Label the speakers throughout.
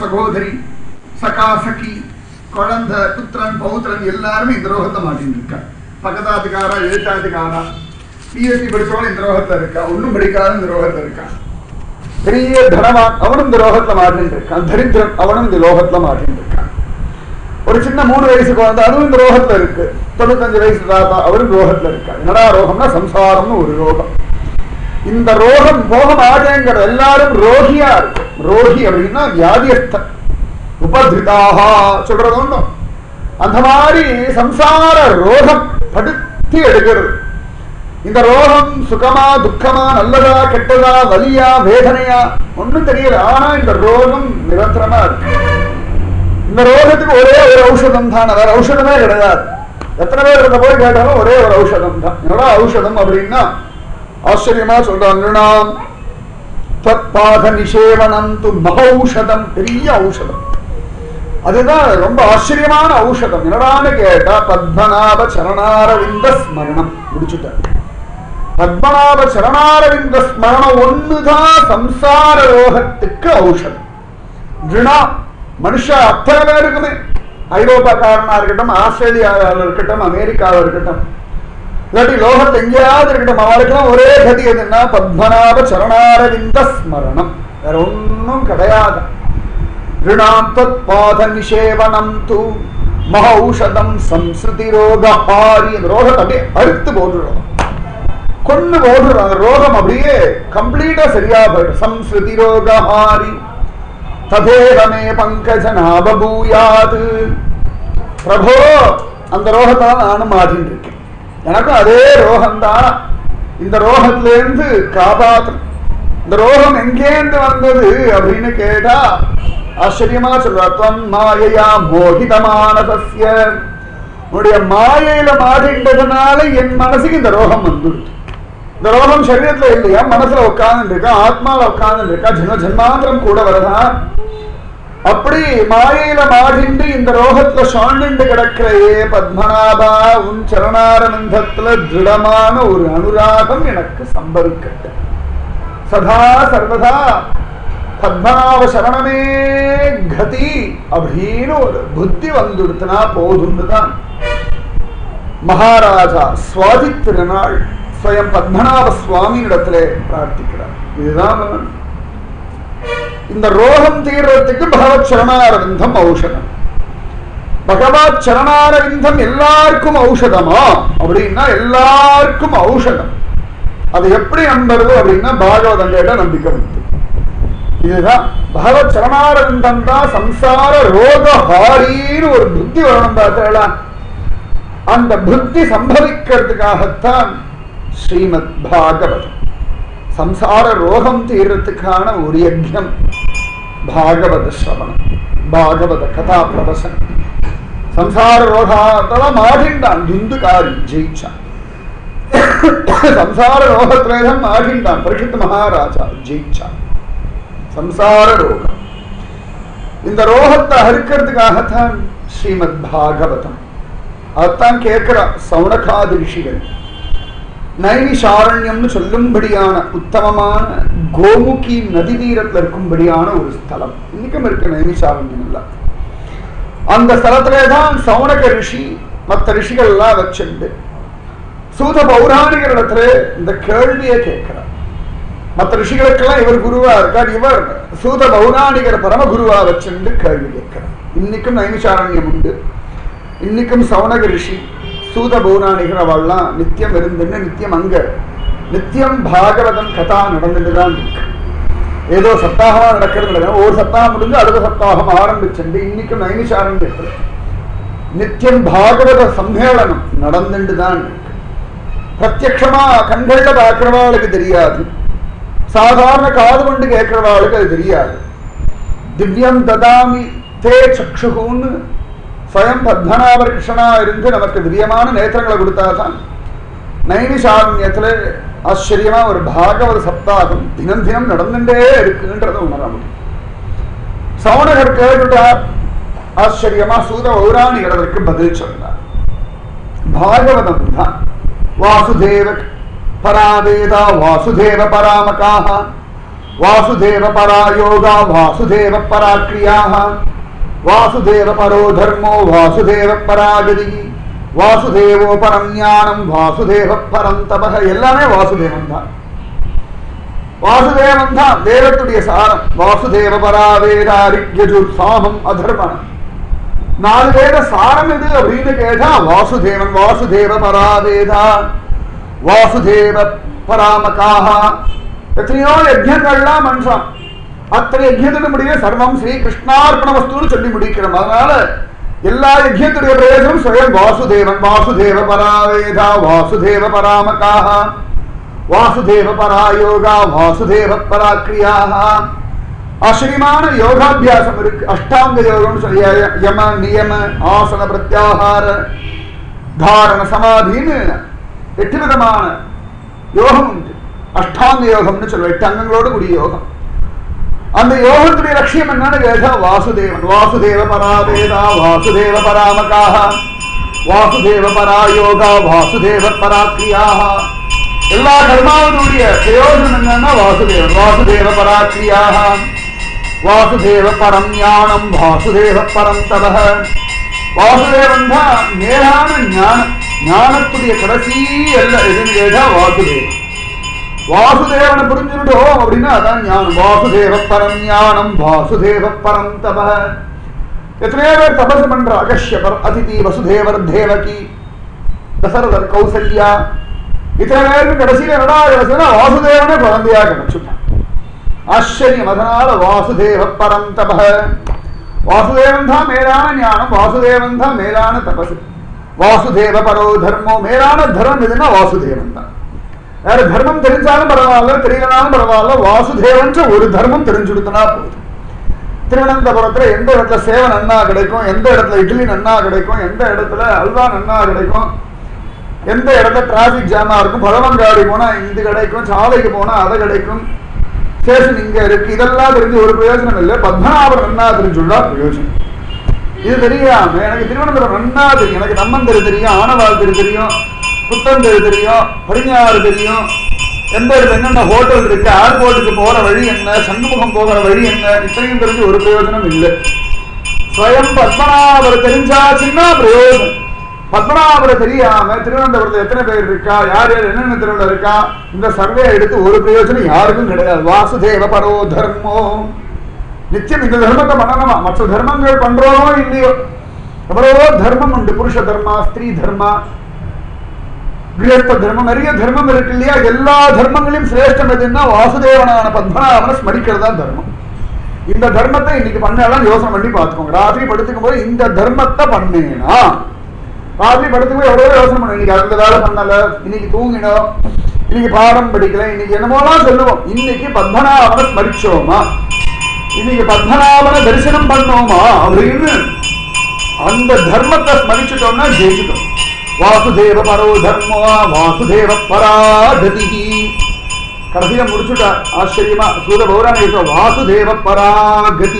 Speaker 1: சகோதரி சகா சகி குழந்தை புத்திரன் பௌத்திரன் எல்லாருமே இந்த ரோகத்தை மாட்டின்னு இருக்கா பக்கத்தாத்துக்காரா எழுத்தாத்துக்காரா பிஎஸ்சி படிச்சவன் இந்த ரோகத்துல இருக்கா ஒன்றும் படிக்காத இந்த ரோகத்துல இருக்கா பெரிய தனவான் அவனும் இந்த ரோகத்துல மாட்டின்னு இருக்கான் தரித்திரன் அவனும் இந்த லோகத்துல மாட்டின்னு இருக்கான் ஒரு சின்ன மூணு வயசு குழந்தை அதுவும் இந்த ரோகத்துல இருக்கு தொண்ணூத்தஞ்சு வயசு தாத்தா அவரும் ரோகத்துல இருக்கா என்னடா ரோகம்னா சம்சாரம்னு ஒரு ரோகம் இந்த ரோகம் போக மாட்டேங்கிற எல்லாரும் ரோகியா இருக்கு ரோகி அப்படின்னா வியாதியஸ்தன் உபதிருதாக சொல்றது ஒண்ணும் அந்த மாதிரி சம்சார ரோகம் படுத்தி எடுக்கிறது இந்த ரோகம் சுகமா துக்கமா நல்லதா கெட்டதா வலியா வேதனையா ஒண்ணும் தெரியல ஆனா இந்த ரோகம் நிரந்தரமா இருக்கு இந்த ரோகத்துக்கு ஒரே ஒரு ஔஷதம் தான் வேற ஔஷதமே கிடையாது எத்தனை பேர் இருந்த போய் கேட்டாலும் ஒரே ஒரு ஔஷதம் தான் என்னடா ஔஷதம் அப்படின்னா ஆச்சரியமா சொல்றாங்க நாம் தற்பாத நிஷேவனம் து மகௌஷதம் பெரிய ஔஷதம் அதுதான் ரொம்ப ஆச்சரியமான ஔஷதம் என்னடான்னு கேட்டா பத்மநாப சரணாரவிந்த ஸ்மரணம் முடிச்சுட்டார் பத்மநாப சரணாரவிந்த ஸ்மரணம் ஒண்ணுதான் சம்சார ரோகத்துக்கு ஔஷதம் ரிணா மனுஷ அத்தனை பேருக்குமே ஐரோப்பாக்காரனா இருக்கட்டும் ஆஸ்திரேலியாவில் இருக்கட்டும் அமெரிக்காவில் இருக்கட்டும் இல்லாட்டி லோகத்துல எங்கேயாவது இருக்கட்டும் அவருக்கெல்லாம் ஒரே கதி எதுன்னா பத்மநாப சரணாரவிந்த ஸ்மரணம் வேற ஒன்றும் கிடையாது ரிணாம் தத் பாத நிஷேவனம் தூ மகௌஷதம் சம்ஸ்ருதி ரோகஹாரி அந்த ரோகத்தை அப்படியே அறுத்து போட்டுடும் கொண்டு போடுறோம் அந்த ரோகம் அப்படியே கம்ப்ளீட்டா சரியா போயிடும் சம்ஸ்ருதி ரோகஹாரி ததேவமே பங்கஜனாபூயாது பிரபோ அந்த ரோகத்தை நானும் மாற்றிட்டு இருக்கேன் எனக்கும் அதே ரோகம்தான் இந்த ரோகத்திலேருந்து காப்பாத்து இந்த ரோகம் எங்கேருந்து வந்தது அப்படின்னு கேட்டா ஆச்சரியமா சொல்ற துவம் மாயையா மோகிதமானதஸ்ய உன்னுடைய மாயையில மாறின்றதுனால என் மனசுக்கு இந்த ரோகம் வந்துடுது இந்த ரோகம் சரீரத்துல இல்லையா மனசுல உட்கார்ந்து இருக்கா ஆத்மால உட்கார்ந்து இருக்கா ஜென்ம ஜென்மாந்திரம் கூட வரதா அப்படி மாயையில மாறிண்டு இந்த ரோகத்துல சாண்டிண்டு கிடக்கிற ஏ பத்மநாபா உன் சரணாரவிந்தத்துல திருடமான ஒரு அனுராகம் எனக்கு சம்பவிக்கட்ட சதா சர்வதா பத்மநாப சரணமே கதி அப்படின்னு ஒரு புத்தி வந்துடுத்துனா போதும்னு தான் மகாராஜா சுவாதி திருநாள் ஸ்வயம் பத்மநாப சுவாமியிடத்திலே பிரார்த்திக்கிறார் இதுதான் வேணும். இந்த ரோகம் தீர்றதுக்கு பகவத் சரணாரவிந்தம் ஔஷதம் பகவத் சரணாரவிந்தம் எல்லாருக்கும் ஔஷதமா அப்படின்னா எல்லாருக்கும் ஔஷதம் அது எப்படி நம்புறது அப்படின்னா பாகவதம் கேட்ட நம்பிக்கை வந்து இதுதான் பகவத் சரணாரவிந்தம் தான் சம்சார ரோகஹாரின்னு ஒரு புத்தி வரணும் பார்த்தா அந்த புத்தி சம்பவிக்கிறதுக்காகத்தான் ஸ்ரீமத் பாகவதம் சம்சார ரோகம் தீர்றதுக்கான ஒரு யஜ்யம் பாகவத சிரவணம் பாகவத கதா பிரவசனம் சம்சார ரோகத்தெல்லாம் மாறிண்டான் துந்துகாரி ஜெயிச்சான் சம்சார ரோகத்திலேதான் மாறிண்டான் பரிஷத் மகாராஜா ஜெயிச்சான் சம்சார ரோகம் இந்த ரோகத்தை அறுக்கிறதுக்காகத்தான் ஸ்ரீமத் பாகவதம் அதைத்தான் கேட்கிற சௌனகாதி ரிஷிகள் நைனிஷாரண்யம்னு சொல்லும்படியான உத்தமமான கோமுகி நதி தீரத்துல இருக்கும்படியான ஒரு ஸ்தலம் இன்னைக்கும் இருக்கு நைனிஷாரண்யம் எல்லாம் அந்த ஸ்தலத்திலே தான் சௌனக ரிஷி மற்ற ரிஷிகள் எல்லாம் வச்சுண்டு சூத பௌராணிகர் இடத்துல இந்த கேள்வியை கேட்கிறார் மற்ற ரிஷிகளுக்கெல்லாம் இவர் குருவா இருக்கார் இவர் சூத பௌராணிகர் பரம குருவா வச்சுண்டு கேள்வி கேட்கிறார் இன்னைக்கும் நைனிஷாரண்யம் உண்டு இன்னைக்கும் சௌனக ரிஷி சூத பௌராணிகர் அவள்லாம் நித்தியம் இருந்துன்னு நித்தியம் அங்க நித்தியம் பாகவதம் கதா நடந்துட்டு தான் இருக்கு ஏதோ சப்தாகமா நடக்கிறது இல்லை ஒரு சப்தாகம் முடிஞ்சு அடுத்த சப்தாகம் ஆரம்பிச்சுண்டு இன்னைக்கும் நைனிஷாரண்யத்தில் நித்தியம் பாகவத சம்மேளனம் நடந்துட்டு தான் இருக்கு பிரத்யக்ஷமா கண்கள்ல பார்க்கிறவாளுக்கு தெரியாது சாதாரண காது கொண்டு கேட்கிறவாளுக்கு அது தெரியாது திவ்யம் ததாமி தே சக்ஷுகுன்னு ஸ்வயம் பத்மநாப கிருஷ்ணனா இருந்து நமக்கு திவ்யமான நேத்திரங்களை கொடுத்தாதான் நைனிஷாரண்யத்துல ஆச்சரியமா ஒரு பாகவத சப்தாகம் தினம் தினம் நடந்துட்டே இருக்குன்றதை உணர முடியும் சௌனகர் கேட்டுட்டார் ஆச்சரியமா சூத பௌராணிகர் அதற்கு பதில் சொன்னார் பாகவதம் தான் வாசுதேவ பராவேதா வாசுதேவ பராமகாக வாசுதேவ பரா யோகா வாசுதேவ பரா கிரியாக வாசுதேவ பரோ தர்மோ வாசுதேவ பராகதி வாசுதேவோ பரம் ஞானம் வாசுதேவ பரம் தபக எல்லாமே வாசுதேவன் தான் வாசுதேவன் தான் வேதத்துடைய சாரம் வாசுதேவ பரா வேதாரிக்யஜுர் சாமம் அதர்மணம் நாலு வேத சாரம் எது அப்படின்னு கேட்டா வாசுதேவன் வாசுதேவ பரா வேதா வாசுதேவ பராமகாக எத்தனையோ யஜ்யங்கள்லாம் மனுஷன் அத்தனை யஜ்யத்தின் முடிய சர்வம் ஸ்ரீ கிருஷ்ணார்ப்பண வஸ்துன்னு சொல்லி முடிக்கிறோம் அதனால எல்லா யஜ்யத்துடைய பிரயோஜனம் சுயம் வாசுதேவன் வாசுதேவ பராவேதா வாசுதேவ பராமகாக வாசுதேவ பராயோகா வாசுதேவ பராக்கிரியாக ஆச்சரியமான யோகாபியாசம் இருக்கு அஷ்டாங்க யோகம் சொல்லி ய- யம நியம ஆசன பிரத்யாகார தாரண சமாதின்னு எட்டு விதமான யோகம் உண்டு அஷ்டாங்க யோகம்னு சொல்லுவோம் எட்டு அங்கங்களோடு கூடிய யோகம் அந்த யோகத்துடைய லட்சியம் என்னன்னு கேட்டா வாசுதேவன் வாசுதேவ பராவேதா வாசுதேவ பராமகாக வாசுதேவ பராயோகா வாசுதேவ பராக்கிரியாக எல்லா கர்மாவனுடைய பிரயோஜனம் என்னன்னா வாசுதேவன் வாசுதேவ பராக்கிரியாக வாசுதேவ பரம் ஞானம் வாசுதேவ பரம் தபக வாசுதேவன் தான் மேலான ஞானம் ஞானத்துடைய கடைசி எல்ல எதுன்னு கேட்டா வாசுதேவன் வாசுதேவனை புரிஞ்சுட்டோம் அப்படின்னா அதான் ஞானம் வாசுதேவ பரம் ஞானம் வாசுதேவ பரம் தப எத்தனையோ பேர் தபசு பண்ற அகஷ்யபர் அதிதி வசுதேவர் தேவகி தசரதர் கௌசல்யா இத்தனை பேருக்கு கடைசியில என்னடா கிடைச்சதுன்னா வாசுதேவனே குழந்தையா கிடைச்சுட்டான் ஆச்சரியம் அதனால வாசுதேவ பரம் தப வாசுதேவன் தான் மேலான ஞானம் வாசுதேவன் தான் மேலான தபசு வாசுதேவ பரோ தர்மோ மேலான தர்மம் எதுன்னா வாசுதேவன் தான் வேற தர்மம் தெரிஞ்சாலும் பரவாயில்ல தெரியலனாலும் பரவாயில்ல வாசுதேவன்ற ஒரு தர்மம் தெரிஞ்சுடுத்தனா போதும் திருவனந்தபுரத்துல எந்த இடத்துல சேவை நன்னா கிடைக்கும் எந்த இடத்துல இட்லி நன்னா கிடைக்கும் எந்த இடத்துல அல்வா நன்னா கிடைக்கும் எந்த இடத்துல டிராபிக் ஜாமா இருக்கும் பழவங்காடி போனா இது கிடைக்கும் சாலைக்கு போனா அது கிடைக்கும் ஸ்டேஷன் இங்க இருக்கு இதெல்லாம் தெரிஞ்சு ஒரு பிரயோஜனம் இல்லை பத்மநாபர் நன்னா தெரிஞ்சுள்ளா பிரயோஜனம் இது தெரியாம எனக்கு திருவனந்தபுரம் நன்னா தெரியும் எனக்கு நம்மந்தெரு தெரியும் ஆனவாள் தெரு தெரியும் புத்தந்தெரு தெரியும் பரிஞாறு தெரியும் எந்த இடத்துல என்னென்ன ஹோட்டல் இருக்கு ஏர்போர்ட்டுக்கு போற வழி என்ன சண்முகம் போகிற வழி என்ன இத்தனையும் தெரிஞ்சு ஒரு பிரயோஜனம் இல்லை ஸ்வயம் பத்மநாபர் தெரிஞ்சாச்சுன்னா பிரயோஜனம் பத்மநாபரை தெரியாம திருவனந்தபுரத்துல எத்தனை பேர் இருக்கா யார் யார் என்னென்ன தெருவில் இருக்கா இந்த சர்வே எடுத்து ஒரு பிரயோஜனம் யாருக்கும் கிடையாது வாசுதேவ பரோ தர்மோ நிச்சயம் இந்த தர்மத்தை பண்ணணுமா மற்ற தர்மங்கள் பண்றோமோ இல்லையோ எவ்வளவோ தர்மம் உண்டு புருஷ தர்மா ஸ்திரீ தர்மா கிரகஸ்த தர்மம் நிறைய தர்மம் இருக்கு இல்லையா எல்லா தர்மங்களையும் சிரேஷ்டம் எதுன்னா வாசுதேவனான பத்மநாபனை ஸ்மரிக்கிறது தான் தர்மம் இந்த தர்மத்தை இன்னைக்கு பண்ணலாம் யோசனை பண்ணி பார்த்துக்கோங்க ராத்திரி படுத்துக்கும் போது இந்த தர்மத்தை பண்ணேனா ராத்திரி படுத்துக்கும் போது எவ்வளவோ யோசனை பண்ண இன்னைக்கு அந்த வேலை பண்ணல இன்னைக்கு தூங்கினோம் இன்னைக்கு பாடம் படிக்கல இன்னைக்கு என்னமோலாம் சொல்லுவோம் இன்னைக்கு பத்மநாபனை ஸ்மரிச்சோமா இன்னைக்கு பத்மநாபனை தரிசனம் பண்ணோமா அப்படின்னு அந்த தர்மத்தை ஸ்மரிச்சுட்டோம்னா ஜெயிச்சுட்டோம் வாசுதேவ பரோ தர்மோ வாசுதேவ பராகதி கடைசியில முடிச்சுட்டார் ஆச்சரியமா சூத பௌராணிக வாசுதேவ பராகதி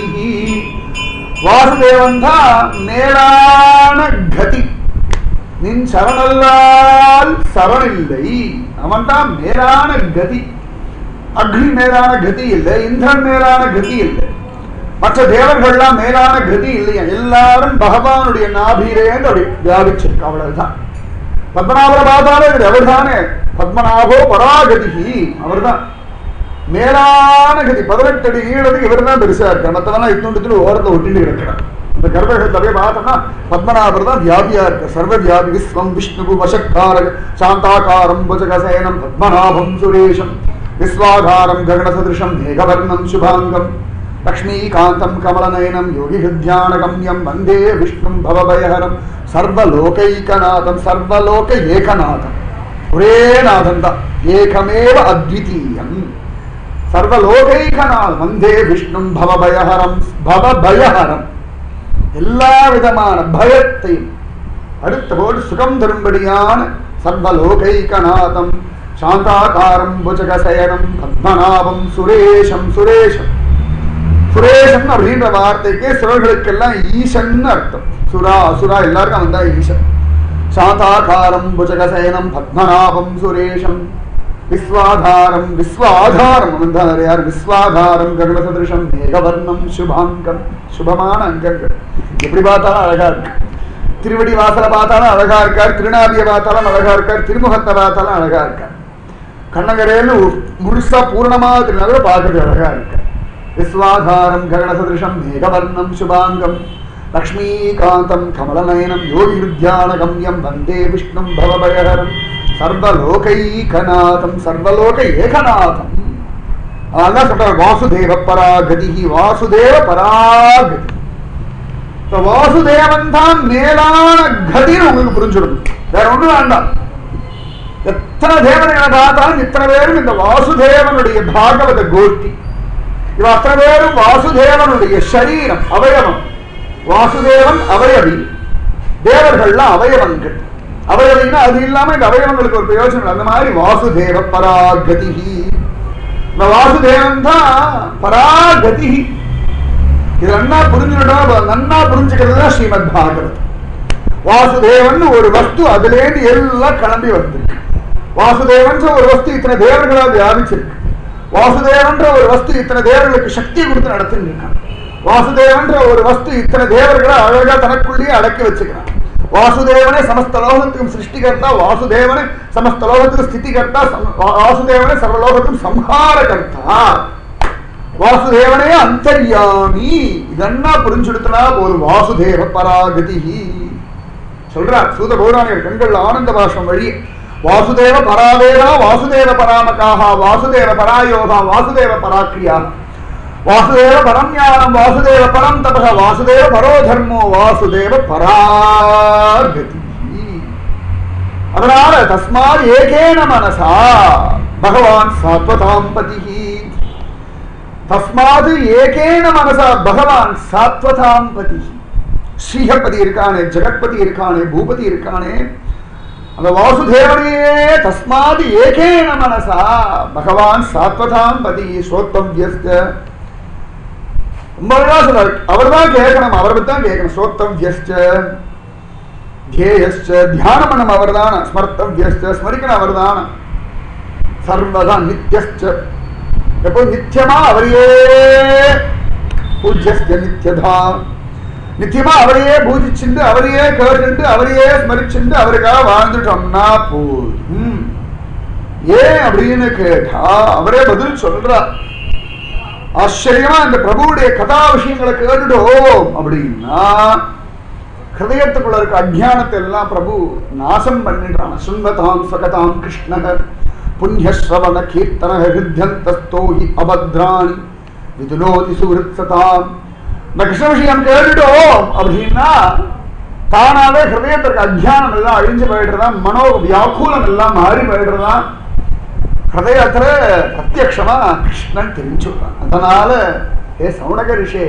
Speaker 1: வாசுதேவன் தான் மேலான கதி நின் சரணல்லால் சரணில்லை அவன் தான் மேலான கதி அக்னி மேலான கதி இல்லை இந்திரன் மேலான கதி இல்லை மற்ற தேவர்கள்லாம் மேலான கதி இல்லையா எல்லாரும் பகவானுடைய நாபிரேன்னு அப்படி வியாபிச்சிருக்கு அவ்வளவுதான் பத்மநாபர பாதாலே இது அவர்தானே பத்மநாபோ பராகதி அவர்தான் மேலான கதி பதினெட்டு அடி நீளத்துக்கு இவர் தான் பெருசா இருக்கார் மற்றவெல்லாம் இத்துண்டு ஓரத்தை ஒட்டிட்டு கிடக்கிறார் இந்த கர்ப்பகத்தை பார்த்தோம்னா பத்மநாபர் தான் வியாபியா இருக்கு சர்வ வியாபி விஸ்வம் விஷ்ணு வசக்கார சாந்தாகாரம் புஜகசேனம் பத்மநாபம் சுரேஷம் விஸ்வாகாரம் ககனசதிருஷம் மேகவர்ணம் சுபாங்கம் லக்ஷ்மீகாந்தம் கமலநயனம் யோகி ஹிருத்யானகம்யம் வந்தே விஷ்ணும் பவபயஹரம் சர்வலோகைகநாதம் சர்வலோக ஏகநாதம் ஒரே நாதம் தான் ஏகமேவ அத்விதீயம் சர்வலோகைகநாதம் வந்தே விஷ்ணும் பவபயஹரம் பவபயஹரம் எல்லா விதமான பயத்தையும் அடுத்தபோது சுகம் தரும்படியான சர்வலோகைகநாதம் சாந்தாகாரம் புஜகசயனம் பத்மநாபம் சுரேஷம் சுரேஷம் சுரேஷன் அப்படின்ற வார்த்தைக்கு சுரர்களுக்கெல்லாம் ஈசன் அர்த்தம் சுரா அசுரா எல்லாருக்கும் அவன் தான் ஈசன் சாந்தாகாரம் புஜகசயனம் பத்மநாபம் சுரேஷம் விஸ்வாதாரம் விஸ்வாதாரம் வந்தார் யார் விஸ்வாதாரம் கருட சதிருஷம் மேகவர்ணம் சுபாங்கம் சுபமான அங்கங்கள் எப்படி பார்த்தாலும் அழகா இருக்கு திருவடி வாசலை பார்த்தாலும் அழகா இருக்கார் திருநாபியை பார்த்தாலும் அழகா இருக்கார் திருமுகத்தை பார்த்தாலும் அழகா இருக்கார் கண்ணகரேன்னு முழுசா பூர்ணமா திருநகர பார்க்கறது அழகா இருக்கு விஸ்வாதாரம் ககன சதிருஷம் மேகவர்ணம் சுபாங்கம் லக்ஷ்மீகாந்தம் கமலநயனம் யோகி வித்யானகம்யம் வந்தே விஷ்ணும் பவபயஹரம் சர்வலோகைகநாதம் சர்வலோக ஏகநாதம் அதான் சொல்றார் வாசுதேவ பராகதி வாசுதேவ பராகதி இப்ப வாசுதேவன் தான் மேலான கதின்னு உங்களுக்கு புரிஞ்சிடும் வேற ஒண்ணும் வேண்டாம் எத்தனை தேவனைகளை பார்த்தாலும் இத்தனை பேரும் இந்த வாசுதேவனுடைய பாகவத கோஷ்டி இவ அத்தனை பேரும் வாசுதேவனுடைய சரீரம் அவயவம் வாசுதேவன் அவயவி தேவர்கள்லாம் அவயவங்கள் அவயவின்னா அது இல்லாம இந்த அவயவங்களுக்கு ஒரு பிரயோஜனம் இல்லை. அந்த மாதிரி வாசுதேவ பராகதி இந்த வாசுதேவன் தான் பராகதி இது நன்னா புரிஞ்சுக்கிட்டோம் நன்னா புரிஞ்சுக்கிறது தான் ஸ்ரீமத் பாகவத் வாசுதேவன் ஒரு வஸ்து அதுலேருந்து எல்லாம் கிளம்பி வந்திருக்கு வாசுதேவன் ஒரு வஸ்து இத்தனை தேவர்களால் வியாபிச்சிருக்கு வாசுதேவன்ற ஒரு வஸ்து இத்தனை தேவர்களுக்கு சக்தி கொடுத்து நடத்தின்னு இருக்கான் வாசுதேவன்ற ஒரு வஸ்து இத்தனை தேவர்களை அழகா தனக்குள்ளேயே அடக்கி வச்சுக்கிறான் வாசுதேவனே சமஸ்த லோகத்துக்கும் சிருஷ்டிகர்த்தா வாசுதேவனே சமஸ்த லோகத்துக்கு ஸ்திதிகர்த்தா சம்- வாசுதேவனே சர்வலோகத்துக்கும் சம்ஹாரகர்த்தா வாசுதேவனே அந்தர்யாமி இதென்னா புரிஞ்சுடுத்தனா ஒரு வாசுதேவ பராகதி சொல்றார் சூத பௌராணியர் கண்கள் ஆனந்த பாஷம் வழி வாசுதேவ பராவேதா வாசுதேவ பராமகாக வாசுதேவ பராயோகா வாசுதேவ பராக்கிரியா வாசுதேவ பரம் ஞானம் வாசுதேவ பரம் தபக வாசுதேவ பரோ தர்மோ வாசுதேவ பராகதி அதனால தஸ்மாத் ஏகேன மனசா பகவான் சாத்வதாம் பதிஹி தஸ்மாது ஏகேன மனசா பகவான் சாத்வதாம் பதி ஸ்ரீஹபதி இருக்கானே ஜெகத்பதி இருக்கானே பூபதி இருக்கானே அந்த வாசுதேவனையே தஸ்மாது ஏகேன மனசா பகவான் சாத்வதாம் பதி ஸ்ரோத்தவ்யஸ்த ரொம்ப அழகா சொல்றாரு அவர் தான் கேட்கணும் அவரை தான் கேட்கணும் ஸ்ரோத்தவ்யஸ்ட தியேயஸ்ட தியானம் பண்ணணும் அவர் தான ஸ்மர்த்தவ்யஸ்ட ஸ்மரிக்கணும் அவர் தான சர்வதா நித்தியஸ்ட எப்போ நித்தியமா அவரையே பூஜ்யஸ்ய நித்தியதா நித்தியமா அவரையே பூஜிச்சுண்டு அவரையே கேட்டுண்டு அவரையே ஸ்மரிச்சுண்டு அவருக்காக வாழ்ந்துட்டோம்னா போதும் ஏன் அப்படின்னு கேட்டா அவரே பதில் சொல்றார் ஆச்சரியமா இந்த பிரபுவுடைய கதா விஷயங்களை கேட்டுட்டோம் அப்படின்னா ஹிருதயத்துக்குள்ள இருக்க அஜ்ஞானத்தை எல்லாம் பிரபு நாசம் பண்ணிடுறான் சுன்வதாம் சகதாம் கிருஷ்ணர் புண்ணியஸ்ரவண கீர்த்தன ஹிருத்யந்தஸ்தோஹி அபத்ராணி விதுனோதி சுகிருத்சதாம் இந்த கிருஷ்ண விஷயம் கேட்டுட்டோம் அப்படின்னா தானாவே ஹிருதயத்திற்கு அஜ்ஞானம் எல்லாம் அழிஞ்சு போயிடுறதா மனோ வியாக்குலம் எல்லாம் மாறி போயிடுறதா ஹிருதயத்துல பிரத்யக்ஷமா கிருஷ்ணன் தெரிஞ்சுடுறான் அதனால ஏ சவுனக ரிஷே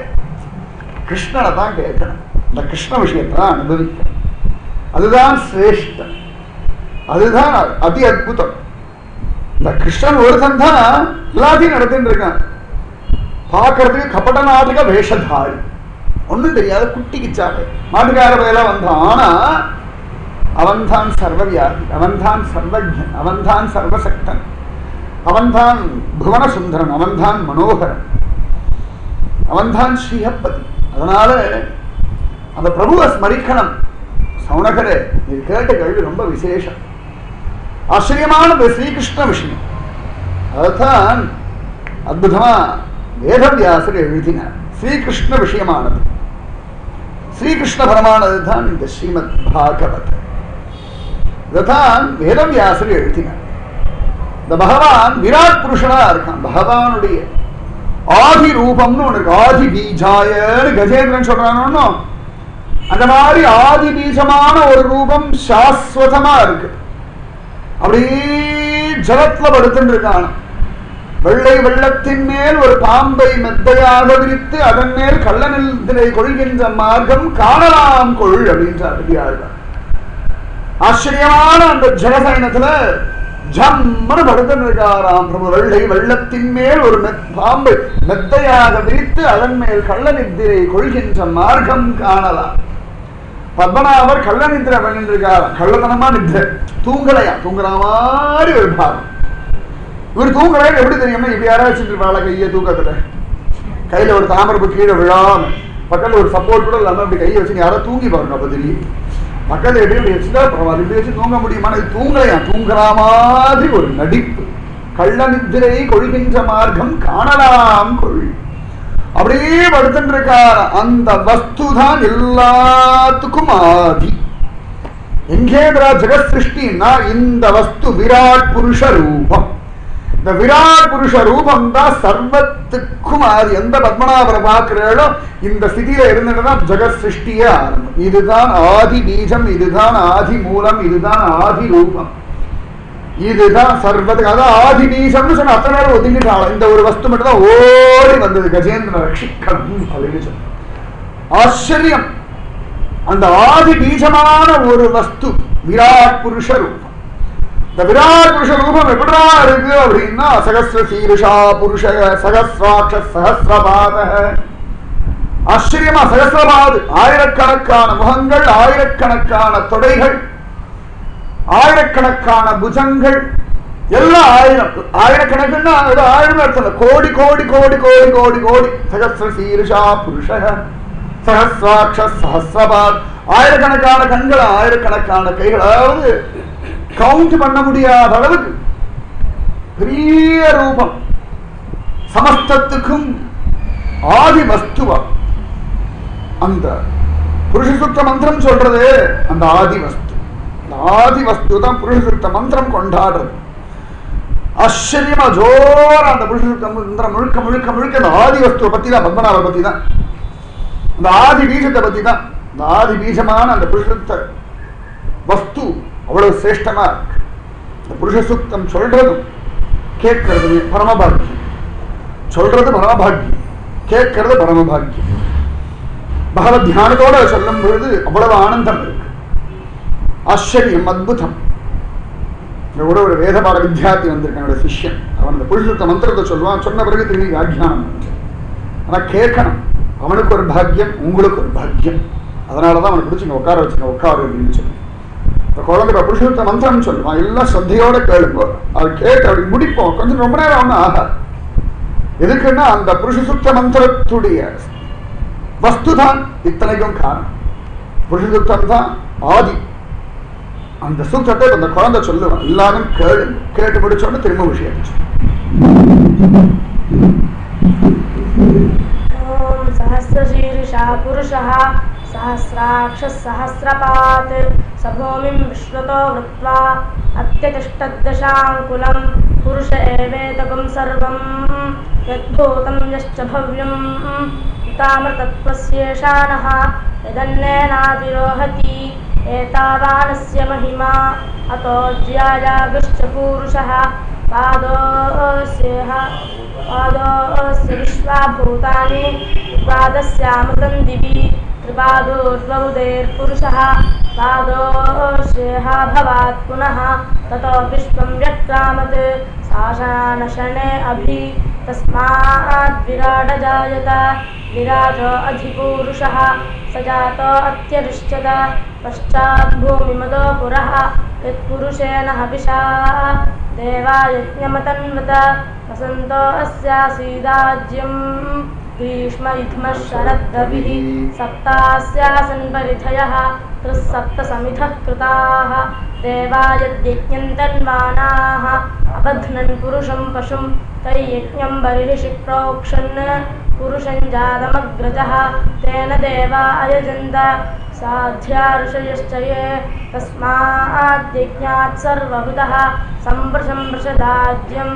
Speaker 1: கிருஷ்ணனை தான் கேட்கணும் இந்த கிருஷ்ண விஷயத்தை தான் அனுபவிக்கணும் அதுதான் சிரேஷ்டம் அதுதான் அதி அற்புதம் இந்த கிருஷ்ணன் ஒருத்தன் தான் எல்லாத்தையும் நடத்திட்டு இருக்கான் பார்க்கறதுக்கு கபட நாட்டுக வேஷதாரி ஒண்ணும் தெரியாத குட்டி கிச்சாவே மாட்டுக்கார வேலை வந்தான் ஆனா அவன்தான் சர்வவியாபி அவன்தான் சர்வஜன் அவன்தான் சர்வசக்தன் அவன்தான் புவன சுந்தரன் அவன்தான் மனோகரன் அவன்தான் ஸ்ரீஹப்பதி அதனால அந்த பிரபுவை ஸ்மரிக்கணும் சவுனகரே நீ கேட்ட கேள்வி ரொம்ப விசேஷம் ஆச்சரியமான இந்த ஸ்ரீகிருஷ்ண விஷயம் அதுதான் அற்புதமா வேதவியாசர் எழுதினார் ஸ்ரீகிருஷ்ண விஷயமானது ஸ்ரீகிருஷ்ண பரமானது தான் இந்த ஸ்ரீமத் பாகவத் இதைத்தான் வேதவியாசர் எழுதினார் இந்த பகவான் விராட் புருஷனா இருக்கான் பகவானுடைய ஆதி ரூபம்னு ஒண்ணு இருக்கு ஆதி பீஜாயன்னு கஜேந்திரன் சொல்றானோ அந்த மாதிரி ஆதி பீஜமான ஒரு ரூபம் சாஸ்வதமா இருக்கு அப்படியே ஜலத்துல படுத்துட்டு இருக்கான் வெள்ளை வெள்ளத்தின் மேல் ஒரு பாம்பை மெத்தையாக விரித்து அதன் மேல் கள்ளநிலை கொள்கின்ற மார்க்கம் காணலாம் கொள் அப்படின்றார் பெரியாழ்வார் ஆச்சரியமான அந்த ஜலசயனத்துல ஜம்மனு படுத்துட்டு இருக்காராம் பிரபு வெள்ளை வெள்ளத்தின் மேல் ஒரு மெத் பாம்பை மெத்தையாக விரித்து அதன் மேல் கள்ள நித்திரை கொள்கின்ற மார்க்கம் காணலாம் பத்மநாபர் கள்ள நித்திரை பண்ணிட்டு இருக்காராம் கள்ளத்தனமா நித்திரை தூங்கலையா தூங்குற மாதிரி ஒரு பாவம் இவர் தூங்குறாரு எப்படி தெரியுமா இப்படி யாராச்சும் இருப்பாளா கையை தூக்கத்துல கையில ஒரு தாமரப்பு கீழே விழாம பக்கத்துல ஒரு சப்போர்ட் கூட இல்லாம அப்படி கையை வச்சு யாரோ தூங்கி பாருங்க அப்ப தெரியும் பக்கத்துல எப்படி இப்படி வச்சுட்டா பரவாயில்ல இப்படி வச்சு தூங்க முடியுமா இது தூங்கலையா தூங்குற மாதிரி ஒரு நடிப்பு கள்ள நித்திரை கொள்கின்ற மார்க்கம் காணலாம் கொள் அப்படியே படுத்துட்டு இருக்கார் அந்த வஸ்து தான் எல்லாத்துக்கும் ஆதி எங்கேந்திரா ஜெகத் சிருஷ்டின்னா இந்த வஸ்து விராட் புருஷ ரூபம் இந்த விராட் புருஷ ரூபம் தான் சர்வத்துக்கும் ஆதி எந்த பத்மநாபரை பார்க்கிறீர்களோ இந்த ஸ்திதியில இருந்துட்டு ஜெகத் சிருஷ்டியே ஆரம்பம் இதுதான் ஆதி பீஜம் இதுதான் ஆதி மூலம் இதுதான் ஆதி ரூபம் இதுதான் சர்வத்துக்கு அதான் ஆதி பீஜம்னு சொன்ன அத்தனை நேரம் ஒதுங்கிட்டாலும் இந்த ஒரு வஸ்து மட்டும் தான் ஓடி வந்தது கஜேந்திர ரட்சிக்கணும் அப்படின்னு சொன்ன ஆச்சரியம் அந்த ஆதி பீஜமான ஒரு வஸ்து விராட் புருஷ ரூபம் இந்த விராட் புருஷ ரூபம் எப்படிடா இருக்கு அப்படின்னா சகசிர சீருஷா புருஷ சகசிராட்ச சகசிரபாத ஆச்சரியமா சகசிரபாது ஆயிரக்கணக்கான முகங்கள் ஆயிரக்கணக்கான தொடைகள் ஆயிரக்கணக்கான புஜங்கள் எல்லாம் ஆயிரம் ஆயிரக்கணக்குன்னா அது ஆயிரம் அர்த்தம் இல்ல. கோடி கோடி கோடி கோடி கோடி கோடி சகசிர சீருஷா புருஷ சகசிராட்ச சகசிரபாத் ஆயிரக்கணக்கான கண்கள் ஆயிரக்கணக்கான கைகள் அதாவது கவுண்ட் பண்ண முடியாத அளவுக்கு பெரிய ரூபம் சமஸ்தத்துக்கும் ஆதி வஸ்துவா அந்த புருஷ சுத்த மந்திரம் சொல்றது அந்த ஆதி வஸ்து அந்த ஆதி வஸ்து தான் புருஷ சுத்த மந்திரம் கொண்டாடுறது ஆச்சரியமா ஜோரா அந்த புருஷ சுத்த மந்திரம் முழுக்க முழுக்க முழுக்க அந்த ஆதி வஸ்துவை பத்தி தான் பத்மநாப பத்தி தான் அந்த ஆதி பீஜத்தை பத்தி தான் அந்த ஆதி பீஜமான அந்த புருஷத்த வஸ்து அவ்வளவு சிரேஷ்டமா இருக்கு இந்த புருஷ சுத்தம் சொல்றதும் கேட்கறது பரமபாக்கியம் சொல்றது பரமபாக்கியம் கேட்கறது பரமபாக்கியம் பகவத் தியானத்தோட சொல்லும் பொழுது அவ்வளவு ஆனந்தம் இருக்கு ஆச்சரியம் அத்புதம் இங்க கூட ஒரு வேத பாட வித்தியார்த்தி வந்திருக்கான் என்னோட சிஷ்யன் அவன் அந்த புருஷத்த மந்திரத்தை சொல்லுவான் சொன்ன பிறகு திரும்பி வியாக்கியானம் பண்றான். ஆனா கேட்கணும் அவனுக்கு ஒரு பாக்கியம் உங்களுக்கு ஒரு பாக்கியம் அதனாலதான் அவனை பிடிச்சிங்க உட்கார வச்சுங்க உட்காரு அப்படின்னு சொல்லி இந்த குழந்தை புருஷத்த மந்திரம் சொல்லுவான் எல்லாம் சந்தையோட கேளுங்க அது கேட்டு அப்படி முடிப்போம் கொஞ்சம் ரொம்ப நேரம் ஒன்றும் ஆகாது எதுக்குன்னா அந்த புருஷ சுத்த மந்திரத்துடைய வஸ்து தான் இத்தனைக்கும் காரணம் புருஷ சுத்தம் தான் ஆதி அந்த சூத்திரத்தை இப்ப அந்த குழந்தை சொல்லுவான் எல்லாரும் கேளு கேட்டு முடிச்சோன்னு திரும்ப விஷயம்
Speaker 2: ॐ सहस्रशीर्षा पुरुषः सहस्राक्षः सहस्रपात् स भूमिं विश्वतो वृत्वा अत्यतिष्ठद्दशाङ्कुलं पुरुष एवेतकं सर्वं यद्भूतं यश्च भव्यं तामृतत्वस्येषा नः यदन्नेनातिरोहति एतावानस्य महिमा अतो ज्यायागश्च पूरुषः पादोऽस्यः पादोऽस्य विश्वाभूतानि पादस्यामृतं दिवि त्रिपादोर्वमुदेर्पुरुषः पादोऽस्येह भवात् पुनः ततो विश्वं व्यक्रामत् शासनशने अभि तस्मात् विराडजायत विराजो अधिपूरुषः स जातो अत्यरिष्यत पश्चात् भूमिमदो पुरः यत्पुरुषेण हविषा देवायज्ञमतन्वत वसन्तो अस्यासीदाज्यं ग्रीष्म इथमः शरद्रविः सप्तास्यासन् परिधयः त्रिस्सप्तसमिधः कृताः देवायद्यज्ञन्तन्मानाः अबध्नन् पुरुषं पशुं तैयज्ञं बर्हिषि प्रोक्षन् पुरुषं जातमग्रजः तेन देवा अयजन्त साध्या ऋषयश्च ये तस्माद्यज्ञात् सर्वभूतः सम्प्रशम्प्रशदाज्यं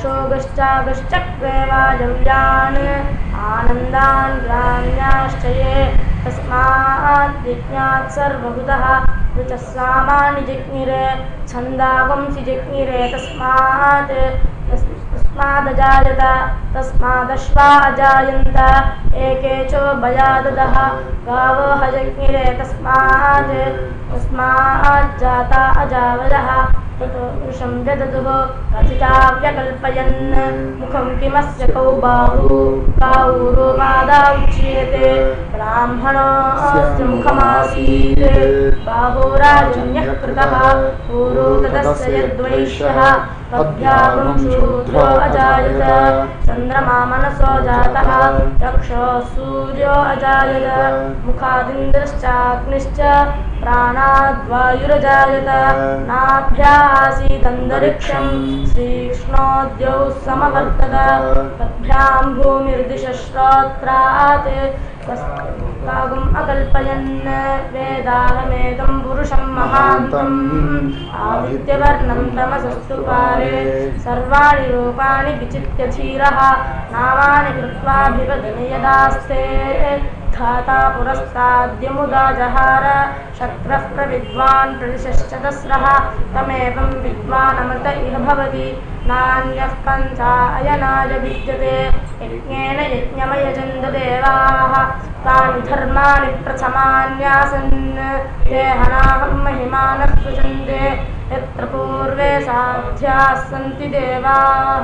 Speaker 2: पशोगश्चागश्चक्रेवायव्यान् आनन्दान् ग्राम्याश्च ये तस्माद्यज्ञात् सर्वभूतः ऋचः सामानि जज्ञिरे छन्दागंसि जज्ञिरे तस्मात् तस्मादजायत तस्मादश्वा अजायन्त एके चोभयाददः गावो हजज्ञिरे तस्मात् तस्माज्जाता अजावदः ततो वृषं व्यदधुः कथिताव्यकल्पयन् मुखं किमस्य कौ बाहु काऊरो मादा उच्येते ब्राह्मणोऽस्य मुखमासीत् बाहुराजन्यः कृतः पूरो ततस्य यद्वैश्यः पद्भ्यागुं शूद्रो अजायत चन्द्रमा मनसो जातः चक्षुः सूर्यो अजायत मुखादिन्द्रश्चाग्निश्च प्राणाद्वायुरजायत नाभ्या आसीदन्तरिक्षं श्रीक्ष्णोद्यौ समवर्तत तद्भ्यां भूमिर्दिशश्रोत्रात् कागुम् अकल्पयन् वेदाहमेदं पुरुषं महान्तम् आदित्यवर्णं तमसस्तु पारे सर्वाणि रूपाणि विचित्य धीरः नामानि कृत्वाभिवदने यदास्ते धाता पुरस्ताद्यमुदा जहार शक्रः प्रविद्वान् प्रदिशश्च दस्रः तमेवं विद्वानमृत इह भवति नान्यः पन्था अयनाय विद्यते यज्ञेन यज्ञमयजन्त देवाः तानि धर्माणि प्रथमान्यासन् ते हनाहं महिमानः सृजन्ते यत्र पूर्वे साध्याः सन्ति देवाः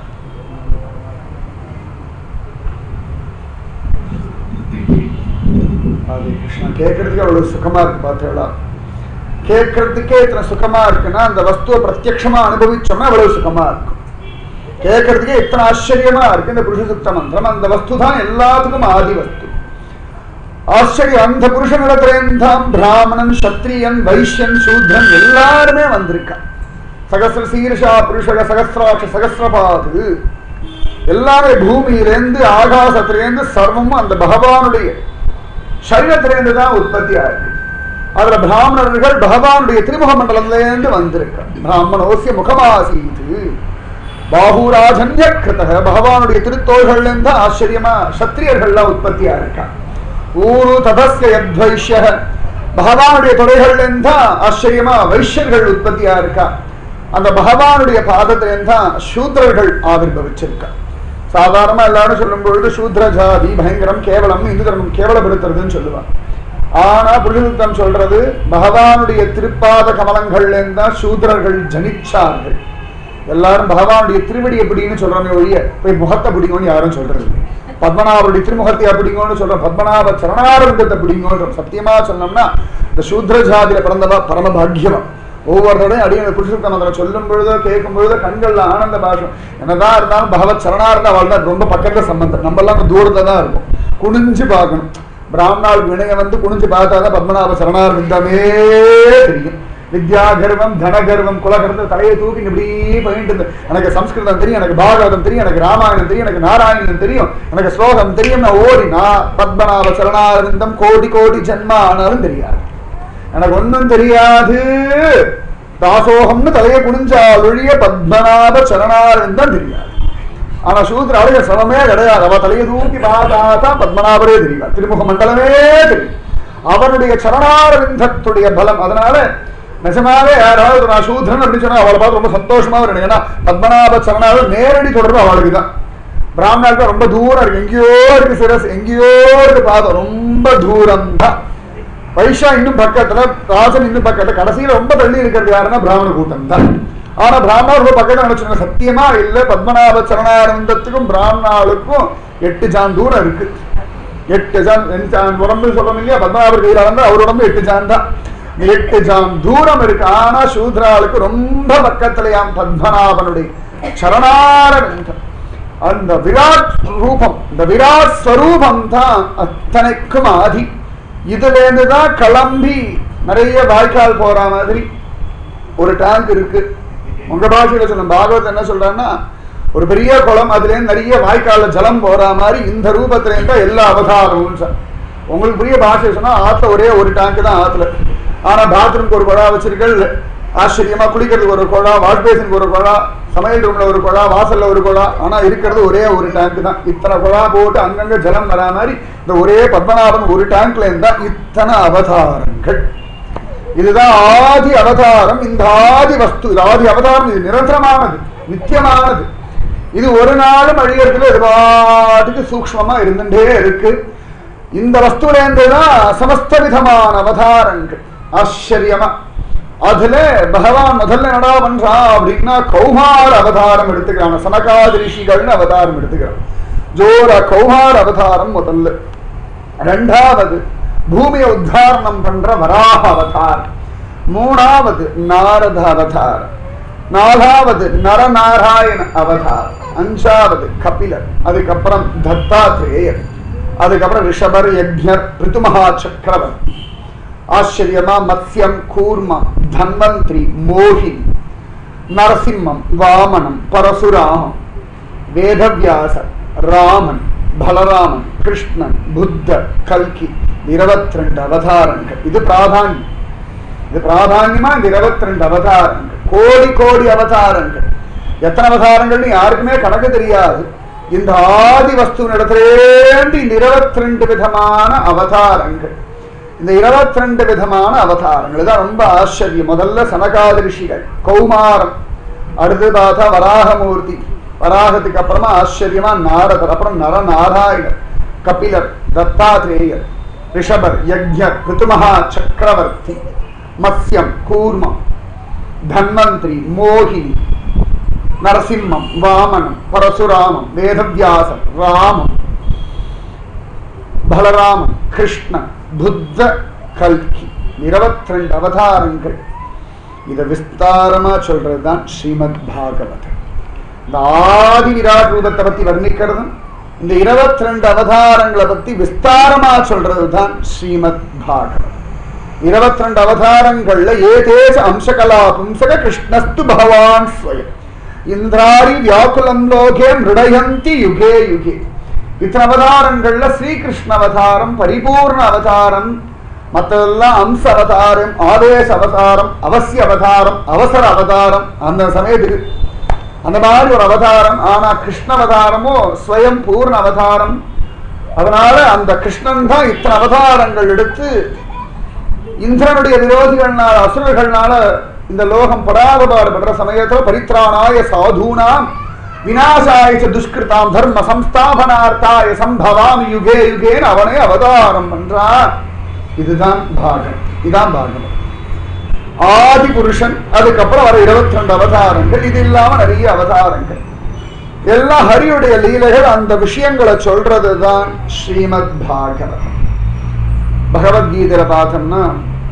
Speaker 1: அது கிருஷ்ணன் கேட்கறதுக்கு அவ்வளவு சுகமா இருக்கு பார்த்தீங்களா கேட்கறதுக்கே இத்தனை சுகமா இருக்குன்னா அந்த வஸ்துவை பிரத்யக்ஷமா அனுபவிச்சோம்னா அவ்வளவு சுகமா இருக்கும் கேட்கறதுக்கே இத்தனை ஆச்சரியமா இருக்கு இந்த புருஷ சுத்த மந்திரம் அந்த வஸ்து தான் எல்லாத்துக்கும் ஆதி வஸ்து ஆச்சரியம் அந்த புருஷனிடத்திலேருந்தான் பிராமணன் சத்திரியன் வைஷ்யன் சூத்ரன் எல்லாருமே வந்திருக்கான் சகசிர சீர்ஷா புருஷக சகசிராட்ச சகசிரபாது எல்லாமே பூமியிலேருந்து ஆகாசத்திலேருந்து சர்வமும் அந்த பகவானுடைய சரீரத்திலேருந்து தான் உற்பத்தி ஆயிருக்கு அதுல பிராமணர்கள் பகவானுடைய திருமுக மண்டலத்திலேருந்து வந்திருக்க பிராமணோசிய முகமாசீது பாபுராஜன்ய கிருத்தக பகவானுடைய திருத்தோள்கள்ல இருந்து ஆச்சரியமா சத்திரியர்கள்லாம் உற்பத்தியா இருக்கா ஊரு ததஸ்ய யத்வைஷ்ய பகவானுடைய தொடைகள்ல இருந்தா ஆச்சரியமா வைஷ்யர்கள் உற்பத்தியா இருக்கா அந்த பகவானுடைய பாதத்துல இருந்தா சூத்ரர்கள் ஆவிர்வவிச்சிருக்கா சாதாரணமா எல்லாரும் சொல்லும் பொழுது சூத்ர ஜாதி பயங்கரம் கேவலம் இந்து தர்மம் கேவலப்படுத்துறதுன்னு சொல்லுவாங்க ஆனா புருஷோத்தம் சொல்றது பகவானுடைய திருப்பாத கமலங்கள்ல இருந்தா சூத்ரர்கள் ஜனிச்சார்கள் எல்லாரும் பகவானுடைய திருவடி எப்படின்னு சொல்றோமே ஒழிய போய் முகத்தை பிடிக்கும்னு யாரும் சொல்றது இல்லை. பத்மநாபருடைய திருமுகத்தை அப்படிங்கன்னு சொல்றோம் பத்மநாப சரணாரந்தத்தை பிடிங்கன்னு சத்தியமா சொன்னோம்னா இந்த சூத்ர ஜாதியில பிறந்தவா பரம பாக்கியவா ஒவ்வொரு தடையும் அடியை புருஷோத்தம் அதில் சொல்லும் பொழுதோ கேட்கும் பொழுதோ கண்கள்ல ஆனந்த பாஷம் என்னதான் இருந்தாலும் பகவத் சரணார்ந்த வாழ்ந்தா ரொம்ப பக்கத்துல சம்பந்தம் நம்ம எல்லாம் தூரத்துல தான் இருக்கும் குனிஞ்சு பார்க்கணும் பிராமணாள் வினய வந்து குனிஞ்சு பார்த்தாதான் பத்மநாப சரணார்ந்தமே தெரியும் வித்யா கர்வம் தன கர்வம் குலகர்வம் தலையை தூக்கி இப்படி போயிட்டு இருந்து எனக்கு சம்ஸ்கிருதம் தெரியும் எனக்கு பாகவதம் தெரியும் எனக்கு ராமாயணம் தெரியும் எனக்கு நாராயணம் தெரியும் எனக்கு ஸ்லோகம் தெரியும் நான் ஓடி நான் பத்மநாப சரணாரந்தம் கோடி கோடி ஜென்மா ஆனாலும் தெரியாது எனக்கு ஒண்ணும் தெரியாது தாசோகம்னு தலையை குனிஞ்சால் ஒழிய பத்மநாப சரணாரந்தம் தெரியாது ஆனா சூத்ர அழக சமமே கிடையாது அவ தலையை தூக்கி பார்த்தா பத்மநாபரே தெரியாது திருமுக மண்டலமே தெரியும் அவனுடைய சரணாரவிந்தத்துடைய பலம் அதனால நிஜமாவே யாராவது நான் சூத்ரன் அப்படின்னு சொன்னா அவளை பார்த்து ரொம்ப சந்தோஷமா இருக்கு ஏன்னா பத்மநாப சரணாவது நேரடி தொடர்பு அவளுக்கு தான் பிராமணாவுக்கு ரொம்ப தூரம் இருக்கு எங்கேயோ இருக்கு சிரஸ் எங்கேயோ இருக்கு பாதம் ரொம்ப தூரம் தான் வைஷா இன்னும் பக்கத்துல ராசன் இன்னும் பக்கத்துல கடைசியில ரொம்ப தள்ளி இருக்கிறது யாருன்னா பிராமண கூட்டம் தான் ஆனா பிராமணர் ரொம்ப பக்கத்துல நினைச்சுங்க சத்தியமா இல்ல பத்மநாப சரணானந்தத்துக்கும் பிராமணாளுக்கும் எட்டு ஜான் தூரம் இருக்கு எட்டு ஜான் ரெண்டு ஜான் உடம்பு சொல்லணும் இல்லையா பத்மநாபர் கையில வந்து அவர் உடம்பு எட்டு ஜான் தான் எட்டு ஜான் தூரம் இருக்கு ஆனா சூத்ராளுக்கு ரொம்ப பக்கத்துலயாம் பத்மநாபனுடைய சரணாரவிந்தம் அந்த விராட் ரூபம் இந்த விராட் ஸ்வரூபம் தான் அத்தனைக்கும் ஆதி இதுல இருந்து தான் கிளம்பி நிறைய வாய்க்கால் போற மாதிரி ஒரு டேங்க் இருக்கு உங்க பாஷையில சொல்ல பாகவத் என்ன சொல்றான்னா ஒரு பெரிய குளம் அதுல இருந்து நிறைய வாய்க்கால்ல ஜலம் போற மாதிரி இந்த ரூபத்துல இருந்தா எல்லா அவதாரமும் சார் உங்களுக்கு புரிய பாஷை சொன்னா ஆத்துல ஒரே ஒரு டேங்க் தான் ஆத்துல ஆனா பாத்ரூம்க்கு ஒரு குழா வச்சிருக்கல் ஆச்சரியமா குளிக்கிறதுக்கு ஒரு குழா வாஷ் பேசினுக்கு ஒரு குழா சமையல் ரூம்ல ஒரு குழா வாசல்ல ஒரு குழா ஆனா இருக்கிறது ஒரே ஒரு டேங்க் தான் இத்தனை குழா போட்டு அங்கங்க ஜலம் வரா மாதிரி இந்த ஒரே பத்மநாபன் ஒரு டேங்க்ல இருந்தா இத்தனை அவதாரங்கள் இதுதான் ஆதி அவதாரம் இந்த ஆதி வஸ்து இது ஆதி அவதாரம் இது நிரந்தரமானது நித்தியமானது இது ஒரு நாளும் அழியறதுல இது பாட்டுக்கு சூக்ஷ்மமா இருந்துட்டே இருக்கு இந்த வஸ்துலேருந்து தான் சமஸ்த விதமான அவதாரங்கள் ஆச்சரியமா அதுல பகவான் முதல்ல என்னடா பண்றான் அப்படின்னா கௌமார அவதாரம் எடுத்துக்கிறான் சனகாதி ரிஷிகள்னு அவதாரம் எடுத்துக்கிறான் ஜோர கௌமார அவதாரம் முதல்ல ரெண்டாவது பூமியை உத்தாரணம் பண்ற வராக அவதார் மூணாவது நாரத அவதார் நாலாவது நரநாராயண அவதார் அஞ்சாவது கபிலர் அதுக்கப்புறம் தத்தாத்ரேயர் அதுக்கப்புறம் ரிஷபர் யக்ஞர் ரிதுமகா சக்கரவர்த்தி ஆச்சரியமா மத்யம் கூர்மம் தன்வந்திரி மோகினி நரசிம்மம் வாமனம் பரசுராமம் வேதவியாசர் ராமன் பலராமன் கிருஷ்ணன் புத்தர் கல்கி இருபத்தி ரெண்டு அவதாரங்கள் இது பிராதானியம் இது பிராதானியமா இந்த இருபத்தி ரெண்டு அவதாரங்கள் கோடி கோடி அவதாரங்கள் எத்தனை அவதாரங்கள்னு யாருக்குமே கணக்கு தெரியாது இந்த ஆதி வஸ்துவினிடத்திலேந்து இந்த இருபத்தி ரெண்டு விதமான அவதாரங்கள் இந்த இருபத்தி ரெண்டு விதமான அவதாரங்கள் இதான் ரொம்ப ஆச்சரியம் முதல்ல சனகாதி ரிஷிகள் கௌமாரம் அடுத்து பார்த்தா வராகமூர்த்தி வராகத்துக்கு அப்புறமா ஆச்சரியமா நாரதர் அப்புறம் நரநாராயணர் கபிலர் தத்தாத்ரேயர் ரிஷபர் யக்ஞர் ரிதுமகா சக்கரவர்த்தி மத்யம் கூர்மம் தன்வந்திரி மோகினி நரசிம்மம் வாமனம் பரசுராமம் வேதவியாசம் ராமம் பலராமன் கிருஷ்ணன் புத்த கல்கி இருபத்தி ரெண்டு அவதாரங்கள் இதை விஸ்தாரமா சொல்றதுதான் ஸ்ரீமத் பாகவதம் இந்த ஆதி விராட் ரூபத்தை பத்தி வர்ணிக்கிறதும் இந்த இருபத்தி ரெண்டு அவதாரங்களை பத்தி விஸ்தாரமா சொல்றதுதான் ஸ்ரீமத் பாகவதம் இருபத்தி ரெண்டு அவதாரங்கள்ல ஏதேச அம்சகலா பும்சக கிருஷ்ணஸ்து பகவான் ஸ்வயம் இந்திராரி வியாக்குலம் லோகே மிருடயந்தி யுகே யுகே இத்தனை அவதாரங்கள்ல ஸ்ரீகிருஷ்ண அவதாரம் பரிபூர்ண அவதாரம் மற்றதெல்லாம் அம்ச அவதாரம் ஆதேச அவதாரம் அவசிய அவதாரம் அவசர அவதாரம் அந்த சமயத்துக்கு அந்த மாதிரி ஒரு அவதாரம் ஆனா கிருஷ்ண அவதாரமோ ஸ்வயம் பூர்ண அவதாரம் அதனால அந்த கிருஷ்ணன் தான் இத்தனை அவதாரங்கள் எடுத்து இந்திரனுடைய விரோதிகள்னால அசுரர்கள்னால இந்த லோகம் படாதபாடுபடுற சமயத்துல பரித்ராணாய சாதூனாம் விநாசாய ச துஷ்கிருதாம் தர்ம சம்ஸ்தாபனார்த்தாய சம்பவாமி யுகே யுகேன்னு அவனே அவதாரம் பண்றான் இதுதான் பாகம் இதான் பாகம் ஆதி புருஷன் அதுக்கப்புறம் வர இருபத்தி ரெண்டு அவதாரங்கள் இது இல்லாம நிறைய அவதாரங்கள் எல்லாம் ஹரியுடைய லீலைகள் அந்த விஷயங்களை சொல்றதுதான் ஸ்ரீமத் பாகவதம் பகவத்கீதையில பார்த்தோம்னா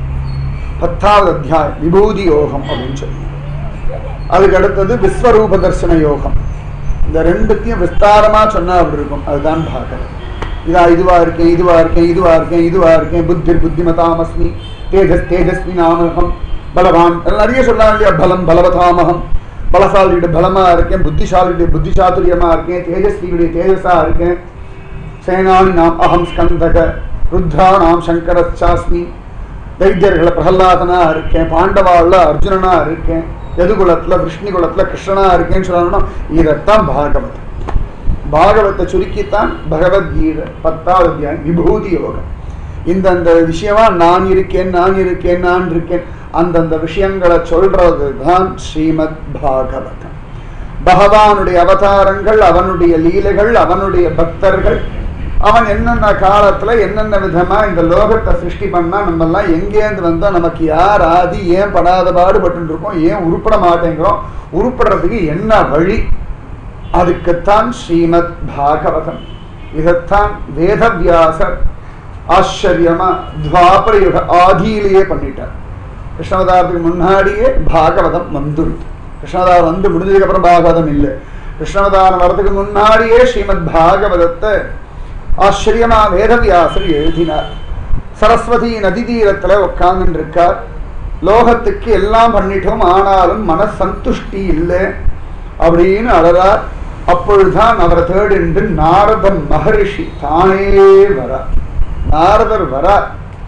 Speaker 1: பத்தாவது அத்தியாயம் விபூதி யோகம் அப்படின்னு சொல்லி அதுக்கு அடுத்தது விஸ்வரூப தர்சன யோகம் இந்த ரெண்டுத்தையும் விஸ்தாரமா சொன்னா அப்படி இருக்கும் அதுதான் பாகவதம் இதா இதுவா இருக்கேன் இதுவா இருக்கேன் இதுவா இருக்கேன் இதுவா இருக்கேன் புத்தி புத்திமதாமஸ்மி தேஜஸ் தேஜஸ்மி நாமகம் பலவான் எல்லாம் நிறைய சொல்லலாம் இல்லையா பலம் பலவதாமகம் பலசாலியுடைய பலமா இருக்கேன் புத்திசாலியுடைய புத்திசாதுரியமா இருக்கேன் தேஜஸ்வியுடைய தேஜஸா இருக்கேன் சேனானி நாம் அகம் ஸ்கந்தக ருத்ரா நாம் சங்கரச்சாஸ்மி தைத்தியர்களை பிரகலாதனா இருக்கேன் பாண்டவாள்ல அர்ஜுனனா இருக்கேன் எதுகுலத்துல விஷ்ணு குலத்துல கிருஷ்ணனா இருக்கேன்னு சொல்லணும் இதைத்தான் பாகவதம் பாகவத்தை சுருக்கித்தான் பகவத்கீதை பத்தாவது அத்தியாயம் விபூதி யோகம் இந்தந்த விஷயமா நான் இருக்கேன் நான் இருக்கேன் நான் இருக்கேன் அந்தந்த விஷயங்களை சொல்றது தான் ஸ்ரீமத் பாகவதம் பகவானுடைய அவதாரங்கள் அவனுடைய லீலைகள் அவனுடைய பக்தர்கள் அவன் என்னென்ன காலத்துல என்னென்ன விதமா இந்த லோகத்தை சிருஷ்டி பண்ணா நம்ம எல்லாம் எங்கேருந்து வந்தா நமக்கு யார் ஆதி ஏன் படாத பாடுபட்டு இருக்கோம் ஏன் உருப்பட மாட்டேங்கிறோம் உருப்படுறதுக்கு என்ன வழி அதுக்குத்தான் ஸ்ரீமத் பாகவதம் இதைத்தான் வேதவியாசர் ஆச்சரியமா துவாபர யுக ஆதியிலேயே பண்ணிட்டார் கிருஷ்ணவதாரத்துக்கு முன்னாடியே பாகவதம் வந்துருது கிருஷ்ணவதாரம் வந்து முடிஞ்சதுக்கு அப்புறம் பாகவதம் இல்லை கிருஷ்ணவதாரம் வர்றதுக்கு முன்னாடியே ஸ்ரீமத் பாகவதத்தை ஆச்சரியமா வேதவியாசர் எழுதினார் சரஸ்வதி நதி தீரத்துல உட்கார்ந்து இருக்கார் லோகத்துக்கு எல்லாம் பண்ணிட்டோம் ஆனாலும் மனசந்துஷ்டி இல்லை அப்படின்னு அழறார் அப்பொழுதுதான் அவரை தேடின்று நாரதன் மகரிஷி தானே வரார் நாரதர் வரார்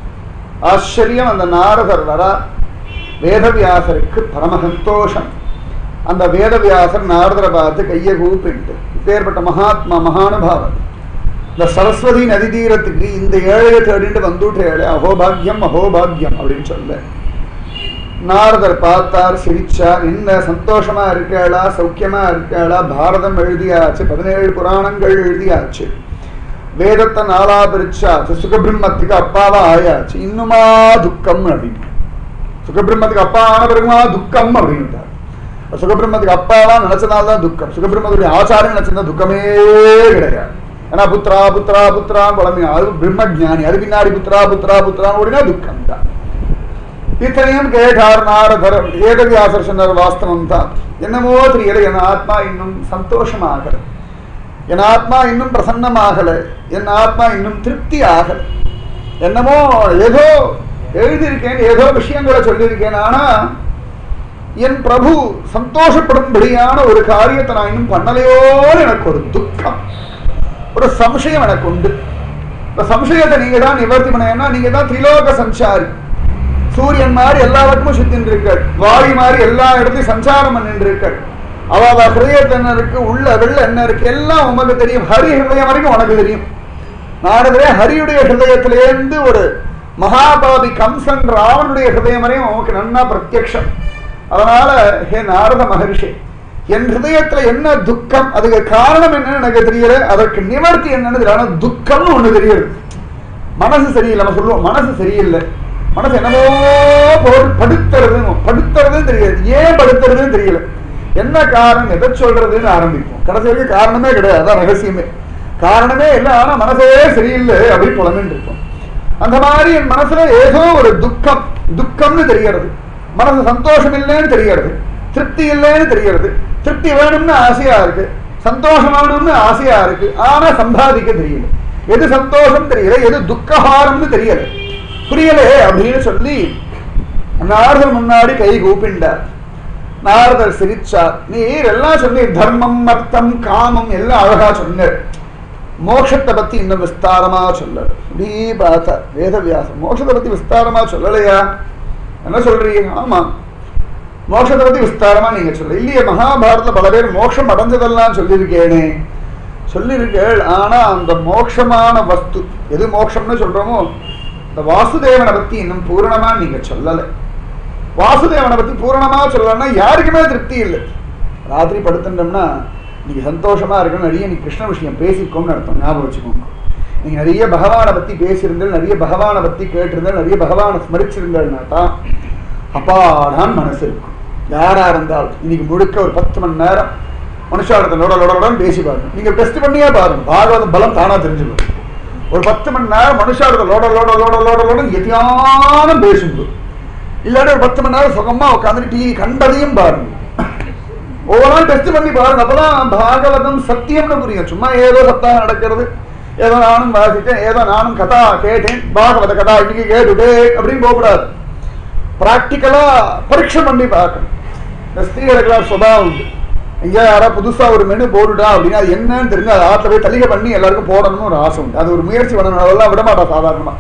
Speaker 1: ஆச்சரியம் அந்த நாரதர் வரார் வேதவியாசருக்கு பரம சந்தோஷம் அந்த வேதவியாசர் நாரதரை பார்த்து கையை கூப்பிட்டு இப்பேற்பட்ட மகாத்மா மகானுபாவன் இந்த சரஸ்வதி நதி தீரத்துக்கு இந்த ஏழையை தேடிட்டு வந்துட்டேழை அகோபாகியம் அகோபாகியம் அப்படின்னு சொல்ல நாரதர் பார்த்தார் சிரிச்சார் என்ன சந்தோஷமா இருக்காளா சௌக்கியமா இருக்காளா பாரதம் எழுதியாச்சு பதினேழு புராணங்கள் எழுதியாச்சு வேதத்தை நாளா பிரிச்சாச்சு சுகபிரம்மத்துக்கு அப்பாவா ஆயாச்சு இன்னுமா துக்கம் அப்படின்னு சுகபிரம்மத்துக்கு அப்பா ஆன பிறகுமா துக்கம் அப்படின்ட்டார் சுகபிரம்மத்துக்கு அப்பாவா நினைச்சதால்தான் துக்கம் சுகபிரம்மத்துடைய ஆச்சாரம் நினைச்சதா துக்கமே கிடையாது ஏன்னா புத்ரா புத்ரா புத்ரான்னு குழம்பினா அது பிரம்மஜானி அது பின்னாடி புத்ரா புத்ரா புத்ரான்னு ஓடினா துக்கம் தான் இத்தனையும் கேட்டார் நாரதர் ஏகவியாசர் சொன்னார் வாஸ்தவம் தான் என்னமோ தெரியல என் ஆத்மா இன்னும் சந்தோஷமாகல என் ஆத்மா இன்னும் பிரசன்னமாகல என் ஆத்மா இன்னும் திருப்தி ஆகல என்னமோ ஏதோ எழுதியிருக்கேன் ஏதோ விஷயங்களை சொல்லியிருக்கேன் ஆனா என் பிரபு சந்தோஷப்படும்படியான ஒரு காரியத்தை நான் இன்னும் பண்ணலையோன்னு எனக்கு ஒரு துக்கம் ஒரு சம்சயம் எனக்கு உண்டு இந்த சம்சயத்தை நீங்க தான் நிவர்த்தி பண்ணா நீங்க தான் திரிலோக சஞ்சாரி சூரியன் மாதிரி எல்லா பக்கமும் சுத்தின்னு இருக்காள் வாயு மாதிரி எல்லா இடத்தையும் சஞ்சாரம் பண்ணிட்டு இருக்காள் அவ அவ ஹிருதயத்துல என்ன இருக்கு உள்ள வெள்ள என்ன இருக்கு எல்லாம் உமக்கு தெரியும் ஹரி ஹிருதயம் வரைக்கும் உனக்கு தெரியும் நாரதரே ஹரியுடைய ஹிருதயத்திலேருந்து ஒரு மகாபாபி கம்சன் ராவனுடைய ஹிருதயம் வரையும் உனக்கு நன்னா பிரத்யக்ஷம் அதனால ஹே நாரத மகர்ஷி என் ஹிருதயத்துல என்ன துக்கம் அதுக்கு காரணம் என்னன்னு எனக்கு தெரியல அதற்கு நிவர்த்தி என்னன்னு தெரியல ஆனா துக்கம்னு ஒண்ணு தெரியுது மனசு சரியில்லை நம்ம சொல்லுவோம் மனசு சரியில்லை மனசு என்னமோ போட்டு படுத்துறதுன்னு படுத்துறதுன்னு தெரியாது ஏன் படுத்துறதுன்னு தெரியல என்ன காரணம் எதை சொல்றதுன்னு ஆரம்பிப்போம் கடைசி வரைக்கும் காரணமே கிடையாது அதான் ரகசியமே காரணமே இல்லை ஆனா மனசே சரியில்லை அப்படின்னு புலம்பின்னு இருப்போம் அந்த மாதிரி என் மனசுல ஏதோ ஒரு துக்கம் துக்கம்னு தெரியறது மனசு சந்தோஷம் இல்லைன்னு தெரியறது திருப்தி இல்லைன்னு தெரியறது திருப்தி வேணும்னு ஆசையா இருக்கு சந்தோஷம் வேணும்னு ஆசையா இருக்கு ஆனா சம்பாதிக்க தெரியல எது சந்தோஷம் தெரியல எது துக்கஹாரம்னு தெரியல புரியலே அப்படின்னு சொல்லி நாரதர் முன்னாடி கை கூப்பிண்டார் நாரதர் சிரிச்சார் நீர் எல்லாம் சொன்னீர் தர்மம் அர்த்தம் காமம் எல்லாம் அழகா சொன்னார் மோட்சத்தை பத்தி இன்னும் விஸ்தாரமா சொல்ல இப்படி பார்த்தா வேதவியாசம் மோட்சத்தை பத்தி விஸ்தாரமா சொல்லலையா என்ன சொல்றீங்க ஆமா மோட்சத்தை பத்தி விஸ்தாரமா நீங்க சொல்ல இல்லையே மகாபாரதத்துல பல பேர் மோட்சம் அடைஞ்சதெல்லாம் சொல்லியிருக்கேனே சொல்லியிருக்கேள் ஆனா அந்த மோட்சமான வஸ்து எது மோட்சம்னு சொல்றோமோ இந்த வாசுதேவனை பத்தி இன்னும் பூரணமா நீங்க சொல்லலை வாசுதேவனை பத்தி பூரணமா சொல்லலைன்னா யாருக்குமே திருப்தி இல்லை ராத்திரி படுத்துட்டோம்னா நீங்க சந்தோஷமா இருக்கணும் நிறைய நீ கிருஷ்ண விஷயம் பேசிக்கோம்னு அர்த்தம் ஞாபகம் வச்சுக்கோங்க நீங்க நிறைய பகவானை பத்தி பேசியிருந்தேன் நிறைய பகவானை பத்தி கேட்டிருந்தேன் நிறைய பகவானை ஸ்மரிச்சிருந்தேன்னா தான் அப்பாடான் மனசு இருக்கும் யாரா இருந்தாலும் இன்னைக்கு முழுக்க ஒரு பத்து மணி நேரம் மனுஷாரத்தை லோட லோட பேசி பாருங்க நீங்க டெஸ்ட் பண்ணியே பாருங்க பாகவத பலம் தானா தெரிஞ்சுக்கணும் ஒரு பத்து மணி நேரம் மனுஷாரத்தை லோட லோட லோட லோட லோட எத்தியானம் பேசுங்க இல்லாட்டி ஒரு பத்து மணி நேரம் சுகமா உட்காந்துட்டு டிவி கண்டதையும் பாருங்க ஒவ்வொரு நாள் டெஸ்ட் பண்ணி பாருங்க அப்பதான் பாகவதம் சத்தியம்னு புரியும் சும்மா ஏதோ சப்தாகம் நடக்கிறது ஏதோ நானும் வாசித்தேன் ஏதோ நானும் கதா கேட்டேன் பாகவத கதா இன்னைக்கு கேட்டுட்டேன் அப்படின்னு போகக்கூடாது ப்ராக்டிக்கலா பரீட்சை பண்ணி பார்க்கணும் இந்த ஸ்திரீகளுக்கெல்லாம் சுபாவம் உண்டு எங்கேயா யாரா புதுசா ஒரு மெனு போட்டுட்டா அப்படின்னா அது என்னன்னு தெரிஞ்சு அதை ஆத்துல போய் தள்ளிக பண்ணி எல்லாருக்கும் போடணும்னு ஒரு ஆசை உண்டு அது ஒரு முயற்சி பண்ணணும் அதெல்லாம் விட மாட்டா சாதாரணமா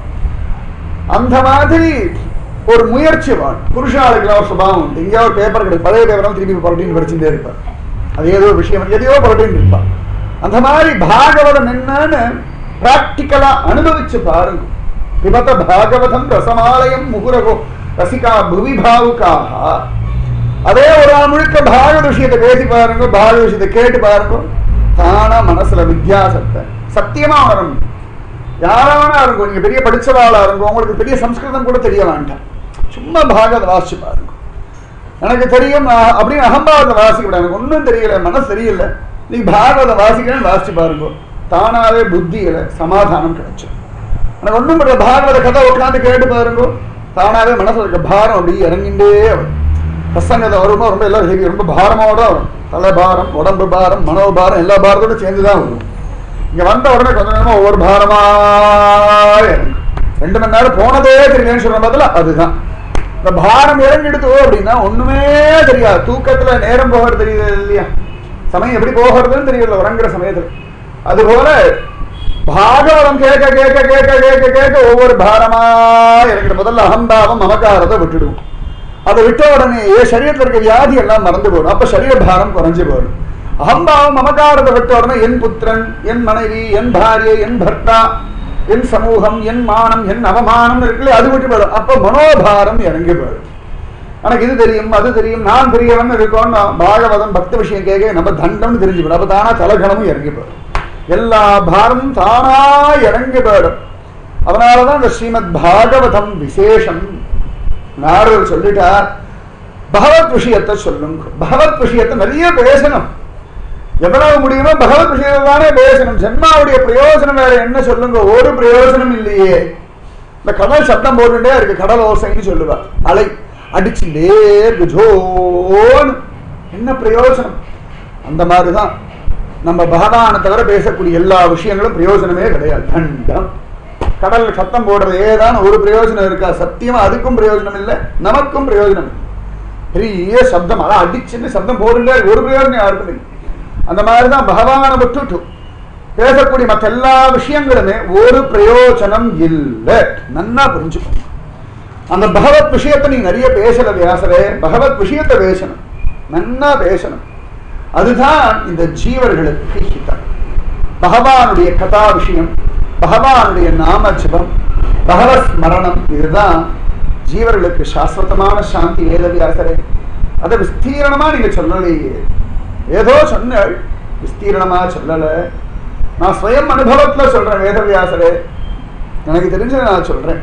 Speaker 1: அந்த மாதிரி ஒரு முயற்சி வேணும் புருஷாளுக்கெல்லாம் ஒரு சுபாவம் உண்டு எங்கேயா ஒரு பேப்பர் கிடையாது பழைய பேப்பர் திருப்பி புரட்டின்னு படிச்சுட்டே இருப்பார் அது ஏதோ ஒரு விஷயம் எதையோ புரட்டின்னு இருப்பார் அந்த மாதிரி பாகவதம் என்னன்னு பிராக்டிக்கலா அனுபவிச்சு பாருங்க பிபத பாகவதம் ரசமாலயம் முகுரகோ ரசிகா புவி பாவுக்காக அதே ஒரு நாள் முழுக்க பாகவத விஷயத்தை பேசி பாருங்க பாகவத விஷயத்தை கேட்டு பாருங்க தானா மனசுல வித்தியாசத்தை சத்தியமா வரணும் யாராவனா இருக்கும் நீங்க பெரிய படிச்சவாளா இருக்கும் உங்களுக்கு பெரிய சம்ஸ்கிருதம் கூட தெரிய வேண்டாம் சும்மா பாகவத வாசிச்சு பாருங்க எனக்கு தெரியும் நான் அப்படின்னு அகம்பாவத்தை வாசிக்க விட எனக்கு ஒன்றும் தெரியல மனசு தெரியல நீங்க பாகவத வாசிக்கிறேன்னு வாசிச்சு பாருங்க தானாவே புத்தியில சமாதானம் கிடைச்சிடும் எனக்கு ஒன்றும் பண்ற பாகவத கதை உட்காந்து கேட்டு பாருங்க தானாவே மனசுல இருக்க பாரம் அப்படியே இறங்கிண்டே வரும் பிரசங்கத்தை வரும்போது ரொம்ப எல்லாம் heavy, ரொம்ப பாரமோட வரும் தலை பாரம் உடம்பு பாரம் மனோபாரம் எல்லா பாரத்தோட சேர்ந்து தான் வரும் இங்க வந்த உடனே கொஞ்ச நேரமா ஒவ்வொரு பாரமா இறங்கும் ரெண்டு மணி நேரம் போனதே தெரியலன்னு சொல்ற பதில அதுதான் இந்த பாரம் இறங்கிடுதோ அப்படின்னா ஒண்ணுமே தெரியாது தூக்கத்துல நேரம் போகிறது தெரியுது இல்லையா சமயம் எப்படி போகிறதுன்னு தெரியல உறங்குற சமயத்துல அதுபோல பாகவதம் கேட்க கேட்க கேட்க கேட்க கேட்க ஒவ்வொரு பாரமா இறங்கிற முதல்ல அகம்பாவம் மமக்காரத்தை விட்டுடுவோம் அதை விட்ட உடனே சரீரத்தில் இருக்க வியாதி எல்லாம் மறந்து போடும் அப்ப சரீர பாரம் குறைஞ்சு போடும் அகம்பாவம் மமக்காரத்தை விட்ட உடனே என் புத்திரன் என் மனைவி என் பாரியை என் பர்த்தா என் சமூகம் என் மானம் என் அவமானம் இருக்குல்ல அது விட்டு போயிடும் அப்ப மனோபாரம் இறங்கி போயிடும் எனக்கு இது தெரியும் அது தெரியும் நான் பெரியவன் இருக்கோம் பாகவதம் பக்த விஷயம் கேட்க நம்ம தண்டம்னு தெரிஞ்சு போயிடும் அப்ப தானா தலகணமும் இறங்கி போயிடும் எல்லா பாரமும் தானா இறங்கி போயிடும் அதனாலதான் இந்த ஸ்ரீமத் பாகவதம் விசேஷம் நாரதர் சொல்லிட்டார் பகவத் விஷயத்தை சொல்லுங்க பகவத் விஷயத்தை நிறைய பேசணும் எவ்வளவு முடியுமோ பகவத் விஷயத்தை தானே பேசணும் ஜென்மாவுடைய பிரயோஜனம் வேற என்ன சொல்லுங்க ஒரு பிரயோஜனம் இல்லையே இந்த கடல் சத்தம் போட்டுட்டே இருக்கு கடல் ஓசைன்னு சொல்லுவா அலை அடிச்சுட்டே இருக்கு ஜோன்னு என்ன பிரயோஜனம் அந்த மாதிரிதான் நம்ம பகவானை தவிர பேசக்கூடிய எல்லா விஷயங்களும் பிரயோஜனமே கிடையாது கண்டம் கடல்ல சத்தம் போடுறது ஏதான ஒரு பிரயோஜனம் இருக்கா சத்தியமா அதுக்கும் பிரயோஜனம் இல்லை நமக்கும் பிரயோஜனம் இல்லை. பெரிய சப்தம் அதான் அடிச்சுன்னு சப்தம் போடுண்டே இருக்கு. ஒரு பிரயோஜனம் யாருக்கும் இல்லை அந்த மாதிரிதான் பகவானை விட்டுட்டு பேசக்கூடிய மற்ற எல்லா விஷயங்களுமே ஒரு பிரயோஜனம் இல்லை நன்னா புரிஞ்சுக்கணும் அந்த பகவத் விஷயத்தை நீ நிறைய பேசல வியாசரே பகவத் விஷயத்தை பேசணும் நன்னா பேசணும் அதுதான் இந்த ஜீவர்களுக்கு ஹிதம் பகவானுடைய கதா விஷயம் பகவானுடைய நாம ஜபம் பகவத் ஸ்மரணம் இதுதான் ஜீவர்களுக்கு சாஸ்வதமான சாந்தி வேதவியாசரே அதை விஸ்தீரணமா நீங்க சொல்லலையே ஏதோ சொன்னாள் விஸ்தீரணமா சொல்லல நான் ஸ்வயம் அனுபவத்துல சொல்றேன் வேதவியாசரே எனக்கு தெரிஞ்சதை நான் சொல்றேன்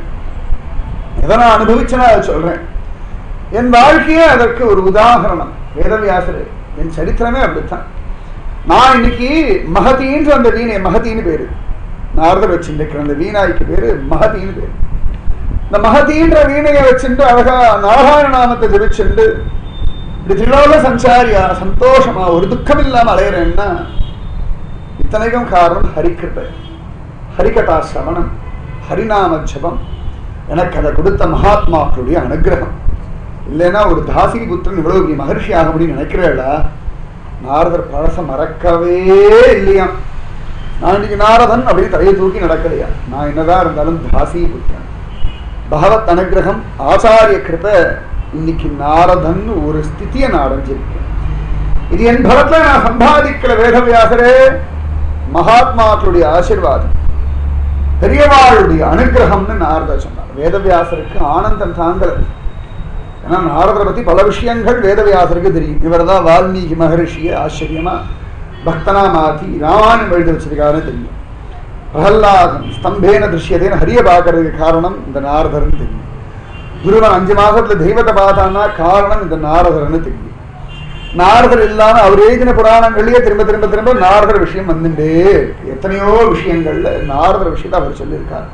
Speaker 1: எதை நான் அனுபவிச்சேன்னா அதை சொல்றேன் என் வாழ்க்கையே அதற்கு ஒரு உதாகரணம் வேதவியாசரே என் சரித்திரமே அப்படித்தான் நான் இன்னைக்கு மகதின்ற அந்த வீணை மகதின்னு பேரு நாரதர் வச்சுருக்கிற அந்த வீணாய்க்கு பேரு மகதின்னு பேரு இந்த மகதின்ற வீணையை வச்சுட்டு அழகா நாராயண நாமத்தை ஜபிச்சுண்டு இப்படி திலோக சஞ்சாரியா சந்தோஷமா ஒரு துக்கம் இல்லாம அலையிறேன்னா இத்தனைக்கும் காரணம் ஹரிக்கிருப்பை ஹரிகதா சிரவணம் ஹரிநாம ஜபம் எனக்கு அதை கொடுத்த மகாத்மாக்களுடைய அனுகிரகம் இல்லைன்னா ஒரு தாசி புத்திரன் இவ்வளவு பெரிய மகர்ஷி ஆக முடியும் நினைக்கிறேளா நாரதர் பழச மறக்கவே இல்லையா நான் இன்னைக்கு நாரதன் அப்படின்னு தலையை தூக்கி நடக்கலையா நான் என்னதான் இருந்தாலும் தாசி புத்திரன் பகவத் அனுகிரகம் ஆச்சாரிய கிருப இன்னைக்கு நாரதன் ஒரு ஸ்திதியை நான் அடைஞ்சிருக்கேன் இது என் பலத்துல நான் சம்பாதிக்கிற வேதவியாசரே மகாத்மாக்களுடைய ஆசிர்வாதம் பெரியவாளுடைய அனுகிரகம்னு நாரதர் சொன்னார் வேதவியாசருக்கு ஆனந்தம் தாங்கல ஏன்னா நாரதரை பத்தி பல விஷயங்கள் வேதவியாசருக்கு தெரியும் இவர் தான் வால்மீகி மகரிஷியை ஆச்சரியமா பக்தனா மாத்தி ராமாயணம் எழுதி வச்சிருக்காருன்னு தெரியும் பிரகல்லாதன் ஸ்தம்பேன திருஷ்யதேன்னு ஹரிய பார்க்கறதுக்கு காரணம் இந்த நாரதர்னு தெரியும் குருவன் அஞ்சு மாசத்துல தெய்வத்தை பார்த்தான்னா காரணம் இந்த நாரதர்னு தெரியும் நாரதர் இல்லாம அவர் எழுதின புராணங்கள்லயே திரும்ப திரும்ப திரும்ப நாரதர் விஷயம் வந்துட்டே இருக்கு எத்தனையோ விஷயங்கள்ல நாரதர் விஷயத்தை அவர் சொல்லியிருக்கார்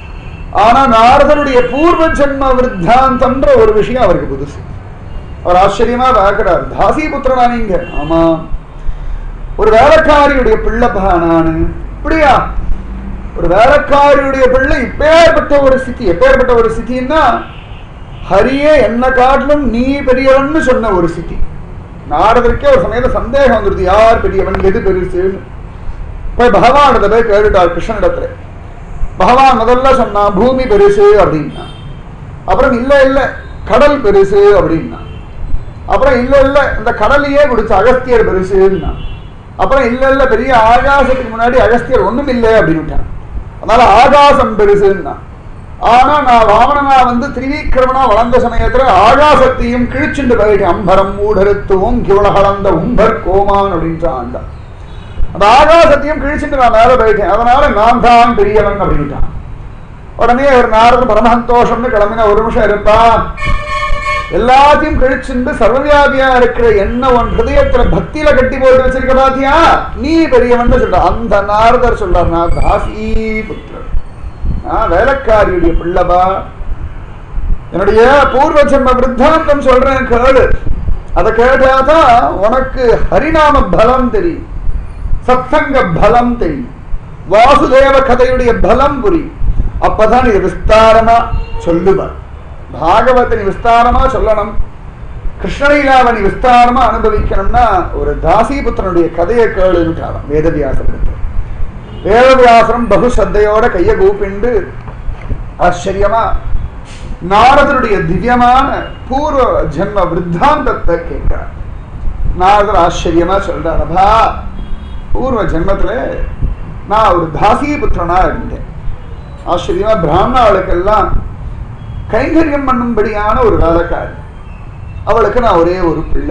Speaker 1: ஆனா நாரதருடைய பூர்வ ஜென்ம விருத்தாந்தம்ன்ற ஒரு விஷயம் அவருக்கு புதுசு அவர் ஆச்சரியமா பார்க்கிறார் தாசி புத்திரனா நீங்க ஆமா ஒரு வேலைக்காரியுடைய பிள்ளைப்பா நானு இப்படியா ஒரு வேலைக்காரியுடைய பிள்ளை இப்பேற்பட்ட ஒரு ஸ்திதி எப்பேற்பட்ட ஒரு ஸ்திதின்னா ஹரியே என்ன காட்டிலும் நீ பெரியவன்னு சொன்ன ஒரு ஸ்திதி நாரதற்கே ஒரு சமயத்துல சந்தேகம் வந்துருது யார் பெரியவன் எது பெருசுன்னு போய் பகவானிடத்தை போய் கேட்டுட்டார் கிருஷ்ணனிடத்துல பகவான் முதல்ல சொன்னா பூமி பெருசு அப்படின்னா அப்புறம் இல்ல இல்ல கடல் பெருசு அப்படின்னா அப்புறம் இல்ல இல்ல இந்த கடலையே குடிச்ச அகஸ்தியர் பெருசுன்னா அப்புறம் இல்ல இல்ல பெரிய ஆகாசத்துக்கு முன்னாடி அகஸ்தியர் ஒண்ணும் இல்லை அப்படின்னு அதனால ஆகாசம் பெருசுன்னா ஆனா நான் வாமனனா வந்து திரிவிக்கிரமனா வளர்ந்த சமயத்துல ஆகாசத்தையும் கிழிச்சுண்டு போயிட்டேன் அம்பரம் ஊடறுத்துவும் கிவளகலந்த உம்பர் கோமான் அப்படின்ற ஆண்டா அந்த ஆகாசத்தையும் கிழிச்சுட்டு நான் மேல போயிட்டேன் அதனால நான் தான் பெரியவன் அப்படின்ட்டான் உடனே ஒரு நாரத பரமசந்தோஷம்னு கிளம்பின ஒரு நிமிஷம் இருப்பா எல்லாத்தையும் கழிச்சுண்டு சர்வவியாபியா இருக்கிற என்ன உன் ஹிருதயத்துல பக்தியில கட்டி போட்டு வச்சிருக்க பாத்தியா நீ பெரியவன் சொல்ற அந்த நாரதர் சொல்றார் நான் தாசி புத்திரர் நான் வேலைக்காரியுடைய பிள்ளபா என்னுடைய பூர்வ ஜென்ம விருத்தாந்தம் சொல்றேன் கேளு அதை கேட்டாதான் உனக்கு ஹரிநாம பலம் தெரியும் சத்சங்க பலம் தெரியும் வாசுதேவ கதையுடைய பலம் புரியும் அப்பதான் இது விஸ்தாரமா சொல்லுவார் பாகவத்தை நீ விஸ்தாரமா சொல்லணும் கிருஷ்ணலீலாவை நீ விஸ்தாரமா அனுபவிக்கணும்னா ஒரு தாசிபுத்திரனுடைய கதையை கேளுன்னு வேதவியாசம் வேதவியாசனம் பகு சத்தையோட கையை கூப்பிண்டு ஆச்சரியமா நாரதருடைய திவ்யமான பூர்வ ஜென்ம விருத்தாந்தத்தை கேட்கிறார் நாரதர் ஆச்சரியமா சொல்றார் அப்பா பூர்வ ஜென்மத்துல நான் ஒரு தாசிபுத்திரனா இருந்தேன் ஆச்சரியமா பிராமணாளுக்கெல்லாம் கைங்கரியம் பண்ணும்படியான ஒரு வேலைக்காரி அவளுக்கு நான் ஒரே ஒரு பிள்ளை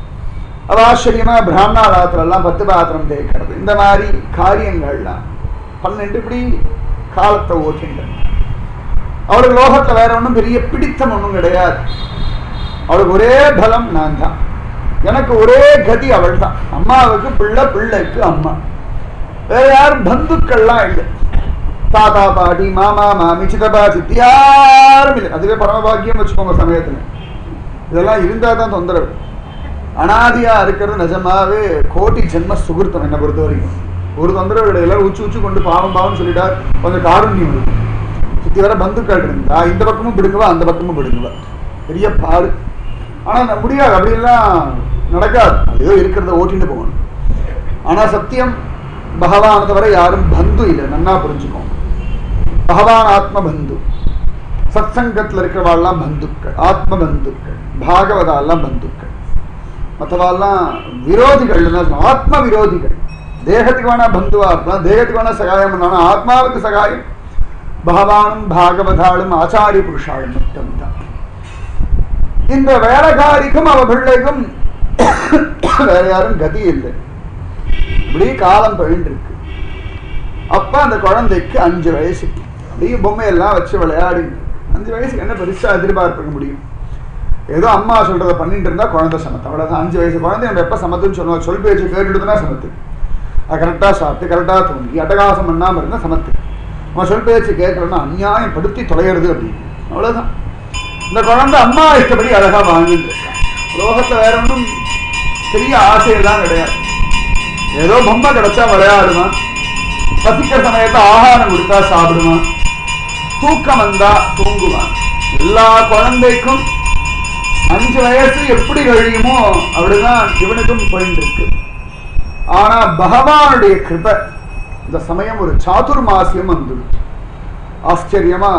Speaker 1: அவ ஆச்சரியமா பிராமணா ராத்திரம் எல்லாம் பத்து பாத்திரம் தேய்க்கிறது இந்த மாதிரி காரியங்கள்லாம் பன்னெண்டு இப்படி காலத்தை ஓட்டின்ற அவளுக்கு லோகத்துல வேற ஒன்றும் பெரிய பிடித்தம் ஒன்றும் கிடையாது அவளுக்கு ஒரே பலம் நான் தான் எனக்கு ஒரே கதி அவள் தான் அம்மாவுக்கு பிள்ளை பிள்ளைக்கு அம்மா வேற யாரும் பந்துக்கள்லாம் இல்லை தாத்தா பாட்டி மாமா மாமி சித்தப்பா சித்தி யாரும் இல்லை அதுவே பரமபாக்கியம் வச்சுக்கோங்க சமயத்துல இதெல்லாம் இருந்தா தான் தொந்தரவு அனாதியா இருக்கிறது நிஜமாவே கோட்டி ஜென்ம சுகிருத்தம் என்னை பொறுத்த வரைக்கும் ஒரு தொந்தரவு கிடையாது எல்லாரும் உச்சி உச்சி கொண்டு பாவம் பாவம் சொல்லிட்டா கொஞ்சம் காருண்யம் இருக்கும் சுத்தி வர பந்துக்கள் இருந்தா இந்த பக்கமும் பிடுங்குவா அந்த பக்கமும் பிடுங்குவா பெரிய பாடு ஆனா ந- முடியாது அப்படியெல்லாம் நடக்காது அது ஏதோ இருக்கிறத ஓட்டிட்டு போகணும் ஆனா சத்தியம் பகவானை தவிர யாரும் பந்து இல்லை நன்னா புரிஞ்சுக்கோங்க பகவான் ஆத்ம பந்து சத்சங்கத்தில் இருக்கிறவாள்லாம் பந்துக்கள் ஆத்ம பந்துக்கள் பாகவதாலாம் பந்துக்கள் மற்றவாள்லாம் விரோதிகள் ஆத்ம விரோதிகள் தேகத்துக்கு வேணா பந்துவா இருக்கலாம் தேகத்துக்கு வேணா சகாயம் பண்ணாலும் ஆத்மாவுக்கு சகாயம் பகவானும் பாகவதாலும் ஆச்சாரிய புருஷாலும் மட்டும்தான் இந்த வேலைக்காரிக்கும் அவ பிள்ளைக்கும் வேற யாரும் கதி இல்லை இப்படி காலம் பயின்றிருக்கு அப்ப அந்த குழந்தைக்கு அஞ்சு வயசு அப்படியே பொம்மையெல்லாம் வச்சு விளையாடி அஞ்சு வயசுக்கு என்ன பெருசா எதிர்பார்க்க முடியும் ஏதோ அம்மா சொல்றதை பண்ணிட்டு இருந்தா குழந்தை சமத்து அவ்வளவுதான் அஞ்சு வயசு குழந்தை நம்ம எப்ப சமத்துன்னு சொல்லுவோம் சொல் பேச்சு கேட்டுட்டு தான் சமத்து அது கரெக்டா சாப்பிட்டு கரெக்டா தூங்கி அட்டகாசம் பண்ணாம இருந்தா சமத்து நம்ம சொல் பேச்சு கேட்கறோம்னா அநியாயம் படுத்தி தொலைகிறது அப்படின்னு அவ்வளவுதான் இந்த குழந்தை அம்மா இஷ்டப்படி அழகா வாங்கிட்டு இருக்கான் லோகத்துல வேற ஒன்றும் பெரிய ஆசையெல்லாம் கிடையாது ஏதோ பொம்மை கிடைச்சா விளையாடுமா பசிக்கிற சமயத்தை ஆகாரம் கொடுத்தா சாப்பிடுவான் தூக்கம் வந்தா தூங்குவான் எல்லா குழந்தைக்கும் அஞ்சு வயசு எப்படி கழியுமோ அப்படிதான் இவனுக்கும் போயிட்டு இருக்கு ஆனா பகவானுடைய கிருபை இந்த சமயம் ஒரு சாதுர்மாசியம் வந்துடும் ஆச்சரியமா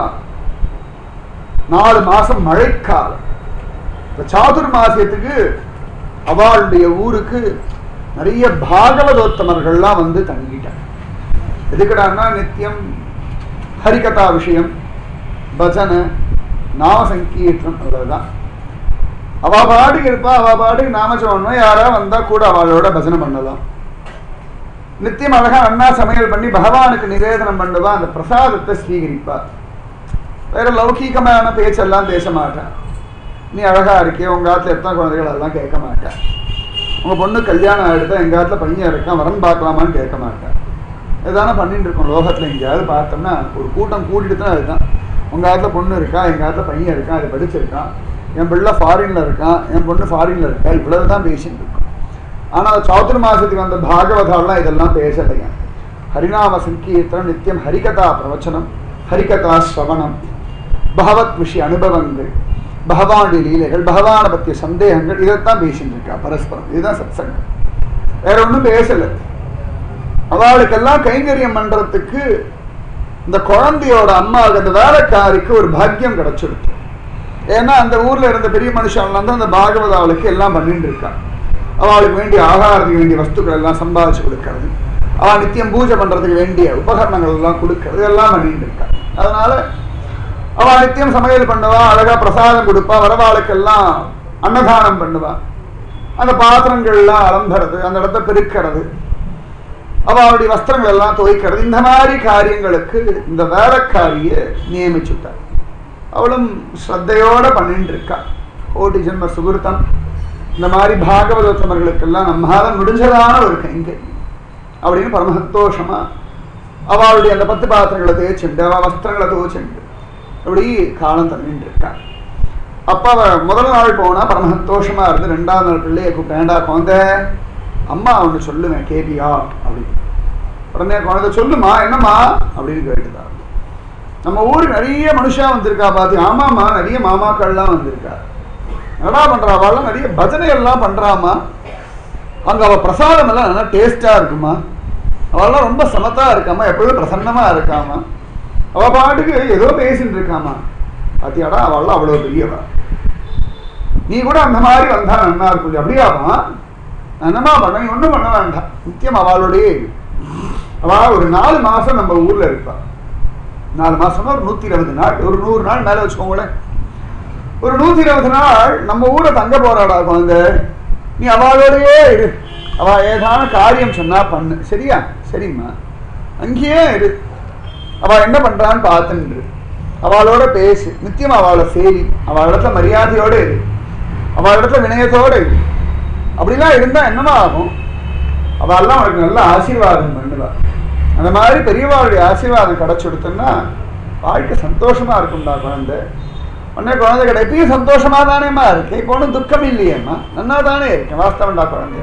Speaker 1: நாலு மாசம் மழைக்காலம் இந்த சாதுர்மாசியத்துக்கு அவளுடைய ஊருக்கு நிறைய பாகவதோத்தமர்கள்லாம் வந்து தங்கிட்டாங்க எதுக்குடான்னா நித்தியம் ஹரிகதா விஷயம் பஜனை நாம சங்கீர்த்தனம் அவ்வளவுதான் அவ பாட்டுக்கு இருப்பா அவ பாட்டுக்கு நாம சொல்லணும் யாரா வந்தா கூட அவளோட பஜனை பண்ணலாம் நித்தியம் அழகா அண்ணா சமையல் பண்ணி பகவானுக்கு நிவேதனம் பண்ணுவா அந்த பிரசாதத்தை ஸ்வீகரிப்பா வேற லௌகீகமான பேச்செல்லாம் பேச மாட்டான் நீ அழகா இருக்கே உங்க ஆத்துல எத்தனை குழந்தைகள் அதெல்லாம் கேட்க மாட்டேன் உங்க பொண்ணு கல்யாணம் ஆயிடுதா எங்க ஆத்துல பையன் இருக்கான் வரன் பார்க்கலாமான்னு கேட்க மாட்டேன் இதானே பண்ணிட்டு இருக்கோம் லோகத்துல எங்கேயாவது பார்த்தோம்னா ஒரு கூட்டம் கூட்டிட்டு தான் அதுதான் உங்க ஆத்துல பொண்ணு இருக்கா எங்க ஆத்துல பையன் இருக்கான் அது படிச்சிருக்கான் என் பிள்ளை ஃபாரின்ல இருக்கான் என் பொண்ணு ஃபாரின்ல இருக்கா இவ்வளவுதான் பேசிட்டு இருக்கோம் ஆனா சௌத்திர மாசத்துக்கு வந்த பாகவதாலாம் இதெல்லாம் பேசலையா ஹரிநாம சங்கீர்த்தனம் நித்தியம் ஹரிகதா பிரவச்சனம் ஹரிகதா ஸ்ரவணம் பகவத் விஷய அனுபவங்கள் பகவானுடைய லீலைகள் பகவானை பற்றிய சந்தேகங்கள் இதைத்தான் பேசிட்டு இருக்கா பரஸ்பரம் இதுதான் சத்சங்கம் வேற ஒண்ணும் பேசல அவளுக்கெல்லாம் கைங்கரியம் பண்றதுக்கு இந்த குழந்தையோட அம்மாவுக்கு அந்த வேலைக்காரிக்கு ஒரு பாக்கியம் கிடைச்சிருக்கு ஏன்னா அந்த ஊர்ல இருந்த பெரிய மனுஷன்லாம் தான் அந்த பாகவத அவளுக்கு எல்லாம் பண்ணிட்டு இருக்கா அவளுக்கு வேண்டிய ஆகாரத்துக்கு வேண்டிய வஸ்துக்கள் எல்லாம் சம்பாதிச்சு கொடுக்கறது அவள் நித்தியம் பூஜை பண்றதுக்கு வேண்டிய உபகரணங்கள் எல்லாம் கொடுக்கறது எல்லாம் பண்ணிட்டு இருக்கா அதனால அவள் நித்தியம் சமையல் பண்ணுவா அழகா பிரசாதம் கொடுப்பா வரவாளுக்கெல்லாம் அன்னதானம் பண்ணுவா அந்த பாத்திரங்கள் எல்லாம் அலம்புறது அந்த இடத்த பெருக்கிறது அவளுடைய வஸ்திரங்கள் எல்லாம் துவைக்கிறது இந்த மாதிரி காரியங்களுக்கு இந்த வேலைக்காரியை நியமிச்சுட்டார் அவளும் ஸ்ரத்தையோட பண்ணிட்டு இருக்கா கோடி ஜென்ம சுகிருத்தம் இந்த மாதிரி பாகவதோத்தமர்களுக்கெல்லாம் நம்மால முடிஞ்சதான ஒரு கைங்கை அப்படின்னு பரம சந்தோஷமா அவளுடைய அந்த பத்து பாத்திரங்களை தேய்ச்சுண்டு அவ வஸ்திரங்களை துவைச்சுண்டு இப்படி காலம் தள்ளிட்டு இருக்கா அப்ப அவ முதல் நாள் போனா பரம சந்தோஷமா இருந்து ரெண்டாவது நாள் பிள்ளைய கூப்பிட்டேன்டா குழந்தை அம்மா ஒன்று சொல்லுவேன் கேபியா அப்படின்னு உடனே குழந்தை சொல்லுமா என்னம்மா அப்படின்னு கேட்டுதா நம்ம ஊருக்கு நிறைய மனுஷா வந்திருக்கா பாத்தி ஆமாம்மா நிறைய மாமாக்கள்லாம் வந்திருக்கா என்னடா பண்றா அவள்லாம் நிறைய பஜனை எல்லாம் பண்றாமா அங்க அவ பிரசாதம் எல்லாம் நல்லா டேஸ்டா இருக்குமா அவெல்லாம் ரொம்ப சமத்தா இருக்காமா எப்பொழுதும் பிரசன்னமா இருக்காமா அவ பாட்டுக்கு ஏதோ பேசிட்டு இருக்காமா பாத்தியாடா அவள்லாம் அவ்வளவு பெரியவா நீ கூட அந்த மாதிரி வந்தா நன்னா இருக்கும் அப்படியாமா என்னமா பண்ண நீ ஒண்ணும் பண்ண வேண்டாம் நித்தியம் அவளுடைய அவ ஒரு நாலு மாசம் நம்ம ஊர்ல இருப்பா நாலு மாசம்னா ஒரு நூத்தி இருபது நாள் ஒரு நூறு நாள் மேல வச்சுக்கோங்களேன் ஒரு நூத்தி இருபது நாள் நம்ம ஊரை தங்க போறாடா குழந்தை நீ அவளோடயே இரு அவ ஏதான காரியம் சொன்னா பண்ணு சரியா சரிம்மா அங்கேயே இரு அவ என்ன பண்றான்னு பார்த்துன்னு இரு. அவளோட பேசு நித்தியம் அவளை சேவி அவள் இடத்துல மரியாதையோட இரு அவள் இடத்துல வினயத்தோட இரு அப்படிலாம் இருந்தா என்னமா ஆகும் அவெல்லாம் உனக்கு நல்ல ஆசீர்வாதம் பண்ணுவா அந்த மாதிரி பெரியவாளுடைய ஆசீர்வாதம் கிடைச்சுடுத்துன்னா வாழ்க்கை சந்தோஷமா இருக்கும்டா குழந்தை உடனே குழந்தை கிடை இப்பயும் சந்தோஷமா தானேம்மா இருக்கு இப்போ ஒன்றும் துக்கம் இல்லையேம்மா நன்னா தானே இருக்கேன் வாஸ்தவம்டா குழந்தை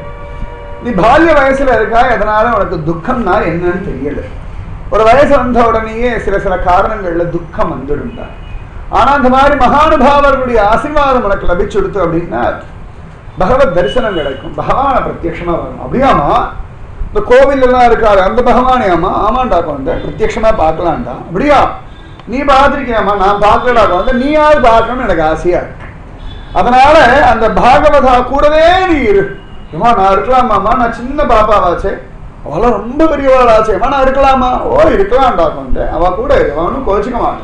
Speaker 1: நீ பால்ய வயசுல இருக்கா எதனால உனக்கு துக்கம்னா என்னன்னு தெரியல ஒரு வயசு வந்த உடனேயே சில சில காரணங்கள்ல துக்கம் வந்துடும்டா ஆனா அந்த மாதிரி மகானுபாவர்களுடைய ஆசீர்வாதம் உனக்கு லபிச்சுடுத்து அப்படின்னா பகவத் தரிசனம் கிடைக்கும் பகவான பிரத்யட்சமா வரும் அப்படியாமா இந்த கோவில் எல்லாம் இருக்காரு அந்த பகவானேம்மா ஆமாண்டா குழந்தை பிரத்யட்சமா பார்க்கலாம்டா அப்படியா நீ பார்த்திருக்கியாம்மா நான் பார்க்கலடா குழந்தை நீயாவது பார்க்கணும்னு எனக்கு ஆசையா இருக்கு அதனால அந்த பாகவதா கூடவே நீ இரு ஏமா நான் இருக்கலாமாம்மா நான் சின்ன பாப்பாவாச்சே அவெல்லாம் ரொம்ப பெரியவாளாச்சேம்மா நான் இருக்கலாமா ஓ இருக்கலாம்டா குழந்தை அவ கூட இரு அவனும் கோச்சிக்க மாட்டான்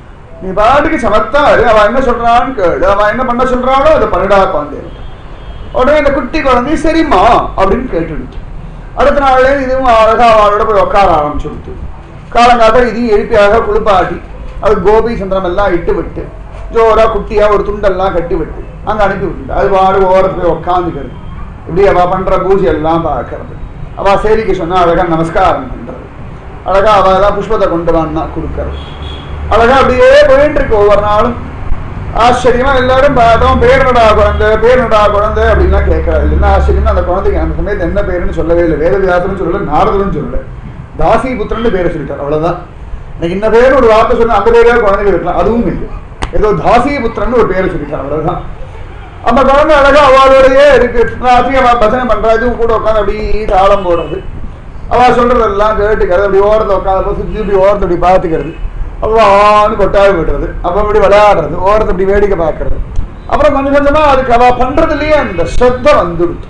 Speaker 1: நீ பாட்டுக்கு சமத்தா இரு அவ என்ன சொல்றான்னு கேளு அவ என்ன பண்ண சொல்றாளோ அதை பண்ணிடா குழந்தை உடனே அந்த குட்டி குழந்தை சரிம்மா அப்படின்னு கேட்டுடுச்சு அடுத்த நாள்ல இதுவும் அழகா அவளோட போய் உட்கார ஆரம்பிச்சுடுத்து காலங்காத்த இதையும் எழுப்பியாக குளிப்பாட்டி அது கோபி சந்திரம் எல்லாம் இட்டு விட்டு ஜோரா குட்டியா ஒரு துண்டெல்லாம் கட்டி விட்டு அங்க அனுப்பி விட்டுட்டு அது வாடு ஓரத்துல போய் உட்காந்துக்கிறது இப்படி அவ பண்ற பூஜை எல்லாம் பார்க்கறது அவ சேரிக்கு சொன்னா அழகா நமஸ்காரம் பண்றது அழகா அவ தான் புஷ்பத்தை கொண்டு வான்னா கொடுக்கறது அழகா அப்படியே போயிட்டு இருக்கு ஒவ்வொரு நாளும் ஆச்சரியமா எல்லாரும் பார்த்தோம் பேருடா குழந்தை பேருடா குழந்தை அப்படின்லாம் கேட்கறாரு என்ன ஆச்சரியமா அந்த குழந்தைக்கு அந்த சமயத்து என்ன பேருன்னு சொல்லவே இல்லை வேதவியாசனும் சொல்லல நாரதனும் சொல்லல தாசி புத்திரன்னு பேரை சொல்லிட்டார் அவ்வளவுதான் எனக்கு இந்த பேர் ஒரு வார்த்தை சொன்னா அந்த பேரே குழந்தைகள் இருக்கலாம் அதுவும் இல்லை ஏதோ தாசி புத்திரன்னு ஒரு பேரை சொல்லிட்டார் அவ்வளவுதான் அந்த குழந்தை அழகா அவளோடயே இருக்கு ராத்திரி அவ பஜனை பண்றா இதுவும் கூட உட்காந்து அப்படி தாளம் போடுறது அவ சொல்றதெல்லாம் கேட்டுக்கிறது அப்படி ஓரத்தை உட்காந்து சுற்றி இப்படி ஓரத்தை அப்படி பார்த்துக்கிறது அவ்வான்னு கொட்டாவி விடுறது அப்ப இப்படி விளையாடுறது ஓரத்தை இப்படி வேடிக்கை பார்க்கறது அப்புறம் கொஞ்சம் கொஞ்சமா அதுக்கு அவ பண்றதுலயே அந்த ஸ்ரத்த வந்துடுது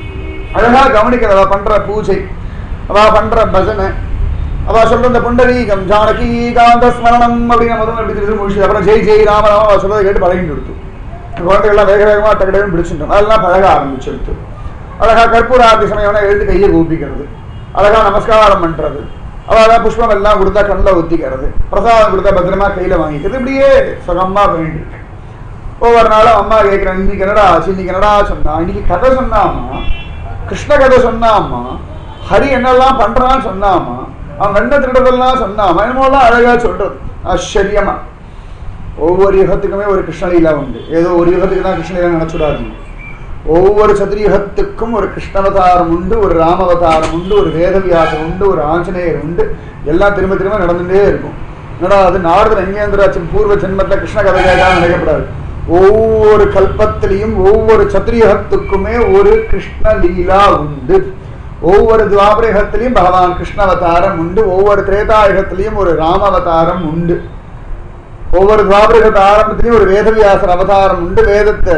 Speaker 1: அழகா கவனிக்கிறது அவ பண்ற பூஜை அவ பண்ற பஜனை அவ சொல்ற இந்த புண்டரீகம் ஜானகி காந்த ஸ்மரணம் அப்படின்னு முதல்ல அப்படி திரும்பி முடிச்சு அப்புறம் ஜெய் ஜெய் ராமராம அவ சொல்றதை கேட்டு பழகிட்டு கொடுத்து குழந்தைகள்லாம் வேக வேகமா டக்கு பிடிச்சிட்டோம் அதெல்லாம் பழக ஆரம்பிச்சிருத்து அழகா கற்பூர ஆரத்தி சமயம் எழுந்து கையை கூப்பிக்கிறது அழகா நமஸ்காரம் பண்றது அவள் புஷ்பம் எல்லாம் கொடுத்தா கண்ணில் ஊத்திக்கிறது பிரசாதம் கொடுத்தா பத்திரமா கையில வாங்கிக்கிறது இப்படியே சுகமா போயிட்டு இருக்கு ஒவ்வொரு நாளும் அம்மா கேட்கிறேன் இன்னைக்கு என்னடா ஆச்சு இன்னைக்கு என்னடா சொன்னா இன்னைக்கு கதை சொன்னாமா கிருஷ்ண கதை சொன்னாமா ஹரி என்னெல்லாம் பண்றான்னு சொன்னாமா அவன் வெண்ண திருடதெல்லாம் சொன்னாமா என்னமோலாம் அழகா சொல்றது ஆச்சரியமா ஒவ்வொரு யுகத்துக்குமே ஒரு கிருஷ்ணலீலா உண்டு ஏதோ ஒரு யுகத்துக்கு தான் கிருஷ்ணலீலா நினைச்சுடாதீங்க ஒவ்வொரு சதுரயுகத்துக்கும் ஒரு கிருஷ்ணவதாரம் உண்டு ஒரு ராமவதாரம் உண்டு ஒரு வேதவியாசம் உண்டு ஒரு ஆஞ்சநேயர் உண்டு எல்லாம் திரும்ப திரும்ப நடந்துட்டே இருக்கும் என்னடா அது நாரத ரங்கேந்திராச்சன் பூர்வ ஜென்மத்தில் கிருஷ்ண கதை கேட்டால் நினைக்கப்படாது ஒவ்வொரு கல்பத்திலையும் ஒவ்வொரு சதுரயுகத்துக்குமே ஒரு கிருஷ்ண லீலா உண்டு ஒவ்வொரு துவாபரயுகத்திலையும் பகவான் கிருஷ்ணவதாரம் உண்டு ஒவ்வொரு திரேதாயுகத்திலையும் ஒரு ராமவதாரம் உண்டு ஒவ்வொரு துவாபரயுகத்து ஆரம்பத்திலையும் ஒரு வேதவியாசர் அவதாரம் உண்டு வேதத்தை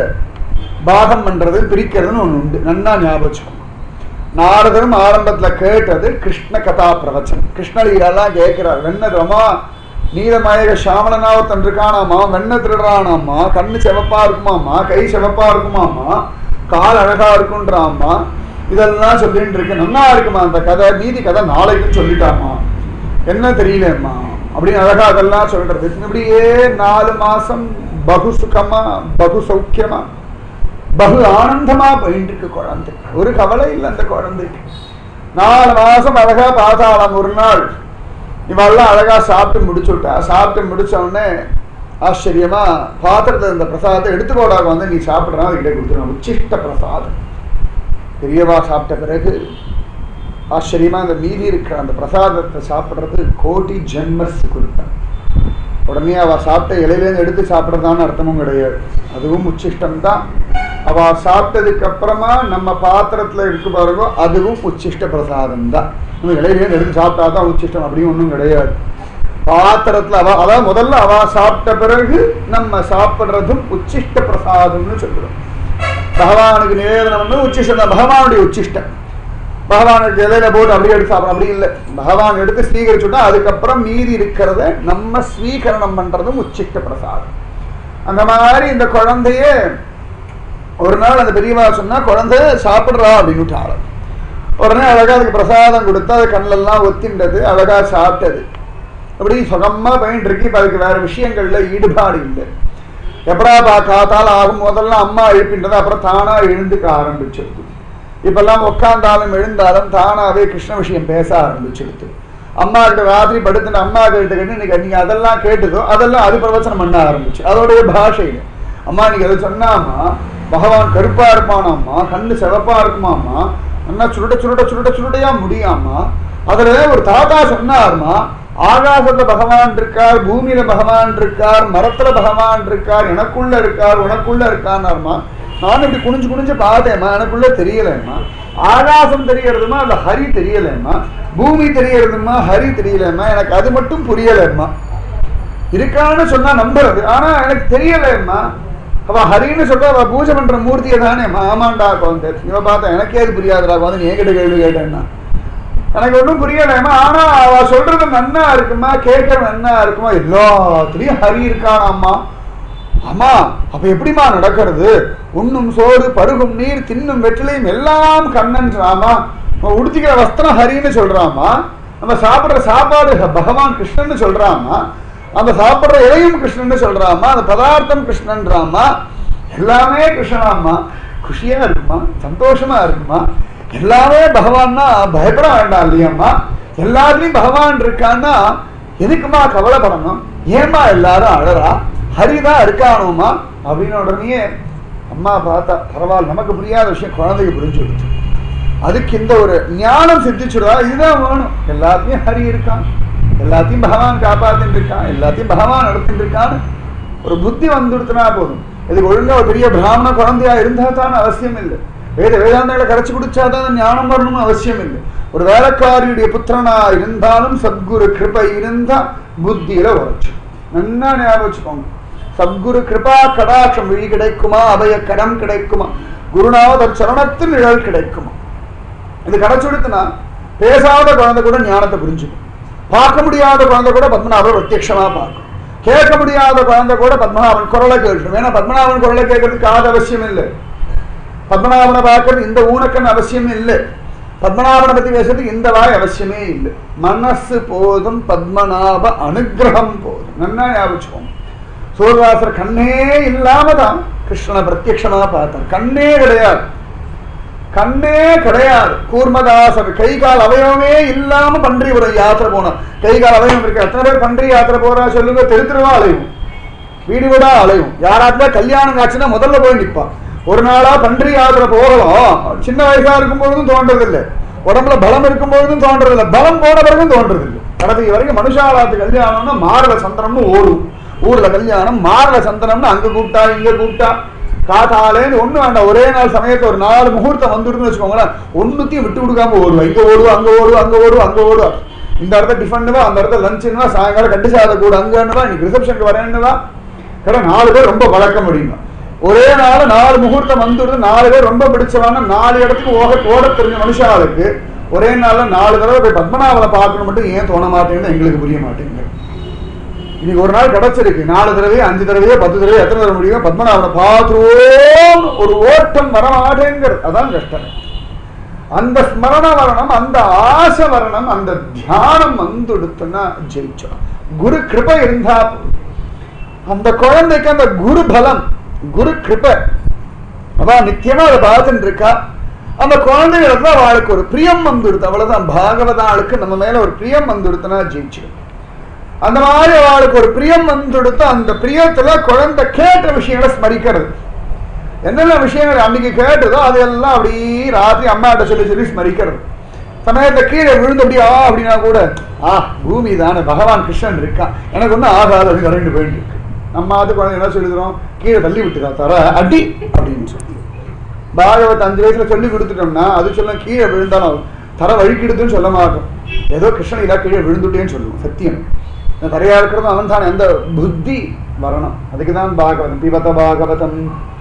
Speaker 1: பாகம் பண்றது பிரிக்கிறதுன்னு ஒண்ணு உண்டு நன்னா ஞாபகம் வச்சுக்கோங்க. நாரதரும் ஆரம்பத்துல கேட்டது கிருஷ்ண கதா பிரவச்சனம் கிருஷ்ணலீலாம் கேட்கிறார் வெண்ண ரமா நீலமயக சாமலனாவத்தன் இருக்கானாமா வெண்ண திருடுறானாமா கண்ணு செவப்பா இருக்குமாமா கை செவப்பா இருக்குமாமா கால் அழகா இருக்குன்றாமா இதெல்லாம் சொல்லிட்டு இருக்கு நல்லா இருக்குமா அந்த கதை நீதி கதை நாளைக்குன்னு சொல்லிட்டாமா என்ன தெரியலம்மா அப்படின்னு அழகா அதெல்லாம் சொல்றது இப்படியே நாலு மாசம் பகு சுகமா பகு சௌக்கியமா பகு ஆனந்தமா போயிட்டு இருக்கு குழந்தை ஒரு கவலை இல்லை அந்த குழந்தைக்கு நாலு மாசம் அழகா பாதாளம் ஒரு நாள் இவெல்லாம் அழகா சாப்பிட்டு முடிச்சுட்டா சாப்பிட்டு முடிச்ச உடனே ஆச்சரியமா பாத்திரத்தை இந்த பிரசாதத்தை எடுத்துக்கோடாக வந்து நீ சாப்பிடுறான் அதுக்கிட்ட கொடுத்துருவான் உச்சிஷ்ட பிரசாதம் பெரியவா சாப்பிட்ட பிறகு ஆச்சரியமா அந்த மீதி இருக்கிற அந்த பிரசாதத்தை சாப்பிடுறது கோடி ஜென்மஸ் கொடுத்தான் உடனே அவ சாப்பிட்ட இலையிலேருந்து எடுத்து சாப்பிட்றதான்னு அர்த்தமும் கிடையாது அதுவும் உச்சிஷ்டம் தான் அவ சாப்பிட்டதுக்கு அப்புறமா நம்ம பாத்திரத்துல இருக்கு பாருங்க அதுவும் உச்சிஷ்ட பிரசாதம் தான் நம்ம இலையிலேருந்து எடுத்து சாப்பிட்டா தான் உச்சிஷ்டம் அப்படியும் ஒன்றும் கிடையாது பாத்திரத்துல அவ அதாவது முதல்ல அவ சாப்பிட்ட பிறகு நம்ம சாப்பிடுறதும் உச்சிஷ்ட பிரசாதம்னு சொல்றோம் பகவானுக்கு நிவேதனம் வந்து உச்சிஷ்டம் தான் பகவானுடைய உச்சிஷ்டம் பகவானுக்கு இலையில போட்டு அப்படியே எடுத்து சாப்பிடும் அப்படி இல்லை பகவான் எடுத்து ஸ்வீகரிச்சுட்டா அதுக்கப்புறம் மீதி இருக்கிறத நம்ம ஸ்வீகரணம் பண்றதும் உச்சிஷ்ட பிரசாதம் அந்த மாதிரி இந்த குழந்தைய ஒரு நாள் அந்த பெரியவா சொன்னா குழந்தை சாப்பிடுறா அப்படின்னு விட்டாலும் உடனே அழகா அதுக்கு பிரசாதம் கொடுத்து அது கண்ணெல்லாம் ஒத்தின்றது அழகா சாப்பிட்டது அப்படி சுகமா பயின்று இருக்கு இப்ப அதுக்கு வேற விஷயங்கள்ல ஈடுபாடு இல்லை எப்படா பா காத்தால் ஆகும் போதெல்லாம் அம்மா எழுப்பின்றது அப்புறம் தானா எழுந்துக்க ஆரம்பிச்சிருது இப்பெல்லாம் உட்கார்ந்தாலும் எழுந்தாலும் தானாவே கிருஷ்ண விஷயம் பேச ஆரம்பிச்சிடுது அம்மா கிட்ட ராத்திரி படுத்துட்டு அம்மா கிட்ட கேட்டு நீங்க நீங்க அதெல்லாம் கேட்டதோ அதெல்லாம் அது பிரவச்சனம் பண்ண ஆரம்பிச்சு அதோடைய பாஷையில அம்மா நீங்க அதை சொன்னாமா பகவான் கருப்பா இருப்பானாம்மா கண்ணு சிவப்பா இருக்குமாம்மா அண்ணா சுருட்ட சுருட்ட சுருட்ட சுருட்டையா முடியாமா அதுல ஒரு தாத்தா சொன்னாருமா ஆகாசத்துல பகவான் இருக்கார் பூமியில பகவான் இருக்கார் மரத்துல பகவான் இருக்கார் எனக்குள்ள இருக்கார் உனக்குள்ள இருக்கான்னாருமா நான் இப்படி குனிஞ்சு குனிஞ்சு பார்த்தேம்மா எனக்குள்ள தெரியலம்மா ஆகாசம் தெரியறதுமா அந்த ஹரி தெரியலம்மா பூமி தெரியறதுமா ஹரி தெரியலம்மா எனக்கு அது மட்டும் புரியலம்மா இருக்கான்னு சொன்னா நம்புறது ஆனா எனக்கு தெரியலம்மா அவ ஹரின்னு சொல்ற அவ பூஜை பண்ற மூர்த்தியை தானே ஆமாண்டா குழந்தை இவ பார்த்தா எனக்கே அது புரியாதுடா குழந்தை நீ என்கிட்ட கேள்வி கேட்டேன்னா எனக்கு ஒன்றும் புரியலைம்மா ஆனா அவ சொல்றது நன்னா இருக்குமா கேட்கற நன்னா இருக்குமா எல்லாத்துலயும் ஹரி இருக்கானாம்மா அம்மா அப்ப எப்படிம்மா நடக்கிறது உண்ணும் சோறு பருகும் நீர் தின்னும் வெற்றிலையும் எல்லாம் கண்ணன்றாமா நம்ம உடுத்திக்கிற வஸ்திரம் ஹரின்னு சொல்றாமா நம்ம சாப்பிடுற சாப்பாடு ஹ- பகவான் கிருஷ்ணன்னு சொல்றாமா அந்த சாப்பிடுற இலையும் கிருஷ்ணன்னு சொல்றாமா அந்த பதார்த்தம் கிருஷ்ணன்றாமா எல்லாமே கிருஷ்ணனாம்மா குஷியா இருக்குமா சந்தோஷமா இருக்குமா எல்லாமே பகவான்னா பயப்பட வேண்டாம் இல்லையாம்மா எல்லாத்துலயும் பகவான் இருக்கான்னா எதுக்குமா கவலைப்படணும் ஏம்மா எல்லாரும் அழறா ஹரிதான் இருக்கானோமா அப்படின்னு உடனே அம்மா பார்த்தா பரவாயில்ல நமக்கு புரியாத விஷயம் குழந்தைக்கு புரிஞ்சுடுச்சு அதுக்கு இந்த ஒரு ஞானம் சித்திச்சுடா இதுதான் வேணும் எல்லாத்தையும் ஹரி இருக்கான் எல்லாத்தையும் பகவான் காப்பாத்தின்னு இருக்கான் எல்லாத்தையும் பகவான் நடத்திட்டு இருக்கான்னு ஒரு புத்தி வந்துடுத்துனா போதும் இதுக்கு ஒழுங்கா ஒரு பெரிய பிராமண குழந்தையா இருந்தா தான் அவசியம் இல்லை வேத வேதாந்தங்களை கரைச்சு குடிச்சாதான் ஞானம் வரணும்னு அவசியம் இல்லை ஒரு வேலைக்காரியுடைய புத்திரனா இருந்தாலும் சத்குரு கிருபை இருந்தா புத்தியில உரைச்சு நல்லா ஞாபகம் வச்சுக்கோங்க சத்குரு கிருபா கடாட்சம் விழி கிடைக்குமா அபய கடம் கிடைக்குமா குருநாதர் சரணத்தில் நிழல் கிடைக்குமா இது கிடைச்சுடுத்துனா பேசாத குழந்தை கூட ஞானத்தை புரிஞ்சுக்கும் பார்க்க முடியாத குழந்தை கூட பத்மநாபன் பிரத்யட்சமா பார்க்கும் கேட்க முடியாத குழந்தை கூட பத்மநாபன் குரலை கேட்கும் ஏன்னா பத்மநாபன் குரலை கேட்கறதுக்கு காது அவசியம் இல்லை பத்மநாபனை பார்க்கறது இந்த ஊனக்கண் அவசியம் இல்லை பத்மநாபனை பத்தி பேசுறதுக்கு இந்த வாய் அவசியமே இல்லை மனசு போதும் பத்மநாப அனுகிரகம் போதும் நல்லா ஞாபகம் வச்சுக்கோங்க. சூரதாசர் கண்ணே இல்லாம தான் கிருஷ்ணனை பிரத்யட்சமா பார்த்தார் கண்ணே கிடையாது கண்ணே கிடையாது கூர்மதாசர் கை கால் அவயவமே இல்லாம பன்றிபுரம் யாத்திரை போனார் கை கால் அவயவம் இருக்கு எத்தனை பேர் பன்றி யாத்திரை போறா சொல்லுங்க தெரு தெருவா அலையும் வீடு வீடா அலையும் யாராத்துல கல்யாணம் காட்சினா முதல்ல போய் நிப்பா ஒரு நாளா பன்றி யாத்திரை போகலாம் சின்ன வயசா இருக்கும் பொழுதும் தோன்றதில்லை உடம்புல பலம் இருக்கும் பொழுதும் தோன்றதில்லை பலம் போன பிறகும் தோன்றதில்லை கடைசி வரைக்கும் மனுஷாலாத்து கல்யாணம்னா மாரல சந்திரம்னு ஓடும் ஊர்ல கல்யாணம் மாரல சந்திரம்னு அங்க கூப்பிட்டா இங்க கூப்பிட்டா காத்தாலேன்னு ஒண்ணு வேண்டாம் ஒரே நாள் சமயத்துல ஒரு நாலு முகூர்த்தம் வந்துடுதுன்னு வச்சுக்கோங்களேன் ஒண்ணுத்தையும் விட்டு கொடுக்காம ஓடுவா இங்க ஓடுவா அங்க ஓடுவா அங்க ஓடுவா அங்க ஓடுவா இந்த இடத்த டிஃபன்னுவா அந்த இடத்த லஞ்சுன்னுவா சாயங்காலம் கட்டு சாத கூட அங்கன்னுவா இன்னைக்கு ரிசப்ஷனுக்கு வரேன்னுவா கடை நாலு பேர் ரொம்ப பழக்கம் முடியுமா ஒரே நாள் நாலு முகூர்த்தம் வந்துடுது நாலு பேர் ரொம்ப பிடிச்சவாங்க நாலு இடத்துக்கு ஓட ஓட தெரிஞ்ச மனுஷாளுக்கு ஒரே நாள்ல நாலு தடவை போய் பத்மநாபனை பார்க்கணும் மட்டும் ஏன் தோண மாட்டேங்குன்னு எங்களுக்கு புரிய மாட்டேங்குது இன்னைக்கு ஒரு நாள் கிடைச்சிருக்கு நாலு தடவையோ அஞ்சு தடவையோ பத்து தடவையோ எத்தனை தடவை முடியும் பத்மநாபனை பார்த்துருவோம் ஒரு ஓட்டம் வர மாட்டேங்கிறது அதான் கஷ்டம் அந்த ஸ்மரண வரணும் அந்த ஆசை வரணும் அந்த தியானம் வந்துடுத்துன்னா ஜெயிச்சோம் குரு கிருபை இருந்தா போதும். அந்த குழந்தைக்கு அந்த குரு பலம் குரு கிருபை அதான் நித்தியமா அதை பார்த்துட்டு இருக்கா அந்த குழந்தைகளுக்கு அவளுக்கு ஒரு பிரியம் வந்துடுது அவ்வளவுதான் பாகவதாளுக்கு நம்ம மேல ஒரு பிரியம் வந்துடுத்துனா ஜெயிச்சிடும் அந்த மாதிரி அவளுக்கு ஒரு பிரியம் வந்துடுத்து அந்த பிரியத்துல குழந்தை கேட்ட விஷயங்களை ஸ்மரிக்கிறது என்னென்ன விஷயங்கள் அன்னைக்கு கேட்டதோ அதெல்லாம் அப்படியே ராத்திரி அம்மாட்ட சொல்லி சொல்லி ஸ்மரிக்கிறது சமயத்துல கீழே விழுந்து அப்படியே ஆ அப்படின்னா கூட ஆ பூமி தானே பகவான் கிருஷ்ணன் இருக்கான் எனக்கு ஒன்றும் ஆகாது அப்படின்னு கரண்டு போயிட்டு இருக்கு நம்ம அது குழந்தை என்ன சொல்லிடுறோம் கீழே தள்ளி விட்டுறா தர அடி அப்படின்னு சொல்லி பாகவத் அஞ்சு வயசுல சொல்லி கொடுத்துட்டோம்னா அது சொல்ல கீழே விழுந்தாலும் தர வழுக்கிடுதுன்னு சொல்ல மாட்டோம் ஏதோ கிருஷ்ணன் இதா கீழே விழுந்துட்டேன்னு சொல்லுவோம் சத்தியம் இந்த தரையா இருக்கிறது அவன் தான் எந்த புத்தி வரணும் அதுக்கு தான் பாகவதம் பிபத பாகவதம்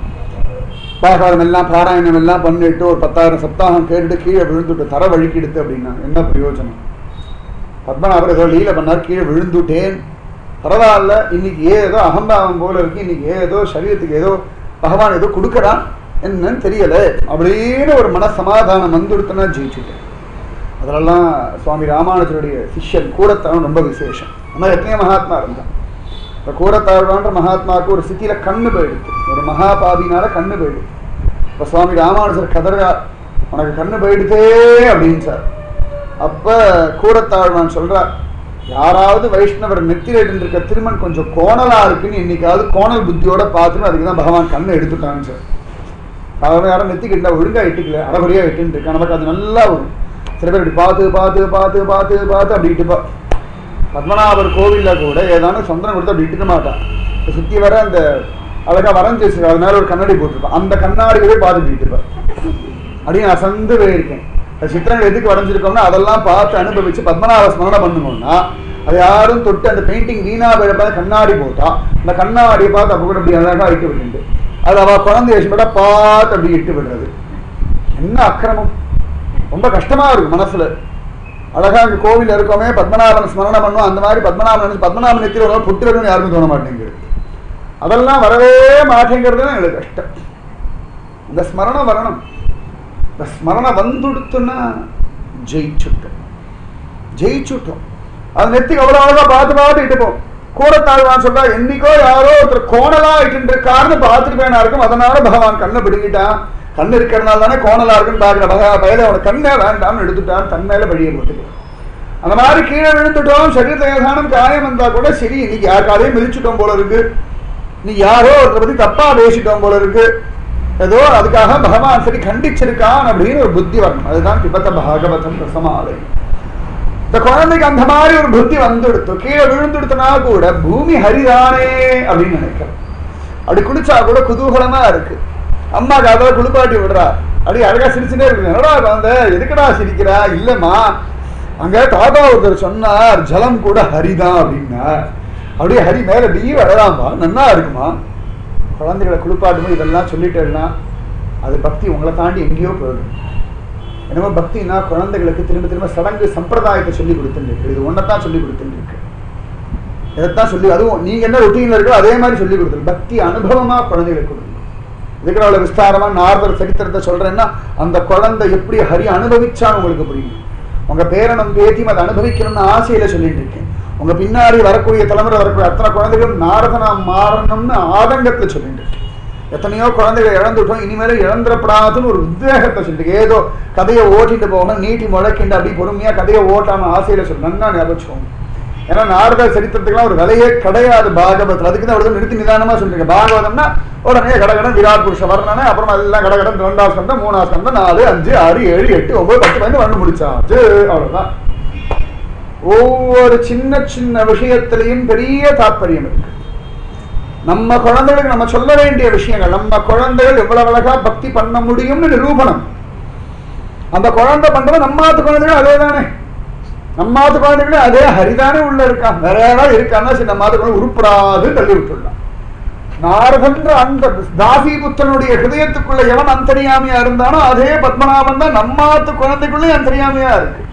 Speaker 1: பாகவதம் எல்லாம் பாராயணம் எல்லாம் பண்ணிட்டு ஒரு பத்தாயிரம் சப்தாகம் கேட்டுட்டு கீழே விழுந்துட்டு தர வழுக்கிடுத்து அப்படின்னா என்ன பிரயோஜனம் பத்மநாபர் ஏதோ லீல பண்ணார் கீழே விழுந்துட்டேன் பரவாயில்ல இன்னைக்கு ஏதோ அகம்பாவம் போல இருக்கு இன்னைக்கு ஏதோ சரீரத்துக்கு ஏதோ பகவான் ஏதோ கொடுக்கறான் என்னன்னு தெரியல அப்படின்னு ஒரு மன சமாதானம் வந்துடுத்துனா ஜெயிச்சுட்டேன் அதிலெல்லாம் சுவாமி ராமானுஜருடைய சிஷ்யன் கூடத்தவன் ரொம்ப விசேஷம் அந்த மாதிரி எத்தனையோ மகாத்மா இருந்தான் இந்த கூடத்தாழ்வான்ற மகாத்மாவுக்கு ஒரு சித்தியில கண்ணு போயிடுது ஒரு மகாபாபினால கண்ணு போயிடுது இப்போ சுவாமி ராமானுஜர் கதறார் உனக்கு கண்ணு போயிடுதே அப்படின்னு சார் அப்ப கூரத்தாழ்வான் சொல்றார் யாராவது வைஷ்ணவர் நெத்திரேட்டு இருக்க திருமண் கொஞ்சம் கோணலா இருக்குன்னு இன்னைக்காவது கோணல் புத்தியோட பார்த்துட்டு அதுக்கு தான் பகவான் கண்ணை எடுத்துட்டான்னு சார் அவன் யாரும் நெத்திக்கிட்டா ஒழுங்கா இட்டுக்கல அறகுறையா இட்டுன்னு இருக்கா நமக்கு அது நல்லா வரும் சில பேர் இப்படி பார்த்து பார்த்து பார்த்து பார்த்து பார்த்து அப்படி இட்டுப்பா பத்மநாபர் கோவில்ல கூட ஏதானும் சந்திரன் கொடுத்து அப்படி இட்டுக்க மாட்டான் இப்ப சுத்தி வர அந்த அழகா வரைஞ்சி வச்சிருக்கா அது மேல ஒரு கண்ணாடி போட்டிருப்பான் அந்த கண்ணாடியவே பார்த்துட்டு இட்டுப்பா அப்படியே நான் சந்து போயிருக்கேன் அது சித்திரங்கள் எதுக்கு வரைஞ்சிருக்கோம்னா அதெல்லாம் பார்த்து அனுபவிச்சு பத்மநாப ஸ்மரணம் பண்ணணும்னா அது யாரும் தொட்டு அந்த பெயிண்டிங் வீணா போயிட கண்ணாடி போட்டா அந்த கண்ணாடியை பார்த்து அப்போ கூட அப்படி அழகா இட்டு விட்டு அது அவ குழந்தை வச்சுட்டா பார்த்து அப்படி இட்டு விடுறது என்ன அக்கிரமம் ரொம்ப கஷ்டமா இருக்கும் மனசுல அழகா இங்க கோவில் இருக்கோமே பத்மநாபன் ஸ்மரணம் பண்ணுவோம் அந்த மாதிரி பத்மநாபன் நினைச்சு பத்மநாபன் நெத்தியில் ஒரு புட்டு வரணும்னு யாருக்கும் தோண மாட்டேங்குது அதெல்லாம் வரவே மாட்டேங்கிறது தான் எங்களுக்கு கஷ்டம் இந்த ஸ்மரணம் வரணும் இந்த ஸ்மரணம் வந்துடுத்துன்னா ஜெயிச்சுட்டோம் ஜெயிச்சுட்டோம் அது நெத்திக்கு அவ்வளோ அழகா பார்த்து பார்த்து இட்டுப்போம் கூடத்தாழ்வான் சொல்றா என்னைக்கோ யாரோ ஒருத்தர் கோணலா இட்டு இருக்காருன்னு பார்த்துட்டு போயினா இருக்கும் அதனால பகவான் கண்ணை பிடுங்கிட்டான் கண்ணு இருக்கிறதுனால தானே கோணலா இருக்குன்னு பாக்குற பகா பயல அவனை கண்ணே வேண்டாம்னு எடுத்துட்டான் தன் மேல படிய போட்டுக்கிறான் அந்த மாதிரி கீழே விழுந்துட்டோம் சரீரத்தை ஏதானும் காயம் வந்தா கூட சரி இன்னைக்கு யார் காலையும் மிதிச்சுட்டோம் போல இருக்கு நீ யாரோ ஒருத்தரை பத்தி தப்பா பேசிட்டோம் போல இருக்கு ஏதோ அதுக்காக பகவான் சரி கண்டிச்சிருக்கான் அப்படின்னு ஒரு புத்தி வரணும் அதுதான் பிபத்த பாகவதம் ரசமாலை இந்த குழந்தைக்கு அந்த மாதிரி ஒரு புத்தி வந்துடுத்து கீழே விழுந்துடுத்துனா கூட பூமி ஹரிதானே அப்படின்னு நினைக்கிறேன் அப்படி குளிச்சா கூட குதூகலமா இருக்கு அம்மா காதல குளிப்பாட்டி விடுறா அப்படி அழகா சிரிச்சுட்டே இருக்கு என்னடா குழந்தை எதுக்குடா சிரிக்கிறா இல்லம்மா அங்க தாத்தா ஒருத்தர் சொன்னார் ஜலம் கூட ஹரிதான் அப்படின்னா அப்படியே ஹரி மேல டீ வரலாமா நன்னா இருக்குமா குழந்தைகளை குளிப்பாட்டும்போது இதெல்லாம் சொல்லிட்டேன்னா அது பக்தி உங்களை தாண்டி எங்கேயோ போயிடும் என்னமோ பக்தினா குழந்தைகளுக்கு திரும்ப திரும்ப சடங்கு சம்பிரதாயத்தை சொல்லி கொடுத்துருக்கு இது ஒன்னதான் சொல்லி கொடுத்துருக்கு இதைத்தான் சொல்லி அதுவும் நீங்க என்ன ரொட்டீன்ல இருக்கோ அதே மாதிரி சொல்லி கொடுத்துரு பக்தி அனுபவமா குழந்தைகளுக்கு கொடுங்க இதுக்கு அவ்வளவு விஸ்தாரமா நார்தர் சரித்திரத்தை சொல்றேன்னா அந்த குழந்தை எப்படி ஹரி அனுபவிச்சான்னு உங்களுக்கு புரியும் உங்க பேரனும் பேத்தியும் அதை அனுபவிக்கணும்னு ஆசையில சொல்லிட்டு இருக்கேன் உங்க பின்னாடி வரக்கூடிய தலைமுறை வரக்கூடிய அத்தனை குழந்தைகளும் நாரதனா மாறணும்னு ஆதங்கத்தை சொல்லிட்டு இருக்கேன் எத்தனையோ குழந்தைகளை இழந்துட்டோம் இனிமேல இழந்துடப்படாதுன்னு ஒரு உத்வேகத்தை சொல்லிட்டு ஏதோ கதையை ஓட்டிட்டு போகணும் நீட்டி முழக்கிண்டு அப்படி பொறுமையா கதையை ஓட்டாம ஆசையில சொல்லு நன்னா ஞாபகம் ஏன்னா நாரத சரித்திரத்துக்குலாம் ஒரு விலையே கிடையாது பாகவத்தில் அதுக்கு தான் அவ்வளவு நிறுத்தி நிதானமா சொல்றீங்க பாகவதம்னா உடனே கடகடன் விராட் புருஷ வர்ணனை அப்புறம் எல்லாம் கடகடன் ரெண்டாவது ஸ்கந்தம் மூணாவது ஸ்கந்தம் நாலு அஞ்சு ஆறு ஏழு எட்டு ஒன்பது பத்து பதினொன்று வந்து முடிச்சாச்சு அவ்வளவுதான் ஒவ்வொரு சின்ன சின்ன விஷயத்திலையும் பெரிய தாற்பயம் இருக்கு நம்ம குழந்தைகளுக்கு நம்ம சொல்ல வேண்டிய விஷயங்கள் நம்ம குழந்தைகள் எவ்வளவு அழகா பக்தி பண்ண முடியும்னு நிரூபணம் அந்த குழந்தை பண்றது நம்மாத்து குழந்தைகள் அதே தானே நம்மாத்து குழந்தைகளும் அதே ஹரிதானே உள்ள இருக்கா வேற யாராவது இருக்கான்னா சரி நம்மாத்து குழந்தை உருப்படாது தள்ளி விட்டுள்ளான் நாரதன்ற அந்த தாசிபுத்தனுடைய ஹிருதயத்துக்குள்ள எவன் அந்தரியாமியா இருந்தானோ அதே பத்மநாபன் தான் நம்மாத்து குழந்தைக்குள்ளே அந்தரியாமியா இருக்கு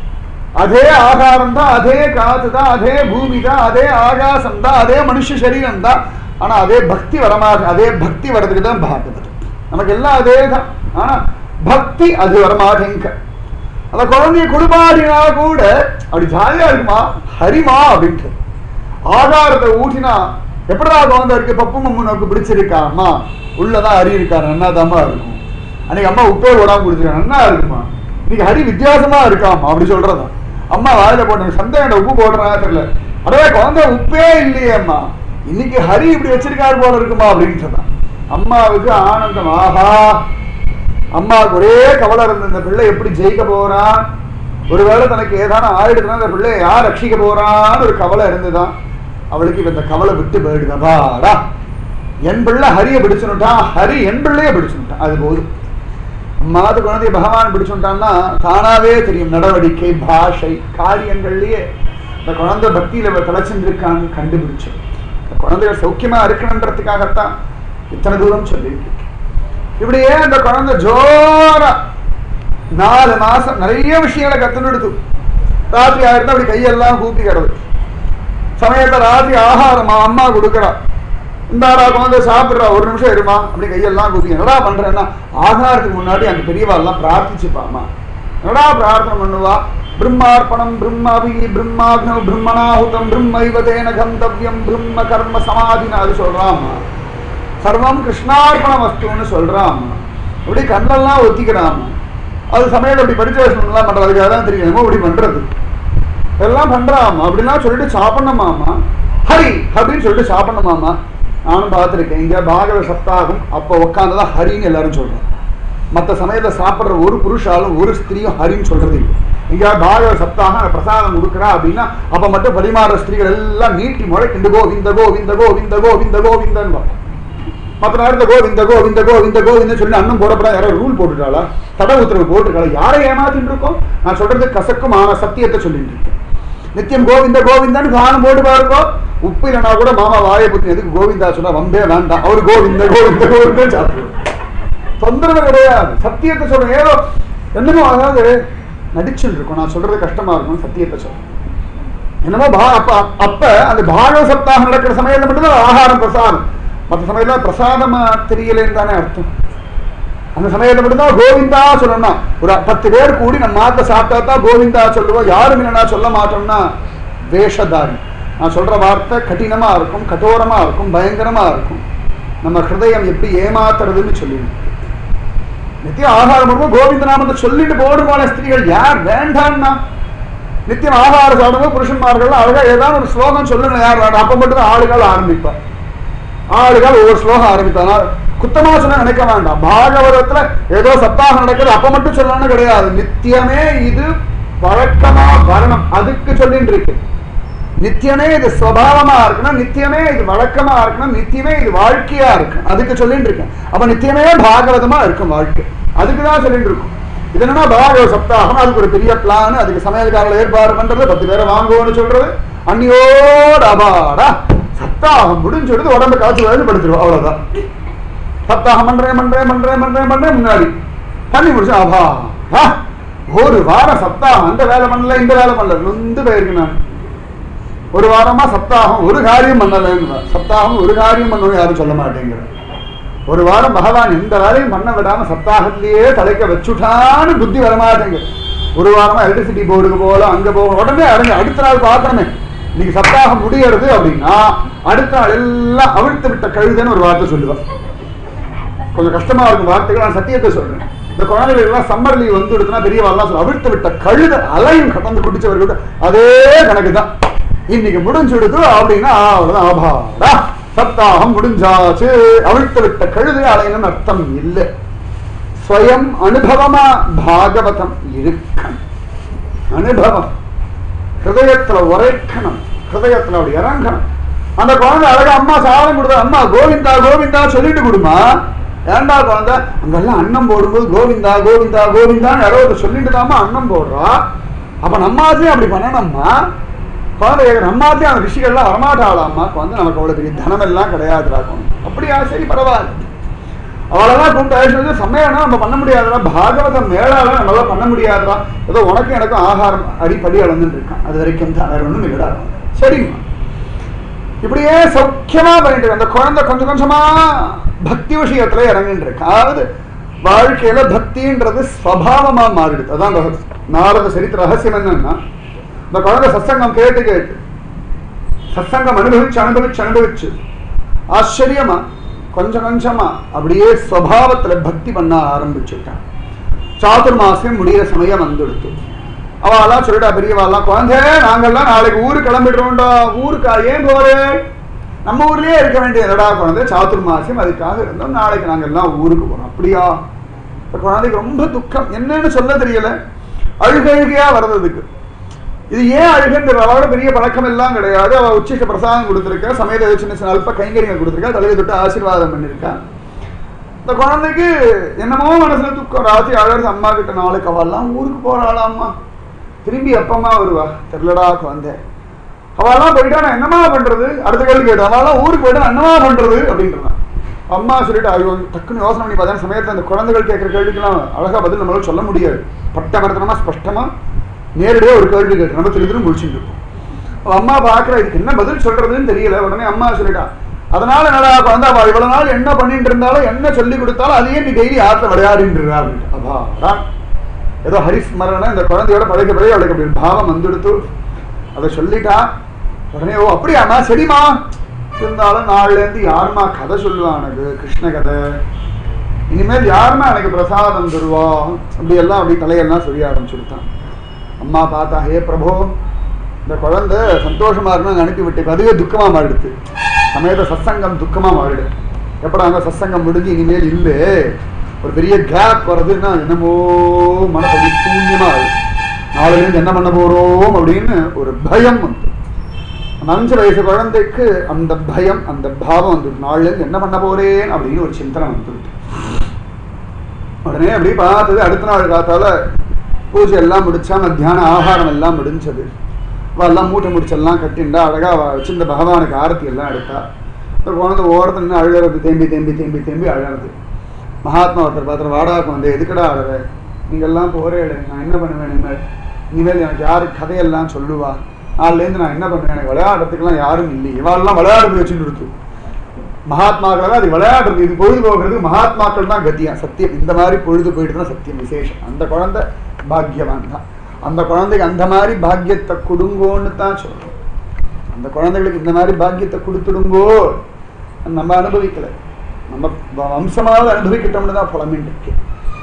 Speaker 1: அதே ஆகாரம் தான் அதே காத்து தான் அதே பூமி தான் அதே ஆகாசம் தான் அதே மனுஷ சரீரம் தான் ஆனா அதே பக்தி வரமாக அதே பக்தி வரதுக்கு தான் பாகவதம் நமக்கு எல்லாம் அதே தான் ஆனா பக்தி அது வரமாட்டேங்க அந்த குழந்தைய குளிப்பாடினா கூட அப்படி ஜாலியா இருக்குமா ஹரிமா அப்படின்ட்டு ஆகாரத்தை ஊட்டினா எப்படா குழந்தை இருக்கு பப்பு மம்முனுக்கு பிடிச்சிருக்கா அம்மா உள்ளதான் ஹரி இருக்கா நன்னாதாம்மா இருக்கும் அன்னைக்கு அம்மா உப்பே விடாம குடிச்சிருக்கா நன்னா இருக்குமா இன்னைக்கு ஹரி வித்தியாசமா இருக்காமா அப்படி சொல்றதா அம்மா வாயில போட்ட சந்தேகம் உப்பு போடுறா தெரியல அடவே குழந்தை உப்பே இல்லையே அம்மா இன்னைக்கு ஹரி இப்படி வச்சிருக்காரு போல இருக்குமா அப்படின்னு சொன்னான் அம்மாவுக்கு ஆனந்தம் ஆஹா அம்மாவுக்கு ஒரே கவலை இருந்த இந்த பிள்ளை எப்படி ஜெயிக்க போறான் ஒருவேளை தனக்கு ஏதான ஆயிடுதுன்னா அந்த பிள்ளைய யார் ரட்சிக்க போறான்னு ஒரு கவலை இருந்துதான் அவளுக்கு இப்ப இந்த கவலை விட்டு போயிடுதபாடா என் பிள்ளை ஹரிய பிடிச்சுட்டான் ஹரி என் பிள்ளைய பிடிச்சுட்டான் அது போதும் மாது குழந்தைய பகவான் பிடிச்சுட்டான்னா தானாவே தெரியும் நடவடிக்கை பாஷை காரியங்கள்லயே இந்த குழந்தை பக்தியில தலைச்சிருக்கான்னு கண்டுபிடிச்சு இந்த குழந்தைகள் சௌக்கியமா இருக்கணுன்றதுக்காகத்தான் இத்தனை தூரம் சொல்லியிருக்கேன் இப்படியே அந்த குழந்தை ஜோரா நாலு மாசம் நிறைய விஷயங்களை கத்துனுடுது ராத்திரி ஆயிருந்தா அப்படி கையெல்லாம் கூப்பி கிடது சமயத்தை ராத்திரி ஆகாரமா அம்மா கொடுக்குறா இந்தாரா குழந்தை சாப்பிடுறா ஒரு நிமிஷம் இருமா அப்படி கையெல்லாம் கூப்பி என்னடா பண்றேன்னா ஆகாரத்துக்கு முன்னாடி அந்த பெரியவா எல்லாம் பிரார்த்திச்சுப்பாமா என்னடா பிரார்த்தனை பண்ணுவா பிரம்மார்ப்பணம் பிரம்மாபி பிரம்மாக்னோ பிரம்மணாಹುತம் பிரம்மைவதேன கந்தவ்யம் பிரம்ம கர்ம சமாதினா அது சொல்றாமா சர்வம் கிருஷ்ணார்ப்பண வஸ்துன்னு சொல்றாமா அப்படி கண்ணெல்லாம் ஒத்திக்கிறாமா அது சமையல் அப்படி படிச்சு வச்சுலாம் பண்றது அதுக்கு அதெல்லாம் தெரியும் என்னமோ இப்படி பண்றது எல்லாம் பண்றாமா அப்படிலாம் சொல்லிட்டு சாப்பிடணுமாமா ஹரி அப்படின்னு சொல்லிட்டு சாப்பிடணுமாமா நானும் பார்த்துருக்கேன் இங்க பாகவ சப்தாகம் அப்போ உட்காந்துதான் ஹரின்னு எல்லாரும் சொல்றோம் மற்ற சமயத்துல சாப்பிடுற ஒரு புருஷாலும் ஒரு ஸ்திரீயும் ஹரின்னு சொல்றது இல்லை இங்க பாகவ சப்தாகம் பிரசாதம் கொடுக்குறா அப்படின்னா அப்ப மட்டும் பரிமாற ஸ்திரீகள் எல்லாம் நீட்டி முளைக்கிண்டு கோவிந்த கோவிந்த கோவிந்த கோவிந்த கோவிந்தன் மற்ற நேரத்தில் கோவிந்த கோவிந்த கோவிந்த கோவிந்த சொல்லி அண்ணன் போடப்படா யாரோ ரூல் போட்டுட்டாளா தட உத்தரவு போட்டுருக்காளா யாரை ஏமாத்திட்டு இருக்கோம் நான் சொல்றது கசக்குமான சத்தியத்தை சொல்லிட்டு இருக்கேன் நித்தியம் கோவிந்த கோவிந்தான்னு காலம் போட்டு பாருக்கோ உப்பு இல்லைனா கூட மாமா வாயை பத்தி எதுக்கு கோவிந்தா சொன்னா வம்பே வேண்டாம் அவரு கோவிந்த கோவிந்த கோவிந்த சாப்பிடுவோம் தொந்தரவு கிடையாது சத்தியத்தை சொல்றேன் ஏதோ என்னமோ அதாவது நடிச்சுட்டு இருக்கும் நான் சொல்றது கஷ்டமா இருக்கும் சத்தியத்தை சொல்றேன் என்னமோ பா அப்ப அப்ப அந்த பாகவ சப்தாகம் நடக்கிற சமயத்துல மட்டும்தான் ஆகாரம் பிரசாதம் மற்ற சமயத்துல பிரசாதமா தெரியலன்னு தானே அர்த்தம் அந்த சமயத்துல மட்டும்தான் கோவிந்தா சொல்லணும் ஒரு பத்து பேர் கூடி நம்ம மாத்த சாப்பிட்டா தான் கோவிந்தா சொல்லுவோம் யாரும் இல்லைனா சொல்ல மாட்டோம்னா வேஷதாரி நான் சொல்ற வார்த்தை கடினமா இருக்கும் கடோரமா இருக்கும் பயங்கரமா இருக்கும் நம்ம ஹிருதயம் எப்படி ஏமாத்துறதுன்னு சொல்லிடும் நித்தியம் ஆகாரம் பண்ணும்போது கோவிந்த நாமத்தை சொல்லிட்டு போடுமான ஸ்திரீகள் யார் வேண்டாம்னா நித்தியம் ஆகாரம் சாப்பிடும்போது புருஷன்மார்கள் அழகா ஏதாவது ஒரு ஸ்லோகம் சொல்லுங்க யார் வேண்டாம் அப்ப மட்டும் தான் ஆளுகள் ஆரம்பிப்பா ஆளுகள் ஒவ்வொரு ஸ்லோகம் ஆரம்பித்தானா குத்தமா சொல்ல நினைக்க வேண்டாம் பாகவதத்துல ஏதோ சப்தாகம் நடக்குது அப்ப மட்டும் சொல்லணும்னு கிடையாது நித்தியமே இது வழக்கமா வரணும் அதுக்கு சொல்லிட்டு இருக்கு நித்தியமே இது சுவாவமா இருக்கணும் நித்தியமே இது வழக்கமா இருக்கணும் நித்தியமே இது வாழ்க்கையா இருக்கு அதுக்கு சொல்லிட்டு இருக்கேன் அப்ப நித்தியமே பாகவதமா இருக்கும் வாழ்க்கை அதுக்கு தான் சொல்லிட்டு இருக்கும் இது என்னன்னா பாகவத சப்தாகம் அதுக்கு ஒரு பெரிய பிளான் அதுக்கு சமையல்காரில் ஏற்பாடு பண்றது பத்து பேரை வாங்குவோம்னு சொல்றது அன்னியோட அபாடா சப்தாகம் முடிஞ்சுடுது உடம்பு காய்ச்சி வேலை படுத்துருவோம் அவ்வளவுதான் சப்தாகம் பண்றேன் பண்றேன் பண்றேன் பண்றேன் பண்றேன் முன்னாடி பண்ணி முடிச்சு அபா ஆ, ஒரு வாரம் சப்தாகம் அந்த வேலை பண்ணல இந்த வேலை பண்ணல நொந்து போயிருக்கு நான் ஒரு வாரமா சப்தாகம் ஒரு காரியம் பண்ணலன்னு சப்தாகம் ஒரு காரியம் பண்ணணும் யாரும் சொல்ல மாட்டேங்கிற ஒரு வாரம் பகவான் எந்த வேலையும் பண்ண விடாம சப்தாகத்திலேயே தலைக்க வச்சுட்டான்னு புத்தி வரமாட்டேங்குது ஒரு வாரமா எலக்ட்ரிசிட்டி போர்டுக்கு போகலாம் அங்க போகலாம் உடனே அடைஞ்சு அடுத்த நாள் பார்க்கணுமே இன்னைக்கு சப்தாகம் முடியறது அப்படின்னா அடுத்த நாள் எல்லாம் அவிழ்த்து விட்ட கழுதைன்னு ஒரு வார்த்தை சொல்லுவேன் கொஞ்சம் கஷ்டமா இருக்கும் வார்த்தைகள் நான் சத்தியத்தை சொல்றேன் இந்த குழந்தைகள் எல்லாம் சம்மர் லீவ் வந்து எடுத்தனா பெரியவாள்லாம் சொல்ல அவிழ்த்து விட்ட கழுத அலையும் கடந்து குடிச்சவர்கள் அதே கணக்கு தான் இன்னைக்கு முடிஞ்சுடுது அப்படின்னா அவ்வளவுதான் ஆபாடா சப்தாகம் முடிஞ்சாச்சு அவிழ்த்து விட்ட கழுதை அலையணும்னு அர்த்தம் இல்லை ஸ்வயம் அனுபவமா பாகவதம் இருக்கணும் அனுபவம் ஹிருதயத்துல உரைக்கணும் ஹிருதயத்துல அப்படி இறங்கணும் அந்த குழந்தை அழகா அம்மா சாதம் கொடுத்தா அம்மா கோவிந்தா கோவிந்தா சொல்லிட்டு கொடுமா ஏண்டா குழந்தை அங்கெல்லாம் அன்னம் போடும்போது கோவிந்தா கோவிந்தா கோவிந்தான்னு யாரோ ஒருத்தர் சொல்லிட்டு தாம்மா அன்னம் போடுறா அப்ப நம்மாத்தையும் அப்படி பண்ணணும்மா குழந்தை கேட்குற நம்மாத்தையும் அந்த ரிஷிகள்லாம் வரமாட்டாளாம்மா குழந்தை நமக்கு அவ்வளவு பெரிய தனம் எல்லாம் கிடையாதுடா குழந்தை அப்படியா சரி பரவாயில்ல அவளெல்லாம் கூப்பிட்டு அழைச்சிட்டு வந்து சமையலாம் நம்ம பண்ண முடியாதுடா பாகவத மேலாலாம் நம்மளால பண்ண முடியாதுடா ஏதோ உனக்கும் எனக்கும் ஆகாரம் அடிப்படி அளந்துட்டு இருக்கான் அது வரைக்கும் தான் வேற ஒண்ணும் இல்லடா சரிம்மா இப்படியே சௌக்கியமா பண்ணிட்டு இருக்கு. அந்த குழந்தை கொஞ்சம் கொஞ்சமா பக்தி விஷயத்துல இறங்கிட்டு இருக்கு அதாவது வாழ்க்கையில பக்தின்றது ஸ்வபாவமா மாறிடுது அதான் அந்த நாரத சரித்திர ரகசியம் என்னன்னா இந்த குழந்தை சத்சங்கம் கேட்டு கேட்டு சத்சங்கம் அனுபவிச்சு அனுபவிச்சு அனுபவிச்சு ஆச்சரியமா கொஞ்சம் கொஞ்சமா அப்படியே ஸ்வபாவத்துல பக்தி பண்ண ஆரம்பிச்சுட்டான் சாதுர்மாசியம் முடியிற சமயம் வந்துடுத்து அவெல்லாம் சொல்லிட்டா பெரியவாள்லாம் குழந்தை நாங்கெல்லாம் நாளைக்கு ஊருக்கு கிளம்பிடுறோம்டா ஊருக்கா ஏன் போறே நம்ம ஊர்லயே இருக்க வேண்டியதுடா குழந்தை சாதுர்மாசியம் அதுக்காக இருந்தோம் நாளைக்கு நாங்க எல்லாம் ஊருக்கு போறோம் அப்படியா இப்ப குழந்தைக்கு ரொம்ப துக்கம் என்னன்னு சொல்ல தெரியல அழுகழுகையா வர்றதுக்கு இது ஏன் அழுகுன்ற அவளோட பெரிய பழக்கம் எல்லாம் கிடையாது அவ உச்சிஷ்ட பிரசாதம் கொடுத்துருக்கா சமையல ஏதோ சின்ன சின்ன அல்ப கைங்கரியங்கள் கொடுத்துருக்கா தலையை தொட்டு ஆசீர்வாதம் பண்ணிருக்கா இந்த குழந்தைக்கு என்னமோ மனசுல துக்கம் ராத்திரி அழகு அம்மா கிட்ட நாளைக்கு அவெல்லாம் ஊருக்கு போறாளா அம்மா திரும்பி எப்பமா வருவா தெரியலடா குழந்தை அவெல்லாம் போயிட்டா நான் என்னமா பண்றது அடுத்த கேள்வி கேட்டு அவெல்லாம் ஊருக்கு போயிட்டா நான் என்னமா பண்றது அப்படின்றான் அம்மா சொல்லிட்டு ஐயோ டக்குன்னு யோசனை பண்ணி பார்த்தா சமயத்தில் அந்த குழந்தைகள் கேட்குற கேள்விக்கெல்லாம் அழகா பதில் நம்மளால சொல்ல முடியாது பட்ட மரத்தனமா ஸ்பஷ்டமா நேரடியாக ஒரு கேள்வி கேட்டு நம்ம திரு திரு முடிச்சுட்டு இருப்போம் அவ அம்மா பார்க்குற இதுக்கு என்ன பதில் சொல்றதுன்னு தெரியல உடனே அம்மா சொல்லிட்டா அதனால என்னடா குழந்தை அவ இவ்வளவு நாள் என்ன பண்ணிட்டு இருந்தாலும் என்ன சொல்லி கொடுத்தாலும் அதையே நீ டெய்லி ஆத்துல விளையாடின்றா அப்படின்ட்டு அப்பாடா ஏதோ ஹரிஸ்மரண இந்த குழந்தையோட பழக பிறகு அவளுக்கு அப்படி பாவம் வந்துடுத்து அதை சொல்லிட்டா உடனே ஓ அப்படியாம்மா சரிம்மா இருந்தாலும் நாள்ல இருந்து யாரும்மா கதை சொல்லுவா எனக்கு கிருஷ்ண கதை இனிமேல் யாருமே எனக்கு பிரசாதம் தருவா அப்படி எல்லாம் அப்படி தலையெல்லாம் சொல்லி ஆரம்பிச்சுட்டான் அம்மா பார்த்தா ஹே பிரபு இந்த குழந்தை சந்தோஷமா இருக்கணும் அனுப்பி விட்டு அதுவே துக்கமா மாறிடுது சமயத்தை சத்சங்கம் துக்கமா மாறிடு எப்படா அங்க சத்சங்கம் முடிஞ்சு இனிமேல் இல்லை ஒரு பெரிய கேப் வர்றதுன்னா என்னமோ மனசு சூன்யமா ஆயிடும் நாளையிலேருந்து என்ன பண்ண போறோம் அப்படின்னு ஒரு பயம் வந்து அந்த அஞ்சு வயசு குழந்தைக்கு அந்த பயம் அந்த பாவம் வந்துட்டு நாளிலேருந்து என்ன பண்ண போறேன் அப்படின்னு ஒரு சிந்தனை வந்துட்டு உடனே அப்படி பார்த்தது அடுத்த நாள் காத்தால பூஜை எல்லாம் முடிச்சா மத்தியான ஆகாரம் எல்லாம் முடிஞ்சது அவ எல்லாம் மூட்டை முடிச்செல்லாம் கட்டிண்டா அழகா அவ வச்சிருந்த பகவானுக்கு ஆரத்தி எல்லாம் எடுத்தா ஒரு குழந்தை ஓரத்தில் நின்று அழுகிறது தேம்பி தேம்பி தேம்பி தேம்பி அழறது மகாத்மா ஒருத்தர் பார்த்துட்டு வாடாக்கு வந்து எதுக்கடா அழற நீங்கெல்லாம் போறே நான் என்ன பண்ணுவேன் இனிமேல் இனிமேல் எனக்கு யாரு கதையெல்லாம் சொல்லுவா நாளிலேருந்து நான் என்ன பண்ணுவேன் எனக்கு விளையாடுறதுக்கெல்லாம் யாரும் இல்லை இவாளெல்லாம் விளையாடுறது வச்சுட்டு இருக்கு மகாத்மாக்கள் அது விளையாடுறது இது பொழுது போகிறது மகாத்மாக்கள் தான் கத்தியா சத்தியம் இந்த மாதிரி பொழுது போயிட்டு தான் சத்தியம் விசேஷம் அந்த குழந்தை பாக்கியவான் தான் அந்த குழந்தைக்கு அந்த மாதிரி பாக்கியத்தை கொடுங்கோன்னு தான் சொல்றோம் அந்த குழந்தைகளுக்கு இந்த மாதிரி பாக்கியத்தை கொடுத்துடுங்கோ நம்ம அனுபவிக்கல நம்ம வ- வம்சமாவது அனுபவிக்கிட்டோம்னு தான் புலமின் இருக்கு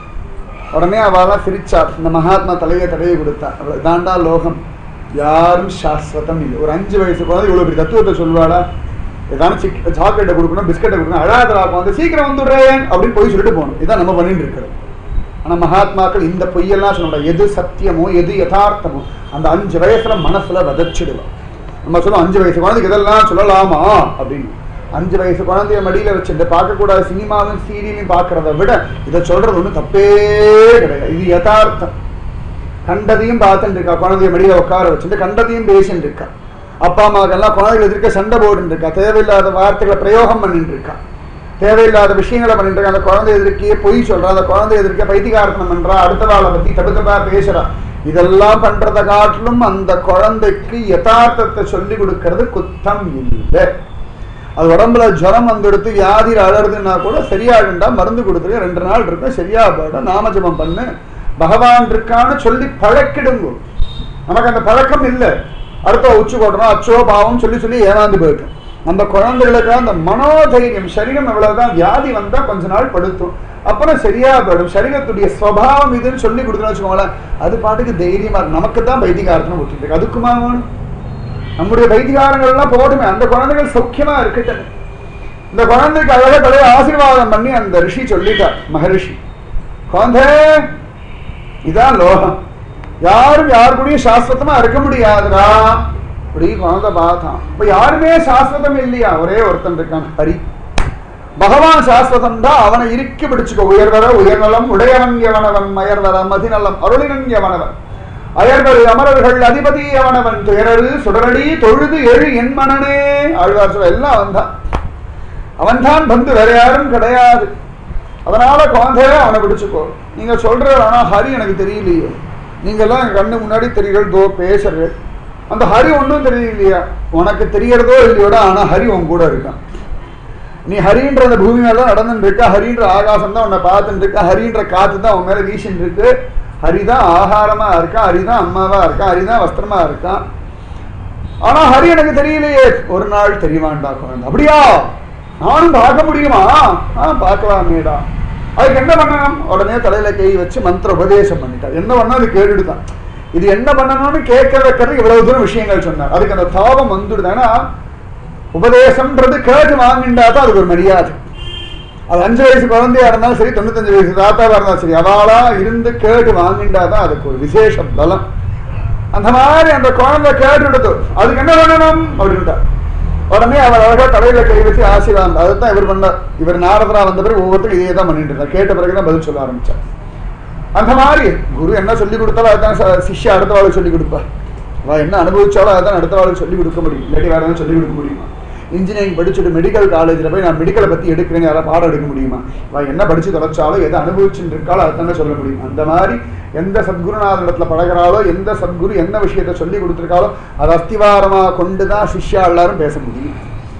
Speaker 1: உடனே அவள் சிரிச்சா இந்த மகாத்மா தலையை தடவி கொடுத்தா அவள் தாண்டா லோகம் யாரும் சாஸ்வதம் இல்லை ஒரு அஞ்சு வயசு குழந்தை இவ்வளவு பெரிய தத்துவத்தை சொல்வாளா ஏதாவது சிக் சாக்லேட்டை கொடுக்கணும் பிஸ்கட்டை கொடுக்கணும் அழாதரா வந்து சீக்கிரம் வந்துடுறேன் அப்படின்னு போய் சொல்லிட்டு போகணும் இதான் நம்ம பண்ணிட்டு இருக்கிறது ஆனா மகாத்மாக்கள் இந்த பொய்யெல்லாம் சொல்ல எது சத்தியமோ எது யதார்த்தமோ அந்த அஞ்சு வயசுல மனசுல விதைச்சிடுவோம் நம்ம சொல்லுவோம் அஞ்சு வயசு குழந்தைக்கு இதெல்லாம் சொல்லலாமா அப்படின்னு அஞ்சு வயசு குழந்தைய மடியில வச்சுட்டு பார்க்கக்கூடாத சினிமாவும் சீரியலையும் பார்க்கறத விட இதை சொல்றது ஒன்றும் தப்பே கிடையாது இது யதார்த்தம் கண்டதையும் பார்த்துட்டு இருக்கா குழந்தைய மடியில உட்கார வச்சுட்டு கண்டதையும் பேசிட்டு இருக்கா அப்பா அம்மாக்கெல்லாம் குழந்தைகள் எதிர்க்க சண்டை போட்டுட்டு இருக்கா தேவையில்லாத வார்த்தைகளை பிரயோகம் பண்ணிட்டு இருக்கா தேவையில்லாத விஷயங்களை பண்ணிட்டு இருக்கா அந்த குழந்தை எதிர்க்கையே பொய் சொல்றா அந்த குழந்தை எதிர்க்க பைத்திகார்த்தனம் பண்றா அடுத்த வாழை பத்தி தடுக்கதா பேசுறா இதெல்லாம் பண்றதை காட்டிலும் அந்த குழந்தைக்கு யதார்த்தத்தை சொல்லி கொடுக்கறது குத்தம் இல்லை அது உடம்புல ஜுரம் வந்துடுத்து வியாதியில் அழறதுன்னா கூட சரியாகுண்டா மருந்து கொடுத்துருங்க ரெண்டு நாள் இருக்கும் சரியா போயிடும் நாமஜபம் பண்ணு பகவான் இருக்கான்னு சொல்லி பழக்கிடுங்க நமக்கு அந்த பழக்கம் இல்லை அடுத்த உச்சு போடுறோம் அச்சோ பாவம் சொல்லி சொல்லி ஏமாந்து போயிட்டோம் அந்த குழந்தைகளுக்கு அந்த மனோதைரியம் சரீரம் எவ்வளவுதான் வியாதி வந்தா கொஞ்ச நாள் படுத்தும் அப்புறம் சரியா போயிடும் சரீரத்துடைய ஸ்வபாவம் இதுன்னு சொல்லி கொடுக்கணும்னு வச்சுக்கோங்களேன் அது பாட்டுக்கு தைரியமா இருக்கும் நமக்கு தான் வைத்திகாரத்தனம் விட்டுட்டு இருக்கு அதுக்குமா வேணும் நம்முடைய வைத்திகாரங்கள் எல்லாம் போடுமே அந்த குழந்தைகள் சௌக்கியமா இருக்கட்டும் இந்த குழந்தைக்கு அழகா தலையை ஆசீர்வாதம் பண்ணி அந்த ரிஷி சொல்லிட்டார் மகரிஷி குழந்தை இதான் லோகம் யாரும் யாரு கூடயும் சாஸ்வதமா இருக்க முடியாதுடா அப்படி குழந்தை பார்த்தான் இப்ப யாருமே சாஸ்வதம் இல்லையா ஒரே ஒருத்தன் இருக்கான் ஹரி பகவான் சாஸ்வதம் தான் அவனை இறுக்கி பிடிச்சுக்கோ உயர்வர உயர்நலம் உடையவன் எவனவன் மயர்வர மதிநலம் அருளினன் எவனவன் அயர்வரு அமரர்கள் அதிபதி அவனவன் துயரரு சுடரடி தொழுது எழு என் மனனே ஆழ்வார் சொல்ல எல்லாம் அவன்தான் அவன்தான் பந்து வேற யாரும் கிடையாது அதனால குழந்தைய அவனை பிடிச்சுக்கோ நீங்க சொல்ற ஆனா ஹரி எனக்கு தெரியலையே நீங்க எல்லாம் என் கண்ணு முன்னாடி தெரியுங்கள் தோ பேசுறது அந்த ஹரி ஒன்றும் தெரியலையா உனக்கு தெரியறதோ இல்லையோட ஆனா ஹரி உன் கூட இருக்கான் நீ ஹரின்ற அந்த பூமி மேல தான் நடந்துட்டு இருக்க ஹரின்ற ஆகாசம் தான் உன்னை பார்த்துட்டு இருக்க ஹரின்ற காத்து தான் உன் மேல வீசிட்டு இருக்கு ஹரிதான் ஆகாரமா இருக்கான் ஹரிதான் அம்மாவா இருக்கான் ஹரிதான் வஸ்திரமா இருக்கான் ஆனா ஹரி எனக்கு தெரியலையே ஒரு நாள் தெரியவாண்டா குழந்தை அப்படியா நானும் பார்க்க முடியுமா ஆ பார்க்கலாமேடா அதுக்கு என்ன பண்ணணும் உடனே தலையில கை வச்சு மந்திர உபதேசம் பண்ணிட்டார் என்ன பண்ணா அது கேட்டுடுதான் இது என்ன பண்ணணும்னு கேட்க வைக்கிறது இவ்வளவு தூரம் விஷயங்கள் சொன்னார் அதுக்கு அந்த தாபம் வந்துடுது ஏன்னா உபதேசம்ன்றது கேட்டு வாங்கிண்டா தான் அதுக்கு ஒரு மரியாதை அது அஞ்சு வயசு குழந்தையா இருந்தாலும் சரி தொண்ணூத்தஞ்சு வயசு தாத்தாவா இருந்தாலும் சரி அவளா இருந்து கேட்டு வாங்கிண்டா தான் அதுக்கு ஒரு விசேஷ பலம் அந்த மாதிரி அந்த குழந்தை கேட்டுடுது அதுக்கு என்ன பண்ணணும் அப்படின்ட்டா உடனே அவர் அழகா தலையில கை வச்சு ஆசீர்வாதம் அதுதான் இவர் பண்ணார் இவர் நாரதரா வந்த பிறகு ஒவ்வொருத்தரும் இதே தான் பண்ணிட்டு இருந்தார் கேட்ட பிறகு தான் பதில் சொல்ல ஆரம்பிச்சார் அந்த மாதிரி குரு என்ன சொல்லி கொடுத்தாலும் அதுதான் ச- சிஷ்யா அடுத்த வாழ்க்கை சொல்லி கொடுப்பா அவ என்ன அனுபவிச்சாலும் அதான் அடுத்த வாழ்க்கை சொல்லி கொடுக்க முடியும் இல்லாட்டி வேற எதாவது சொல்லி கொடுக்க முடியுமா இன்ஜினியரிங் படிச்சுட்டு மெடிக்கல் காலேஜில் போய் நான் மெடிக்கலை பற்றி எடுக்கிறேன்னு யாராவது பாடம் எடுக்க முடியுமா அவ என்ன படிச்சு தொலைச்சாலும் எதை அனுபவிச்சுட்டு இருக்காளோ அதுதானே சொல்ல முடியும் அந்த மாதிரி எந்த சத்குருநாதனிடத்துல பழகிறாளோ எந்த சத்குரு என்ன விஷயத்தை சொல்லி கொடுத்துருக்காளோ அதை அஸ்திவாரமாக கொண்டு தான் சிஷ்யா எல்லாரும் பேச முடியும்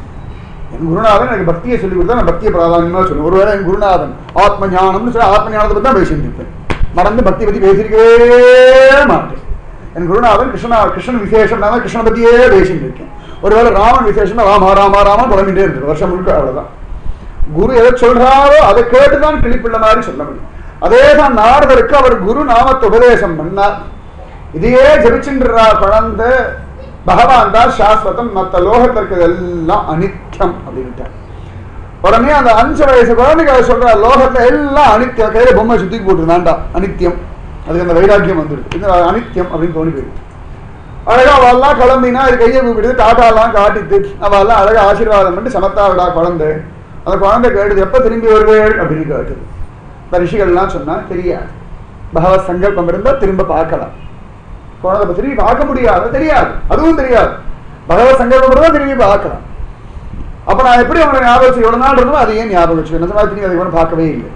Speaker 1: என் குருநாதன் எனக்கு பக்தியை சொல்லி கொடுத்தா நான் பக்தியை பிராதானியமா சொல்லுவேன் ஒருவேளை என் குருநாதன் ஆத்ம ஞானம்னு சொல்லி ஆத்ம ஞானத்தை பத்தி தான் பேசிட்டு இருப்பேன் மறந்து பக்தி பத்தி பேசியிருக்கவே மாட்டேன் என் குருநாதன் கிருஷ்ணா கிருஷ்ணன் விசேஷம் நான் கிருஷ்ணனை பத்தியே பேசிட்டு இருக்கேன் ஒருவேளை ராமன் விசேஷம்னா ராமா ராமா ராமா புலம்பிட்டே இருக்கு வருஷம் முழுக்க அவ்வளவுதான் குரு எதை சொல்றாரோ அதை கேட்டுதான் கிளிப்பிள்ள மாதிரி சொல்ல முடியும் அதே தான் நாரதருக்கு அவர் குரு நாமத்தை உபதேசம் பண்ணார் இதையே ஜபிச்சுன்றா குழந்தை பகவான் தான் சாஸ்வதம் மற்ற லோகத்திற்கு எல்லாம் அனித்யம் அப்படின்ட்டார் உடனே அந்த அஞ்சு வயசு குழந்தைக்கு அவர் சொல்றார் லோகத்துல எல்லாம் அனித்தியம் கையில பொம்மை சுத்தி போட்டுருந்தாண்டா அனித்தியம் அதுக்கு அந்த வைராக்கியம் வந்துடுது இது அனித்தியம் அப்படின்னு தோணி போயிடுது அழகா அவெல்லாம் கிளம்பினா இது கையை கூப்பிடுது டாட்டாலாம் காட்டிட்டு அவெல்லாம் அழகா ஆசீர்வாதம் பண்ணி சமத்தா விடா குழந்தை அந்த குழந்தை கேட்டுது எப்ப திரும்பி வருவேள் அப்படின்னு கேட்டுது இந்த ரிஷிகள்லாம் சொன்னா தெரியாது பகவத் சங்கல்பம் இருந்தா திரும்ப பார்க்கலாம் குழந்தை இப்ப திரும்பி பார்க்க முடியாது தெரியாது அதுவும் தெரியாது பகவத் சங்கல்பம் இருந்தா திரும்பி பார்க்கலாம் அப்ப நான் எப்படி அவனை ஞாபகம் வச்சு எவ்வளவு நாள் இருந்தோ அதை ஏன் ஞாபகம் வச்சு என்ன திரும்பி அதை இவனை பார்க்கவே இல்லை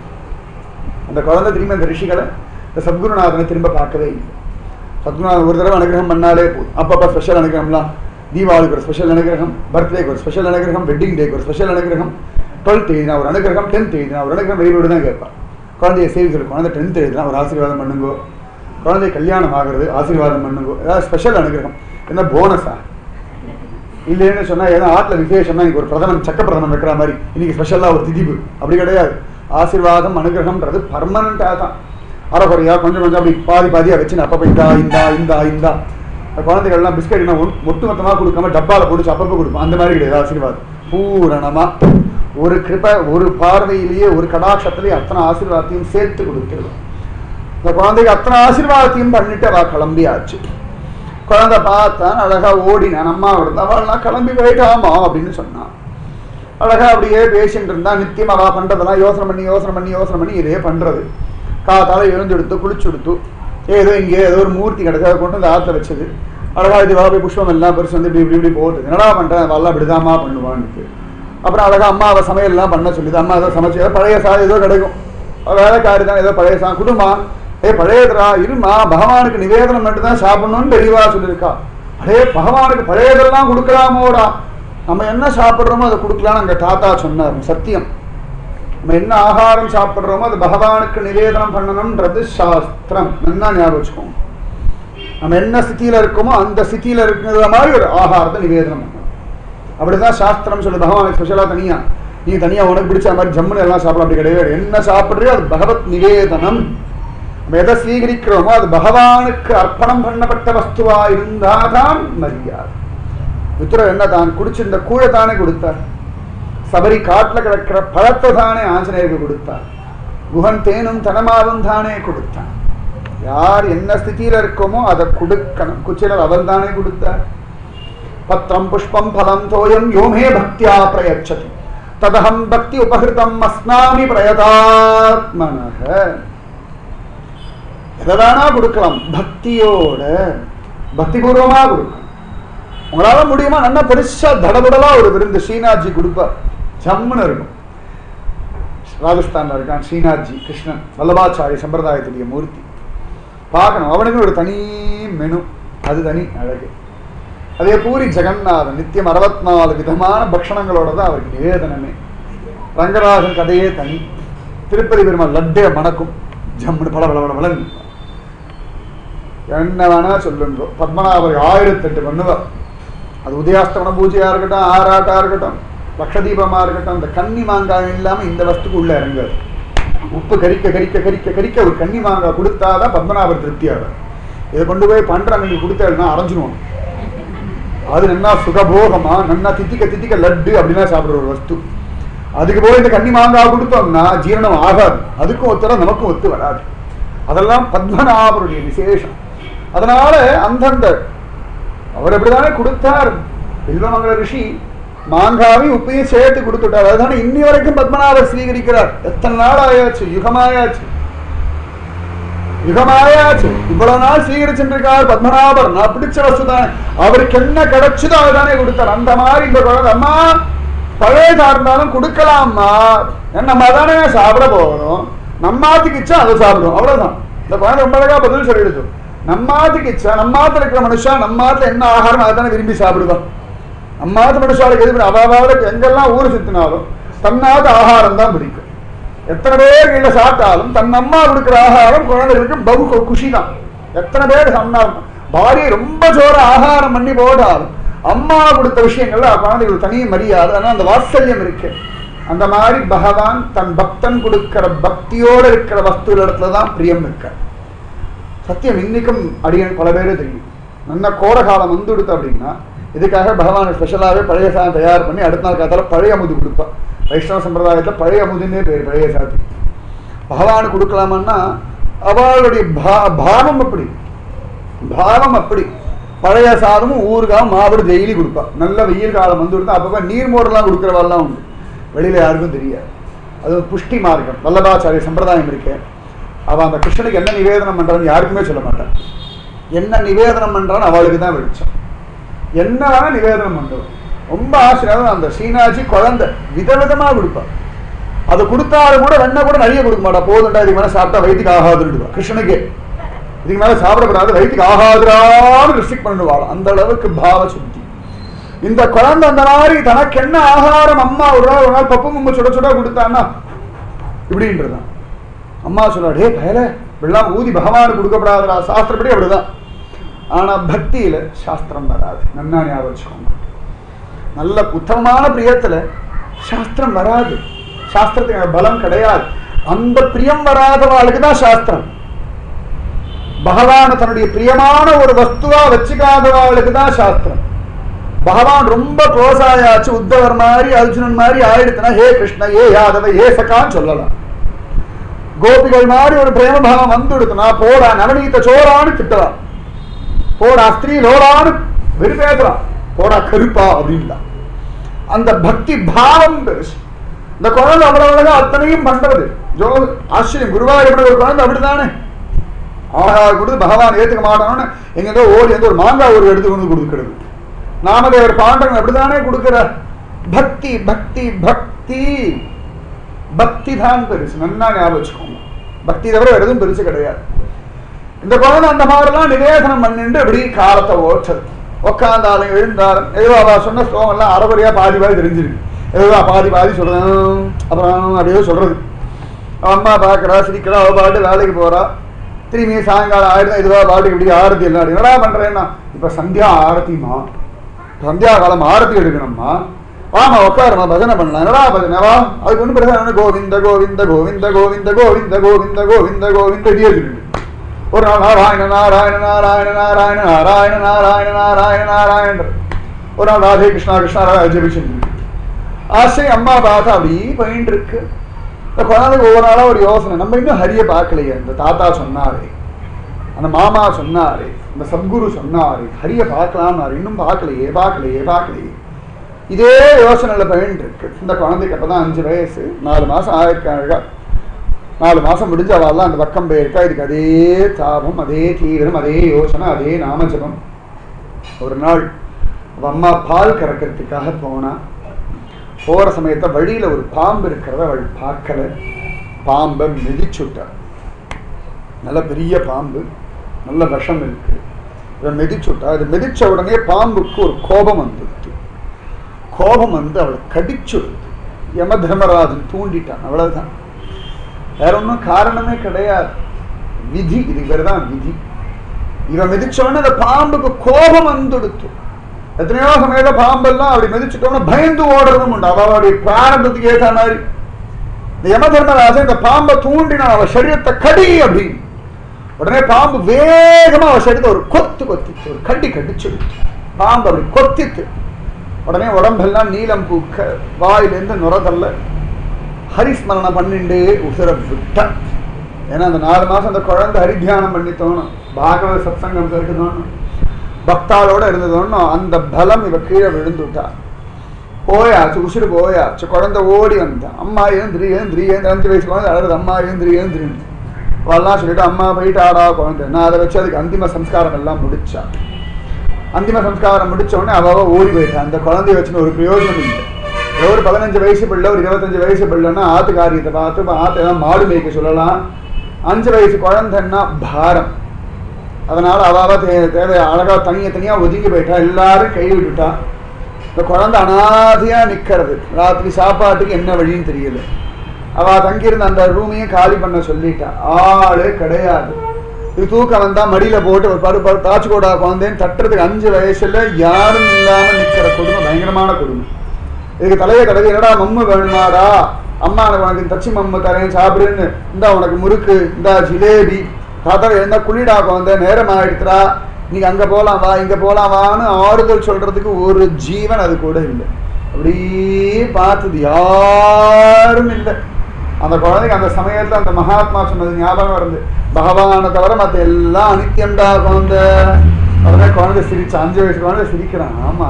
Speaker 1: அந்த குழந்தை திரும்பி அந்த ரிஷிகளை இந்த சத்குருநாதனை திரும்ப பார்க்கவே இல்லை சத்குருநாதன் ஒரு தடவை அனுகிரகம் பண்ணாலே போதும் அப்பப்போ ஸ்பெஷல் அனுகிரகம்லாம் தீபாவளிக்கு ஒரு ஸ்பெஷல் அனுகிரகம் பர்த்டேக்கு ஒரு ஸ்பெஷல் அனுகிரகம் வெட்டிங் டேக்கு ஒரு ஸ்பெஷல் அனுகிரகம் டுவெல்த் எழுதினா ஒரு அனுகிரகம் டென்த் எழுதினா ஒரு அனுகிரகம் வெளியோடு தான் கேட்பான் குழந்தைய சேவி சொல்லு குழந்தை டென்த் எழுதினா ஒரு ஆசீர்வாதம் பண்ணுங்கோ குழந்தை கல்யாணம் ஆகிறது ஆசீர்வாதம் பண்ணுங்கோ ஏதாவது ஸ்பெஷல் அனுகிரகம் என்ன போனஸா இல்லைன்னு சொன்னா ஏதோ ஆட்டில் விசேஷம்னா இன்னைக்கு ஒரு பிரதமன் சக்க பிரதமன் வைக்கிற மாதிரி இன்னைக்கு ஸ்பெஷலாக ஒரு திதிப்பு அப்படி கிடையாது ஆசீர்வாதம் அனுகிரகம்ன்றது பர்மனண்டாக தான் அரைக்குறையா கொஞ்சம் கொஞ்சம் அப்படி பாதி பாதியாக வச்சு அப்பப்போ இந்தா இந்தா இந்தா இந்தா இந்த குழந்தைகள்லாம் பிஸ்கட் என்ன ஒட்டு மொத்தமாக கொடுக்காம டப்பாவில் போட்டு அப்பப்போ கொடுப்போம் அந்த மாதிரி கிடையாது ஆசீர்வாதம் பூரணமா ஒரு கிருப ஒரு பார்வையிலேயே ஒரு கடாட்சத்திலேயே அத்தனை ஆசீர்வாதத்தையும் சேர்த்து கொடுத்துருவோம் இந்த குழந்தைக்கு அத்தனை ஆசீர்வாதத்தையும் பண்ணிட்டு அவ கிளம்பியாச்சு குழந்தை பார்த்தான் அழகா ஓடினான் அம்மா விடுந்தா அவள்லாம் கிளம்பி போயிட்டாமா அப்படின்னு சொன்னான் அழகா அப்படியே பேசிட்டு இருந்தா நித்தியம் அவ பண்றதெல்லாம் யோசனை பண்ணி யோசனை பண்ணி யோசனை பண்ணி இதே பண்றது காத்தால எழுந்து எடுத்து குளிச்சு எடுத்து ஏதோ இங்கே ஏதோ ஒரு மூர்த்தி கிடக்கு அதை கொண்டு வந்து ஆற்ற வச்சது அழகா இது வா போய் புஷ்பம் எல்லாம் பெருசு வந்து இப்படி இப்படி இப்படி போகுது என்னடா பண்றேன் அவெல்லாம் இப்படிதாம்மா பண்ணுவான்னு அப்புறம் அழகா அம்மா அவ சமையல் எல்லாம் பண்ண சொல்லுது அம்மா ஏதோ சமைச்சு ஏதோ பழைய சா ஏதோ கிடைக்கும் அவ வேலைக்காரி தான் ஏதோ பழைய சா குடுமா ஏ பழையதுரா இருமா பகவானுக்கு நிவேதனம் மட்டும் தான் சாப்பிடணும்னு தெளிவா சொல்லியிருக்கா அடே பகவானுக்கு பழையதெல்லாம் கொடுக்கலாமோடா நம்ம என்ன சாப்பிட்றோமோ அதை கொடுக்கலாம்னு அங்க தாத்தா சொன்னார் சத்தியம் நம்ம என்ன ஆகாரம் சாப்பிட்றோமோ அது பகவானுக்கு நிவேதனம் பண்ணணும்ன்றது சாஸ்திரம் நல்லா ஞாபகம் வச்சுக்கோங்க நம்ம என்ன ஸ்திதியில இருக்கோமோ அந்த ஸ்திதியில இருக்கிற மாதிரி ஒரு ஆகாரத்தை நிவேதனம் பண்ணணும் அப்படிதான் சாஸ்திரம் சொல்லு பகவானுக்கு ஸ்பெஷலா தனியா நீ தனியா உனக்கு பிடிச்ச மாதிரி ஜம்முன்னு எல்லாம் சாப்பிடலாம் அப்படி கிடையாது என்ன சாப்பிட்றியோ அது பகவத் நிவேதனம் நம்ம எதை ஸ்வீகரிக்கிறோமோ அது பகவானுக்கு அர்ப்பணம் பண்ணப்பட்ட வஸ்துவா இருந்தாதான் மரியாதை வித்துரர் என்ன தான் குடிச்சிருந்த கூழை தானே கொடுத்தார் சபரி காட்டுல கிடக்கிற பழத்தை தானே ஆஞ்சநேயருக்கு கொடுத்தார் குஹன் தேனும் தனமாவும் தானே கொடுத்தான் யார் என்ன ஸ்திதியில இருக்கோமோ அதை கொடுக்கணும் குச்சிலர் அவன் தானே கொடுத்தார் பத்திரம் புஷ்பம் பலம் தோயம் யோமே பக்தியா பிரயச்சதி ததகம் பக்தி உபகிருதம் அஸ்னாமி பிரயதாத்மனக எதை வேணா கொடுக்கலாம் பக்தியோட பக்திபூர்வமா கொடுக்கலாம் உங்களால முடியுமா நல்லா பெருசா தடபடலா ஒரு விருந்து ஸ்ரீநாத்ஜி கொடுப்பார் ஜம்முன்னு இருக்கும் ராஜஸ்தான்ல இருக்கான் ஸ்ரீநாத்ஜி கிருஷ்ணன் வல்லபாச்சாரி சம்பிரதாயத்துடைய மூர்த்தி பார்க்கணும் அவனுக்கு ஒரு தனி மெனு அது தனி அழகு அதே பூரி ஜெகநாதன் நித்தியம் அறுபத்தி நாலு விதமான பக்ஷணங்களோட தான் அவருக்கு நிவேதனமே ரங்கராஜன் கதையே தனி திருப்பதி பெருமாள் லட்டே மணக்கும் ஜம்முன்னு பல பல பல பலன் என்ன வேணா சொல்லுங்க பத்மநாபர் ஆயிரத்தெட்டு பண்ணுவார் அது உதயாஸ்தமன பூஜையா இருக்கட்டும் ஆராட்டா இருக்கட்டும் லக்ஷதீபமா இருக்கட்டும் இந்த கன்னி மாங்காய் இல்லாம இந்த வஸ்துக்கு உள்ள இறங்காது உப்பு கரிக்க கரிக்க கரிக்க கரிக்க ஒரு கன்னி மாங்காய் கொடுத்தாதான் பத்மநாபர் திருப்தியாவார் இதை கொண்டு போய் பண்றாங்க நீங்க கொடுத்தா அரைஞ்சிடுவோம் அது நல்லா சுகபோகமா நல்லா தித்திக்க தித்திக்க லட்டு அப்படின்னா சாப்பிடுற ஒரு வஸ்து அதுக்கு போய் இந்த கன்னி மாங்காய் கொடுத்தோம்னா ஜீரணம் ஆகாது அதுக்கும் ஒத்துற நமக்கும் ஒத்து வராது அதெல்லாம் பத்மநாபருடைய விசேஷம் அதனால அந்தந்த அவர் எப்படிதானே கொடுத்தார் வில்வமங்கல ரிஷி மாங்காவையும் உப்பையும் சேர்த்து கொடுத்துட்டார் அதுதானே இன்னி வரைக்கும் பத்மநாபர் ஸ்வீகரிக்கிறார் எத்தனை நாள் ஆயாச்சு யுகமாயாச்சு யுகமாயாச்சு இவ்வளவு நாள் ஸ்வீகரிச்சுட்டு இருக்கார் பத்மநாபர் நான் பிடிச்ச வஸ்து தானே அவருக்கு என்ன கிடைச்சதோ அதுதானே கொடுத்தார் அந்த மாதிரி இந்த குழந்தை அம்மா பழையதா இருந்தாலும் கொடுக்கலாம்மா நம்ம தானே சாப்பிட போகிறோம் நம்மாத்துக்கு இச்சா அதை சாப்பிடுவோம் அவ்வளவுதான் இந்த குழந்தை ரொம்ப அழகா பதில் சொல்லிடுது நம்மாத்துக்கு இச்சா நம்மாத்துல இருக்கிற மனுஷா நம்மாத்துல என்ன ஆகாரம் அதை தானே விரும்பி சாப்பிடுவான் நம்மாத்து மனுஷாளுக்கு எது அவாவாளுக்கு எங்கெல்லாம் ஊர் சுத்தினாலும் தன்னாத்து ஆகாரம் தான் பிடிக்கும் எத்தனை பேர் கீழே சாப்பிட்டாலும் தன் அம்மா கொடுக்குற ஆகாரம் குழந்தைகளுக்கு பகு குஷி தான் எத்தனை பேர் சொன்னாலும் பாரியை ரொம்ப ஜோர ஆகாரம் பண்ணி போட்டாலும் அம்மா கொடுத்த விஷயங்கள்ல குழந்தைகளுக்கு தனி மரியாதை ஆனால் அந்த வாத்சல்யம் இருக்கு அந்த மாதிரி பகவான் தன் பக்தன் கொடுக்கிற பக்தியோட இருக்கிற வஸ்து இடத்துல தான் பிரியம் இருக்க சத்தியம் இன்னைக்கும் அடியன் பல பேரே தெரியும் நல்ல கோட காலம் வந்து கொடுத்த அப்படின்னா இதுக்காக பகவான் ஸ்பெஷலாகவே பழைய சாதம் தயார் பண்ணி அடுத்த நாள் காலத்தில் பழைய அமுது கொடுப்பா வைஷ்ணவ சம்பிரதாயத்தில் பழைய அமுதுன்னே பேர் பழைய சாதம் பகவான் கொடுக்கலாமன்னா அவளுடைய பா பாவம் அப்படி பாவம் அப்படி பழைய சாதமும் ஊறுகாவும் மாவடு டெய்லி கொடுப்பா நல்ல வெயில் காலம் வந்து கொடுத்தா அப்பப்போ நீர் மோரெல்லாம் கொடுக்குறவெல்லாம் உண்டு வெளியில யாருக்கும் தெரியாது அது ஒரு புஷ்டி மார்க்கம் வல்லபாச்சாரிய சம்பிரதாயம் இருக்கு அவன் அந்த கிருஷ்ணனுக்கு என்ன நிவேதனம் பண்றான்னு யாருக்குமே சொல்ல மாட்டான் என்ன நிவேதனம் பண்றான்னு அவளுக்கு தான் வெளிச்சம் என்ன வேணா நிவேதனம் பண்றது ரொம்ப ஆசீர்வாதம் அந்த சீனாஜி குழந்தை விதவிதமா கொடுப்பா அதை கொடுத்தாலும் கூட வெண்ணெய் கூட நிறைய கொடுக்க மாட்டா போதுண்டா இதுக்கு மேலே சாப்பிட்டா வயிற்றுக்கு ஆகாதுன்னு கிருஷ்ணனுக்கே இதுக்கு மேலே சாப்பிடக்கூடாது வயிற்றுக்கு ஆகாதுரான்னு ரிஸ்ட்ரிக்ட் பண்ணிடுவாள் அந்த அளவுக்கு பாவ சுத்தி இந்த குழந்தை அந்த மாதிரி தனக்கு என்ன ஆகாரம் அம்மா ஒரு நாள் ஒரு நாள் பப்பு மும்பு சுட சுட கொடுத்தான்னா இப்படின்றதான் அம்மா சொல்றா டே பயல இப்படிலாம் ஊதி பகவானுக்கு கொடுக்கப்படாதடா சாஸ்திரப்படி அப்படிதான் ஆனா பக்தியில சாஸ்திரம் வராது நன்னா ஞாபகம் வச்சுக்கோங்க நல்ல உத்தமமான பிரியத்துல சாஸ்திரம் வராது சாஸ்திரத்துக்கு பலம் கிடையாது அந்த பிரியம் வராதவாளுக்கு தான் சாஸ்திரம் பகவான தன்னுடைய பிரியமான ஒரு வஸ்துவா வச்சுக்காதவாளுக்கு தான் சாஸ்திரம் பகவான் ரொம்ப க்ளோஸ் ஆயாச்சு உத்தவர் மாதிரி அர்ஜுனன் மாதிரி ஆயிடுத்துனா ஹே கிருஷ்ண ஏ யாதவ ஏ சகான்னு சொல்லலாம் கோபிகள் மாதிரி ஒரு பிரேம பாவம் வந்து எடுத்துனா போடா நவநீத சோரான்னு திட்டலாம் போடா ஸ்திரீ லோடான்னு வெறுப்பேற்றலாம் போடா கருப்பா அப்படின்லாம் அந்த பக்தி பாவம் பெருசு இந்த குழந்தை அவ்வளவு அழகா அத்தனையும் பண்றது ஜோ ஆச்சரியம் குருவாயூர் ஒரு குழந்தை அப்படித்தானே ஆஹா கொடுத்து பகவான் ஏத்துக்க மாட்டானு எங்கேயோ ஓடி வந்து ஒரு மாங்காய் ஒரு எடுத்து கொண்டு கொடுக்கிறது நாமதேவர் பாண்டவன் அப்படித்தானே கொடுக்கிறார் பக்தி பக்தி பக்தி பக்தி தான் பெருசு நன்னா ஞாபகம் வச்சுக்கோங்க பக்தி தவிர வேற எதுவும் பெருசு கிடையாது இந்த குழந்தை அந்த மாதிரிலாம் நிவேதனம் பண்ணிட்டு இப்படி காலத்தை ஓட்டுறது உட்காந்தாலும் எழுந்தாலும் ஏதோ அவ சொன்ன ஸ்லோகம் எல்லாம் அறகுறையா பாதி பாதி தெரிஞ்சிருக்கு ஏதோ பாதி பாதி சொல்றேன் அப்புறம் அப்படியே சொல்றது அவ அம்மா பார்க்கறா சிரிக்கிறா அவ பாட்டு வேலைக்கு போறா திரும்பி சாயங்காலம் ஆயிடுதா இதுவா பாட்டுக்கு இப்படி ஆரத்தி எல்லாம் என்னடா பண்றேன்னா இப்ப சந்தியா ஆரத்திமா சந்தியா காலம் ஆரத்தி எடுக்கணும்மா ஆமா உட்காருமா பஜனை பண்ணலாம் என்னடா பஜனை வா அதுக்கு ஒன்றும் பிரச்சனை கோவிந்த கோவிந்த கோவிந்த கோவிந்த கோவிந்த கோவிந்த கோவிந்த கோவிந்த இடியே சொல்லிட்டு ஒரு நாள் நாராயண நாராயண நாராயண நாராயண நாராயண நாராயண நாராயண நாராயண ஒரு நாள் ராதே கிருஷ்ணா கிருஷ்ணா ராதா ஜெபிச்சு ஆசை அம்மா பார்த்தா அப்படி போயிட்டு இருக்கு இந்த குழந்தைக்கு ஒவ்வொரு நாளா ஒரு யோசனை நம்ம இன்னும் ஹரிய பார்க்கலையே இந்த தாத்தா சொன்னாரே அந்த மாமா சொன்னாரு இந்த சத்குரு சொன்னாரு ஹரிய பார்க்கலாம்னாரு இன்னும் பார்க்கலையே பார்க்கலையே பார்க்கலையே இதே யோசனையில போயிட்டு இருக்கு இந்த குழந்தைக்கு அப்பதான் அஞ்சு வயசு நாலு மாசம் ஆயிருக்காங்க நாலு மாசம் முடிஞ்சு அவெல்லாம் அந்த பக்கம் போயிருக்கா இதுக்கு அதே தாபம் அதே தீவிரம் அதே யோசனை அதே நாமஜபம் ஒரு நாள் அவ அம்மா பால் கறக்கிறதுக்காக போனா போற சமயத்தை வழியில ஒரு பாம்பு இருக்கிறத அவள் பார்க்கல பாம்பை மிதிச்சுட்டார் நல்ல பெரிய பாம்பு நல்ல விஷம் இருக்கு இதை மிதிச்சுட்டா அது மிதிச்ச உடனே பாம்புக்கு ஒரு கோபம் வந்துடுது கோபம் வந்து அவளை கடிச்சுடுது யம தர்மராஜன் தூண்டிட்டான் அவ்வளவுதான் வேற ஒன்றும் காரணமே கிடையாது விதி இது பேர் தான் விதி இவன் மிதிச்சோடனே அந்த பாம்புக்கு கோபம் வந்துடுத்து எத்தனையோ சமயத்துல பாம்பெல்லாம் அப்படி மிதிச்சுட்டோம்னா பயந்து ஓடுறதும் உண்டு அவளுடைய பிராரம்பத்துக்கு ஏற்ற மாதிரி இந்த யம தர்மராஜன் இந்த பாம்பை தூண்டினான் அவ சரீரத்தை கடி அப்படின்னு உடனே பாம்பு வேகமா அவ சரீரத்தை ஒரு கொத்து கொத்திச்சு ஒரு கடி கடிச்சு பாம்பு அப்படி கொத்தித்து உடனே உடம்பெல்லாம் நீலம் பூக்க வாயிலேருந்து நுரதல்ல ஹரிஸ்மரணம் பண்ணிண்டு உசுர விட்டான் ஏன்னா அந்த நாலு மாசம் அந்த குழந்தை ஹரித்தியானம் பண்ணி தோணும் பாகவத சத்சங்கம் கேட்டு தோணும் பக்தாளோட இருந்ததோன்னும் அந்த பலம் இவ கீழே விழுந்துட்டா போயாச்சு உசுறு போயாச்சு குழந்தை ஓடி வந்தான் அம்மா ஏந்திரி ஏந்திரி ஏந்திரி அஞ்சு வயசு குழந்தை அழுது அம்மா ஏந்திரி ஏந்திரி அவெல்லாம் சொல்லிட்டு அம்மா போயிட்டு ஆடா குழந்தை நான் அதை வச்சு அதுக்கு அந்திம சம்ஸ்காரம் எல்லாம் முடிச்சா அந்திம சம்ஸ்காரம் முடிச்ச உடனே அவ அவ ஓடி போயிட்டான் அந்த குழந்தைய வச்சுன்னு ஒரு பிரயோஜனம் இல்லை ஏதோ ஒரு பதினஞ்சு வயசு பிள்ளை ஒரு இருபத்தஞ்சு வயசு பிள்ளைன்னா ஆத்து காரியத்தை பார்த்து இப்ப ஆத்து ஏதாவது மாடு மேய்க்க சொல்லலாம் அஞ்சு வயசு குழந்தைன்னா பாரம் அதனால அவாவா தே தேவை அழகா தனியா தனியா ஒதுங்கி போயிட்டா எல்லாரும் கை விட்டுட்டா இந்த குழந்தை அனாதையா நிக்கிறது ராத்திரி சாப்பாட்டுக்கு என்ன வழின்னு தெரியல அவ தங்கியிருந்த அந்த ரூமையும் காலி பண்ண சொல்லிட்டா ஆளே கிடையாது இது தூக்கம் வந்தா மடியில போட்டு ஒரு பரு பரு தாச்சுக்கோடா குழந்தைன்னு தட்டுறதுக்கு அஞ்சு வயசுல யாரும் இல்லாம நிக்கிற கொடுமை பயங்கரமான கொடுமை இதுக்கு தலையை தடவி என்னடா மம்மு வேணுமாடா அம்மா எனக்கு உனக்கு தச்சி மம்மு தரேன் சாப்பிடுன்னு இந்தா உனக்கு முறுக்கு இந்தா ஜிலேபி தாத்தா என்ன குளிடா குழந்தை நேரம் ஆயிடுத்துடா நீங்க அங்க போலாம் வா இங்க போலாம் வான்னு ஆறுதல் சொல்றதுக்கு ஒரு ஜீவன் அது கூட இல்லை அப்படியே பார்த்தது யாரும் இல்லை அந்த குழந்தைக்கு அந்த சமயத்துல அந்த மகாத்மா சொன்னது ஞாபகம் வருது பகவானை தவிர மத்த எல்லாம் அனித்தியம்டா குழந்தை உடனே குழந்தை சிரிச்சு அஞ்சு வயசு குழந்தை சிரிக்கிறான் ஆமா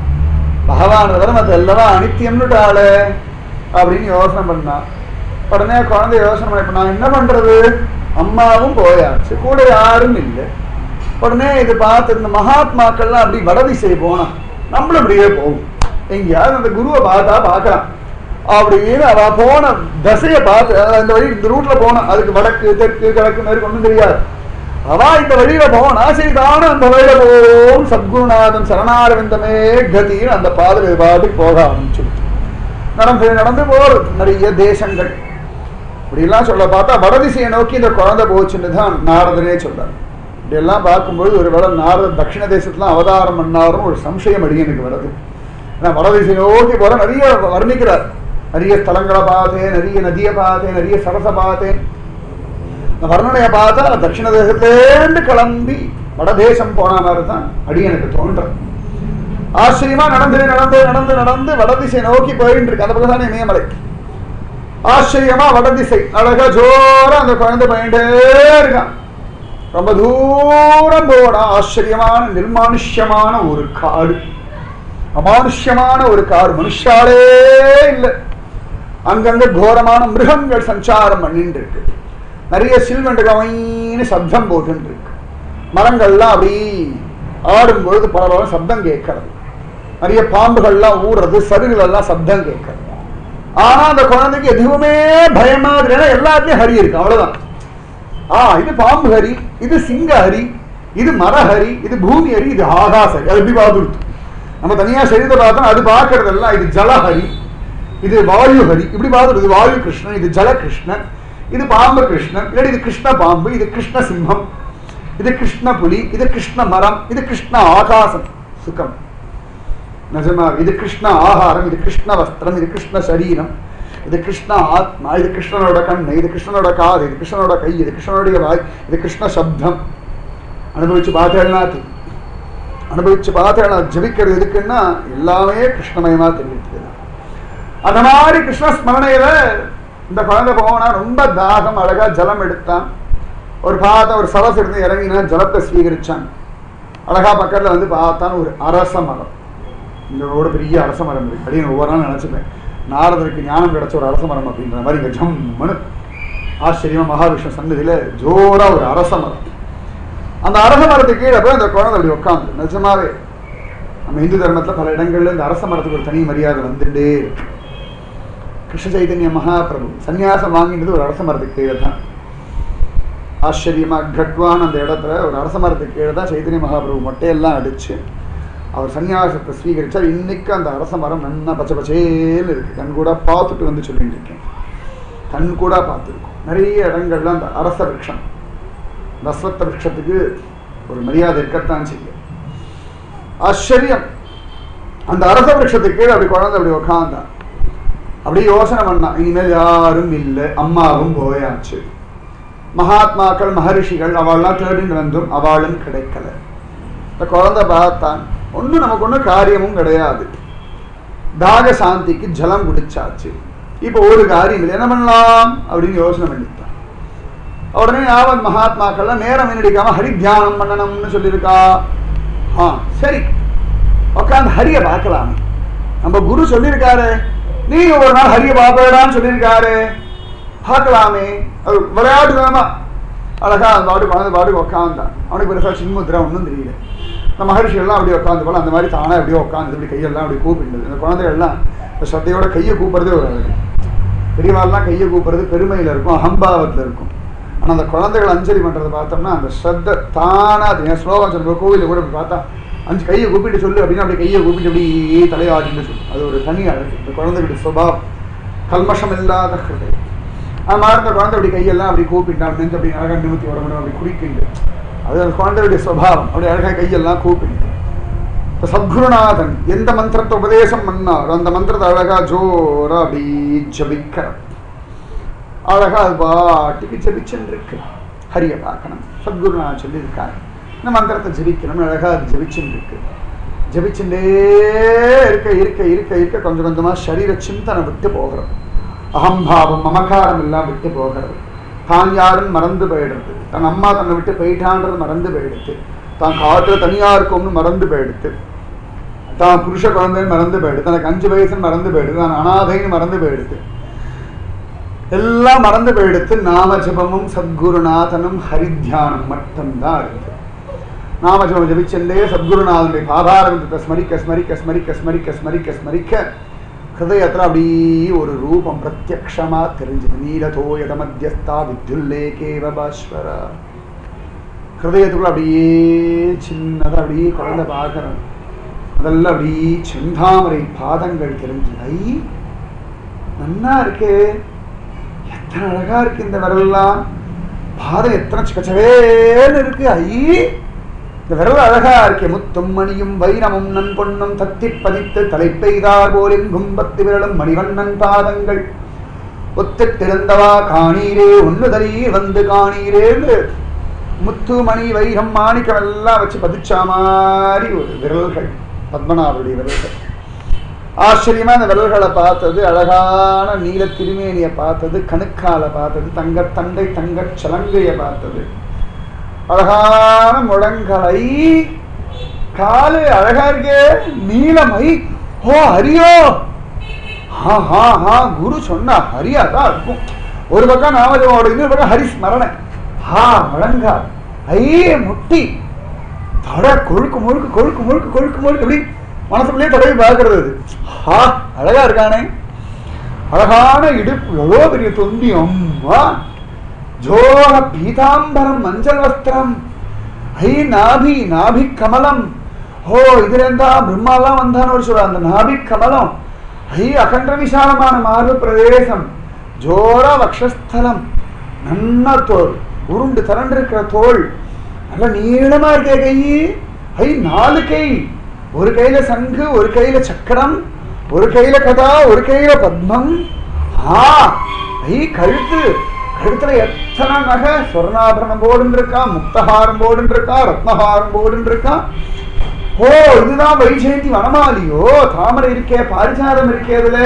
Speaker 1: பகவானை தவிர மத்த எல்லாம் அனித்தியம்னுட்டாளே அப்படின்னு யோசனை பண்ணா உடனே குழந்தை யோசனை பண்ண இப்ப நான் என்ன பண்றது அம்மாவும் போயாச்சு கூட யாரும் இல்லை உடனே இது பார்த்து இந்த மகாத்மாக்கள்லாம் அப்படி வடதிசை போனா நம்மளும் அப்படியே போகும் எங்கேயாவது அந்த குருவை பார்த்தா பார்க்கலாம் அப்படின்னு அவ போன தசையை பார்த்து அதாவது இந்த வழி இந்த ரூட்ல போனா அதுக்கு வடக்கு தெற்கு கிழக்கு மேற்கு ஒன்றும் தெரியாது அவ இந்த வழியில போனா சரி தானும் அந்த வழியில போகும் சத்குருநாதன் சரணாரவிந்தமே கதின்னு அந்த பாதையில பாட்டுக்கு போக ஆரம்பிச்சு நடந்து நடந்து போறது நிறைய தேசங்கள் இப்படிலாம் சொல்ல பார்த்தா வடதிசையை நோக்கி இந்த குழந்தை போச்சுன்னு தான் நாரதரே சொல்றார் இப்படியெல்லாம் பார்க்கும்போது ஒரு வேளை நாரத தட்சிண தேசத்துல அவதாரம் பண்ணாரும் ஒரு சம்சயம் அடியனுக்கு வருது ஏன்னா வடதிசை நோக்கி போற நிறைய வர்ணிக்கிறார் நிறைய ஸ்தலங்களை பார்த்தேன் நிறைய நதியை பார்த்தேன் நிறைய சரச பார்த்தேன் இந்த வர்ணனையை பார்த்தா தட்சிண தேசத்திலேருந்து கிளம்பி வடதேசம் போன மாதிரி தான் அடியனுக்கு தோன்றது ஆச்சரியமா நடந்து நடந்து நடந்து நடந்து வடதிசை நோக்கி போயிட்டு இருக்கு அந்த பக்கம் தானே இமயமலை ஆச்சரியமா வடதிசை அழகா ஜோரா அந்த குழந்தை போயிட்டே இருக்கான் ரொம்ப தூரம் போனா ஆச்சரியமான நிர்மானுஷ்யமான ஒரு காடு அமானுஷ்யமான ஒரு காடு மனுஷாலே இல்லை அங்கங்க கோரமான மிருகங்கள் சஞ்சாரம் பண்ணிட்டு இருக்கு நிறைய சில்வெண்டு கவைன்னு சப்தம் போட்டு இருக்கு மரங்கள்லாம் அப்படி ஆடும்பொழுது பல பல சப்தம் கேட்கறது நிறைய பாம்புகள்லாம் ஊடுறது சருகுகள் எல்லாம் சப்தம் கேட்கறது ஆனா அந்த குழந்தைக்கு எதுவுமே பயமா இல்லைன்னா எல்லாத்துலயும் ஹரி இருக்கு அவ்வளவுதான் ஆ இது பாம்பு ஹரி இது சிங்க ஹரி இது மரஹரி இது பூமி ஹரி இது ஆகாச ஹரி அது எப்படி பார்த்துருத்து நம்ம தனியா சரீரத்தை பார்த்தோம் அது பார்க்கறதெல்லாம் இது ஜலஹரி இது வாயு ஹரி இப்படி பார்த்துட்டு இது வாயு கிருஷ்ணன் இது ஜல கிருஷ்ணன் இது பாம்பு கிருஷ்ணன் இல்லாட்டி இது கிருஷ்ண பாம்பு இது கிருஷ்ண சிம்மம் இது கிருஷ்ண புலி இது கிருஷ்ண மரம் இது கிருஷ்ண ஆகாசம் சுகம் நிஜமா இது கிருஷ்ண ஆகாரம் இது கிருஷ்ண வஸ்திரம் இது கிருஷ்ண சரீரம் இது கிருஷ்ண ஆத்மா இது கிருஷ்ணனோட கண்ணு இது கிருஷ்ணனோட காது இது கிருஷ்ணனோட கை இது கிருஷ்ணனுடைய வாய் இது கிருஷ்ண சப்தம் அனுபவிச்சு பார்த்தேன்னா தெரியும் அனுபவிச்சு பார்த்தேன்னா ஜபிக்கிறது எதுக்குன்னா எல்லாமே கிருஷ்ணமயமா தெரிவிக்கிறது அந்த மாதிரி கிருஷ்ண ஸ்மரணையில இந்த குழந்தை போனா ரொம்ப தாகம் அழகா ஜலம் எடுத்தான் ஒரு பார்த்த ஒரு சரஸ் இருந்து இறங்கினா ஜலத்தை ஸ்வீகரிச்சான் அழகா பக்கத்துல வந்து பார்த்தான் ஒரு அரச மரம் இந்த ஒரு பெரிய அரச மரம் இருக்கு அப்படின்னு ஒவ்வொரு நாள் நினைச்சுப்பேன் நாரதருக்கு ஞானம் கிடைச்ச ஒரு அரச மரம் அப்படின்ற மாதிரி இங்க ஜம்முன்னு ஆச்சரியமா மகாவிஷ்ணு சன்னதியில ஜோரா ஒரு அரச மரம் அந்த அரச மரத்துக்கு கீழே போய் அந்த குழந்தை அப்படி உட்காந்து நிஜமாவே நம்ம இந்து தர்மத்துல பல இடங்கள்ல இந்த அரச மரத்துக்கு ஒரு தனி மரியாதை வந்துட்டே இருக்கு கிருஷ்ண சைதன்ய மகாபிரபு சன்னியாசம் வாங்கினது ஒரு அரச மரத்துக்கு கீழே தான் ஆச்சரியமா கட்வான் அந்த இடத்துல ஒரு அரச மரத்துக்கு கீழே தான் சைதன்ய மகாபிரபு மொட்டையெல்லாம் அடிச்சு அவர் சன்னியாசத்தை ஸ்வீகரிச்சார் இன்னைக்கு அந்த அரச மரம் நன்னா பச்சை பச்சேன்னு இருக்கு கண் கூட பார்த்துட்டு வந்து சொல்லிட்டு இருக்கேன் கண் கூட பார்த்துருக்கோம் நிறைய இடங்கள்ல அந்த அரச விருட்சம் இந்த அஸ்வத்த விருட்சத்துக்கு ஒரு மரியாதை இருக்கத்தான் செய்யும் ஆச்சரியம் அந்த அரச விருட்சத்துக்கு கீழே அப்படி குழந்தை அப்படி உட்காந்தான் அப்படியே யோசனை பண்ணான் இனிமேல் யாரும் இல்லை அம்மாவும் போயாச்சு மகாத்மாக்கள் மகரிஷிகள் அவள்லாம் தேடின்னு வந்தும் அவளும் கிடைக்கல இந்த குழந்தை பார்த்தான் ஒன்றும் நமக்கு ஒன்றும் காரியமும் கிடையாது தாக சாந்திக்கு ஜலம் குடிச்சாச்சு இப்போ ஒரு காரியம் இல்லை என்ன பண்ணலாம் அப்படின்னு யோசனை பண்ணிட்டான் உடனே யாவத் மகாத்மாக்கள்லாம் நேரம் வீணடிக்காம ஹரி தியானம் பண்ணணும்னு சொல்லியிருக்கா ஆ சரி உட்காந்து ஹரிய பார்க்கலாமே நம்ம குரு சொல்லியிருக்காரு நீங்க ஒரு நாள் ஹரிய பார்ப்படான்னு சொல்லியிருக்காரு பார்க்கலாமே அது விளையாட்டு தானமா அழகா அந்த பாட்டு குழந்தை பாட்டுக்கு உட்காந்தான் அவனுக்கு பெருசா சின்முத்திரம் ஒன்றும் தெரியல இந்த மகர்ஷிகள்லாம் அப்படியே உட்காந்து போல அந்த மாதிரி தானே அப்படியே உட்காந்து இப்படி கையெல்லாம் அப்படி கூப்பிடுது இந்த குழந்தைகள்லாம் இந்த ஸ்ரத்தையோட கையை கூப்பிடுறதே ஒரு அழகு பெரியவாள்லாம் கையை கூப்பிடுறது பெருமையில் இருக்கும் அகம்பாவத்தில் இருக்கும் ஆனால் அந்த குழந்தைகள் அஞ்சலி பண்ணுறதை பார்த்தோம்னா அந்த ஸ்ரத்த தானா அது என் ஸ்லோகம் சொல்லுவோம் கோவிலில் கூட இப்படி பார்த்தா அஞ்சு கையை கூப்பிட்டு சொல்லு அப்படின்னா அப்படி கையை கூப்பிட்டு அப்படி தலையாட்டின்னு சொல்லு அது ஒரு தனி அழகு இந்த குழந்தைகளுடைய சுபாவம் கல்மஷம் இல்லாத ஹிருதயம் அது மாதிரி இந்த குழந்தை அப்படி கையெல்லாம் அப்படி கூப்பிட்டான் நெஞ்சு அப்படி அழகாக நிமித்தி வரணும் அப்படி குடிக்கிண்டு அது அந்த குழந்தையுடைய சுபாவம் அப்படி அழகாக கையெல்லாம் கூப்பிட்டு இப்ப சத்குருநாதன் எந்த மந்திரத்தை உபதேசம் பண்ணார் அந்த மந்திரத்தை அழகா ஜோரா அப்படி ஜபிக்கிறார் அழகா அது பாட்டுக்கு ஜபிச்சுன்னு இருக்கு ஹரிய பார்க்கணும் சத்குருநாதன் சொல்லியிருக்கார் இந்த மந்திரத்தை ஜபிக்கணும் அழகா அது ஜபிச்சுன்னு இருக்கு ஜபிச்சுட்டே இருக்க இருக்க இருக்க இருக்க கொஞ்சம் கொஞ்சமா சரீர சிந்தனை விட்டு போகிறது அகம்பாவம் மமகாரம் எல்லாம் விட்டு போகிறது தான் யாரும் மறந்து போயிடுறது தன் அம்மா தன்னை விட்டு போயிட்டான்றது மறந்து போயிடுது தான் காட்டுல தனியா இருக்கும்னு மறந்து போயிடுது தான் புருஷ குழந்தைன்னு மறந்து போயிடுது தனக்கு அஞ்சு வயசுன்னு மறந்து போயிடுது தான் அனாதைன்னு மறந்து போயிடுது எல்லாம் மறந்து போயிடுத்து நாம ஜபமும் சத்குருநாதனும் ஹரித்தியானம் மட்டும்தான் இருக்கு நாம ஜபம் ஜபிச்செல்லே சத்குருநாதனுடைய பாதாரத்தை ஸ்மரிக்க ஸ்மரிக்க ஸ்மரிக்க ஸ்மரிக்க ஸ்மரிக்க ஸ்மரிக்க ஹிருதயத்தில் அப்படியே ஒரு ரூபம் பிரத்யக்ஷமா தெரிஞ்சது நீலதோயத மத்தியஸ்தா வித்யுல்லேகேவ பாஸ்வரா ஹிருதயத்துக்குள்ள அப்படியே சின்னதா அப்படியே குழந்தை பார்க்கறோம் அதெல்லாம் அப்படியே செந்தாமரை பாதங்கள் தெரிஞ்சது ஐ நன்னா இருக்கு எத்தனை அழகா இருக்கு இந்த விரல்லாம் பாதம் எத்தனை சிக்கச்சவேன்னு இருக்கு ஐ இந்த விரல் அழகா இருக்கே முத்தும் மணியும் வைரமும் நன் பொன்னும் தத்தி பதித்து தலை பெய்தார் போலெங்கும் பத்து விரலும் மணிவண்ணன் பாதங்கள் ஒத்திட்டிருந்தவா காணீரே ஒன்னுதலி வந்து காணீரேன்னு முத்து மணி வைரம் மாணிக்கம் எல்லாம் வச்சு பதிச்சா மாதிரி ஒரு விரல்கள் பத்மநாபருடைய விரல்கள் ஆச்சரியமா அந்த விரல்களை பார்த்தது அழகான நீல திருமேனியை பார்த்தது கணுக்கால பார்த்தது தங்க தண்டை தங்க சலங்கையை பார்த்தது அழகான முழங்களை காலு அழகா இருக்கே நீலமை ஓ ஹரியோ ஹா ஹா ஹா குரு சொன்னா ஹரியா தான் இருக்கும் ஒரு பக்கம் நாமஜமோட இன்னொரு பக்கம் ஹரி ஸ்மரணை ஹா முழங்கா ஐ முட்டி தட கொழுக்கு முழுக்கு கொழுக்கு முழுக்கு கொழுக்கு முழுக்கு எப்படி மனசுக்குள்ளேயே தடவி பார்க்கறது அது ஹா அழகா இருக்கானே அழகான இடுப்பு எவ்வளோ பெரிய தொந்தி அம்மா ஜோர பீதாம்பரம் மஞ்சள் வஸ்திரம் ஐ நாபி நாபி கமலம் ஓ இதுல இருந்தா பிரம்மாலாம் வந்தான்னு ஒரு சொல்ற அந்த நாபி கமலம் ஐ அகண்ட விசாலமான மார்பு பிரதேசம் ஜோர வக்ஷஸ்தலம் நன்னா தோல் உருண்டு திரண்டு இருக்கிற தோல் நல்ல நீளமா இருக்கே கை ஐ நாலு கை ஒரு கையில சங்கு ஒரு கையில சக்கரம் ஒரு கையில கதா ஒரு கையில பத்மம் ஆ ஐ கழுத்து கழுத்துல எத்தனை நகை சொர்ணாபரணம் போடுன்னு இருக்கா முக்தஹாரம் போடுன்னு இருக்கா ரத்னஹாரம் போடுன்னு இருக்கா ஓ இதுதான் வைஜெயந்தி வனமாலியோ தாமரை இருக்கே பாரிஜாதம் இருக்கே அதுல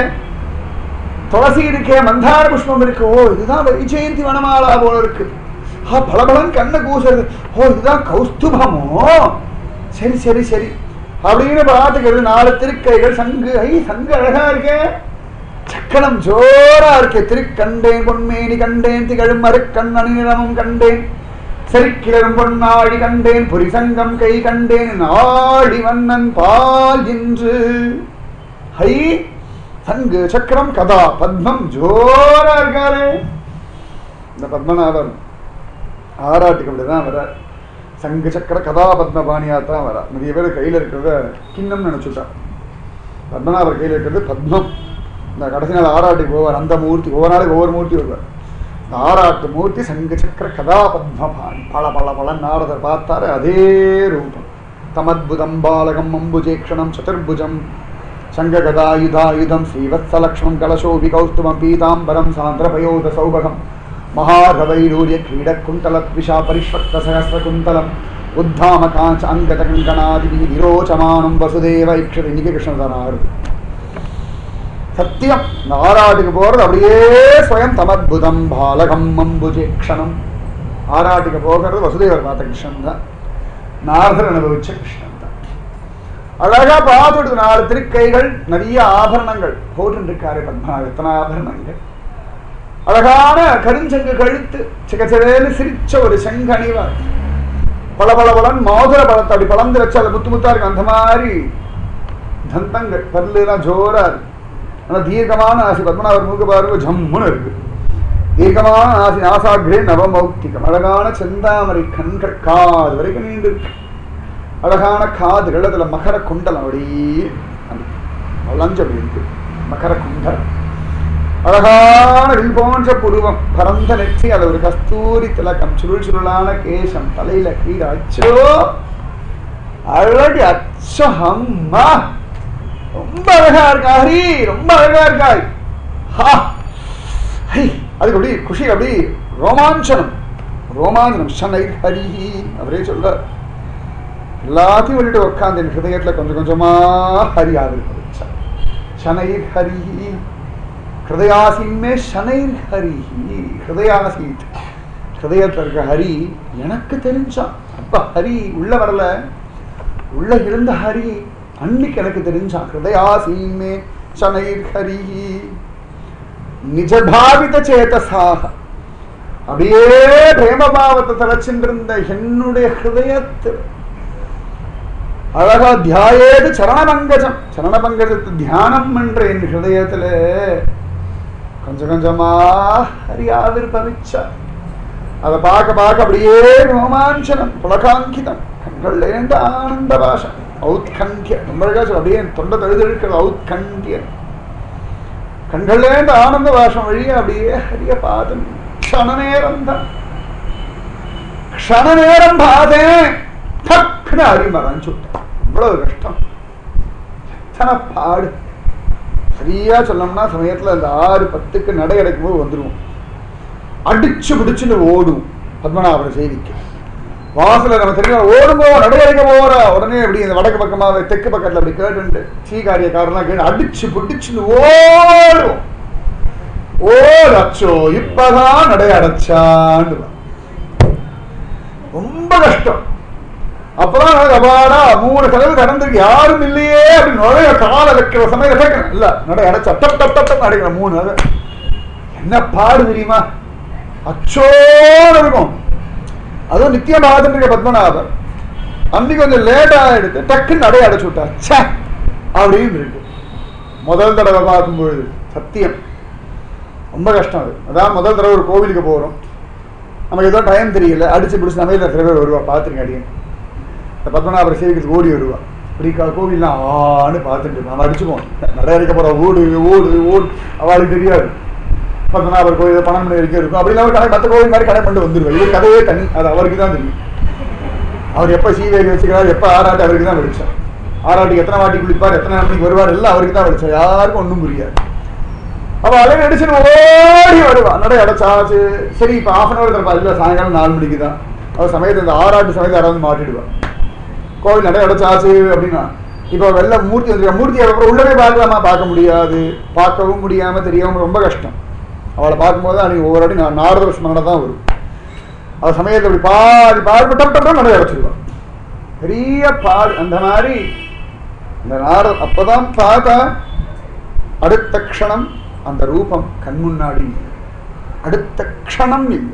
Speaker 1: துளசி இருக்கே மந்தார புஷ்பம் இருக்கு ஓ இதுதான் வைஜெயந்தி வனமாலா போல இருக்கு ஆ பளபளன்னு கண்ணை கூசுறது ஓ இதுதான் கௌஸ்துபமோ சரி சரி சரி அப்படின்னு பார்த்துக்கிறது நாலு திருக்கைகள் சங்கு ஐ சங்கு அழகா இருக்கே சக்கரம் ஜோரா இருக்கே திருக்கண்டேன் பொன்மேனி கண்டேன் திகழும் மறுக்கண் அணிநிறமும் கண்டேன் செருக்கிலரும் பொன்னாடி கண்டேன் புரிசங்கம் கை கண்டேன் நாடி வண்ணன் பால் என்று ஹை சங்கு சக்கரம் கதா பத்மம் ஜோரா இருக்காரு இந்த பத்மநாபன் ஆராட்டுக்கு அப்படிதான் வர்றார் சங்கு சக்கர கதா பத்மபாணியா தான் வரா நிறைய பேர் கையில் இருக்கிறத கிண்ணம் நினைச்சுட்டான் பத்மநாபர் கையில் இருக்கிறது பத்மம் இந்த கடைசி நாள் ஆராட்டுக்கு போவார் அந்த மூர்த்தி ஒவ்வொரு நாளைக்கு ஒவ்வொரு மூர்த்தி வருவார் இந்த ஆராட்டு மூர்த்தி சங்கு சக்கர கதா பத்மபாணி பல பல பல நாரதர் பார்த்தாரு அதே ரூபம் தமத்புதம் பாலகம் அம்புஜேக்ஷணம் சதுர்புஜம் சங்ககதாயுதாயுதம் ஸ்ரீவத்சலக்ஷ்மம் கலசோபி கௌஸ்துமம் பீதாம்பரம் சாந்திரபயோத சௌபகம் மகாரவைரூரிய क्रीडकुन्तलद्विषा परिष्वक्तसहस्रकुन्तलम् उद्धाम काञ्च अङ्गतकङ्कणादिभिः विरोचमानं वसुदेव इक्षति இன்னைக்கு கிருஷ்ணதானாரு சத்தியம் இந்த ஆராட்டுக்கு போறது அப்படியே ஸ்வயம் தமத்புதம் பாலகம் அம்புஜேக்ஷணம் ஆராட்டுக்கு போகிறது வசுதேவர் பார்த்த கிருஷ்ணன் தான் நாரதர் அனுபவிச்ச கிருஷ்ணன் தான் அழகா பார்த்துட்டு நாலு திருக்கைகள் நிறைய ஆபரணங்கள் போட்டுருக்காரு பத்மநாப எத்தனை ஆபரணங்கள் அழகான கருஞ்சங்கு கழுத்து சிகச்சவேன்னு சிரிச்ச ஒரு செங்கனிவர் பல பல பலன் மோதிர பழத்தை அப்படி பழந்து வச்சு அதை முத்து முத்தா இருக்கு அந்த மாதிரி தந்தங்கள் பல்லுலாம் ஜோரா இருக்கு ஆனா தீர்க்கமான ஆசி பத்மநாபர் மூக்க பாருங்க ஜம்முன்னு இருக்கு தீர்க்கமான ஆசி நாசாகிரே நவமௌக்திகம் அழகான செந்தாமரை கண்கள் காது வரைக்கும் நீண்டு இருக்கு அழகான காதுகள் அதுல மகர குண்டலம் அப்படியே வளைஞ்சபடி இருக்கு மகர குண்டலம் அழகான வில் போன்ற புருவம் பரந்த நெற்றி அது ஒரு கஸ்தூரி திலகம் சுருள் சுருளான கேசம் தலையில கீழே அச்சோ அழகு அச்சம் அம்மா ரொம்ப அழகா இருக்கா ஹரி ரொம்ப அழகா இருக்காய் ஹா ஹை அதுக்கு அப்படி குஷி அப்படி ரோமாஞ்சனம் ரோமாஞ்சனம் சனை ஹரி அவரே சொல்றார் எல்லாத்தையும் விட்டுட்டு உட்காந்து என் ஹிருதயத்துல கொஞ்சம் கொஞ்சமா ஹரி ஆவிர்பவிச்சா சனைர் ஹரி ஹிருதயாசின்மே சனைர் ஹரி ஹிருதயாசீத் ஹிருதயத்தில் இருக்க ஹரி எனக்கு தெரிஞ்சான் அப்ப ஹரி உள்ள வரல உள்ள இருந்த ஹரி அன்னைக்கு எனக்கு தெரிஞ்சான் ஹிருதயாசீன்மே சனைர் ஹரி நிஜபாவித சேதசாக அப்படியே பிரேமபாவத்தை தலைச்சின்றிருந்த என்னுடைய ஹிருதயத்தில் அழகா தியாயேது சரணபங்கஜம் சரணபங்கஜத்து தியானம் என்ற என் ஹிருதயத்துல கொஞ்சம் கொஞ்சமா ஹரியாவிர் பவிச்சா அதை பார்க்க பார்க்க அப்படியே ரோமாஞ்சனம் புலகாங்கிதம் கண்கள்லேருந்து ஆனந்த பாஷம் ஔத்கண்டிய ரொம்ப அழகா சொல்ல அப்படியே என் தொண்டை தழுதழுக்கிறது ஔத்கண்டியம் கண்கள்லேருந்து ஆனந்த பாஷம் வழியே அப்படியே ஹரிய பாதம் க்ஷண நேரம் தான் க்ஷண நேரம் பாதேன் டக்குன்னு அறி மறைஞ்சு விட்டான் இவ்வளவு கஷ்டம் எத்தனை பாடு சரியா சொல்லணும்னா சமயத்துல அந்த ஆறு பத்துக்கு நடை அடைக்கும் போது வந்துருவோம் அடிச்சு பிடிச்சுன்னு ஓடும் பத்மநாபர செய்திக்கு வாசல நம்ம தெரியும் ஓடுங்கோ நடை அடைக்க போற உடனே அப்படி இந்த வடக்கு பக்கமாக தெற்கு பக்கத்துல அப்படி கேட்டு சீகாரியக்காரெல்லாம் கேட்டு அடிச்சு பிடிச்சுன்னு ஓடும் ஓடு அச்சோ இப்பதான் நடை அடைச்சான்னு ரொம்ப கஷ்டம் அப்பதான் எனக்கு அப்பாடா மூணு கதவு கடந்திருக்கு யாரும் இல்லையே அப்படின்னு நுழைய கால வைக்கிற சமயம் வைக்கணும் இல்ல நடை அடைச்சா டப் டப் டப் டப் அடைக்கணும் மூணு அது என்ன பாடு தெரியுமா அச்சோடு இருக்கும் அதுவும் நித்தியம் பார்த்துட்டு இருக்க பத்மநாபர் அன்னைக்கு கொஞ்சம் லேட் ஆயிடுத்து டக்குன்னு நடை அடைச்சு விட்டார் ச்சே அப்படின்னு இருக்கு முதல் தடவை பார்க்கும்பொழுது சத்தியம் ரொம்ப கஷ்டம் அது அதான் முதல் தடவை ஒரு கோவிலுக்கு போகிறோம் நமக்கு ஏதோ டைம் தெரியல அடிச்சு பிடிச்சி நம்ம சில பேர் வருவா பார்த்துருங்க அடியன் இந்த பத்மநாபர் சேவிக்கு ஓடி வருவா இப்படி கா- கோவில்லாம் ஆன்னு பார்த்துட்டு நம்ம அடிச்சுப்போம் நிறைய இருக்க போகிறோம் ஓடு ஓடு ஓடு அவளுக்கு தெரியாது பத்மநாபர் கோயில் பன்னெண்டு மணி வரைக்கும் இருக்கும் அப்படி இல்லாமல் கடை மற்ற கோவில் மாதிரி கடை பண்ணிட்டு வந்துருவா இது கதையே தனி அது அவருக்கு தான் தெரியும் அவர் எப்போ சீவேரி வச்சுக்கிறார் எப்போ ஆராட்டு அவருக்கு தான் வெளிச்சம் ஆராட்டுக்கு எத்தனை வாட்டி குளிப்பார் எத்தனை மணிக்கு வருவார் எல்லாம் அவருக்கு தான் வெளிச்சம் யாருக்கும் ஒன்றும் புரியாது அவ அழகு அடிச்சுன்னு ஓடி வருவா நடை அடைச்சாச்சு சரி இப்போ ஆஃப் அன் அவர் தரப்பா இல்லை சாயங்காலம் நாலு மணிக்கு தான் அவர் சமயத்தில் இந்த ஆறாட்டு சமயத்தை யாராவது மாட்டிடுவா கோவில் நடை அடைச்சாச்சு அப்படின்னா இப்போ வெள்ள மூர்த்தி வந்து மூர்த்தி அப்புறம் உள்ளவே பார்க்கலாமா பார்க்க முடியாது பார்க்கவும் முடியாம தெரியவும் ரொம்ப கஷ்டம் அவளை பார்க்கும்போது அன்னைக்கு ஒவ்வொரு அடி நான் நாரதர் ஸ்மரணை தான் வரும் அவள் சமயத்தை இப்படி பாதி பாதி டப் டப் நடை அடைச்சிடுவான் பெரிய பாடு அந்த மாதிரி இந்த நாரத அப்பதான் பார்த்தா அடுத்த க்ஷணம் அந்த ரூபம் கண் முன்னாடி இல்லை. அடுத்த க்ஷணம் இல்லை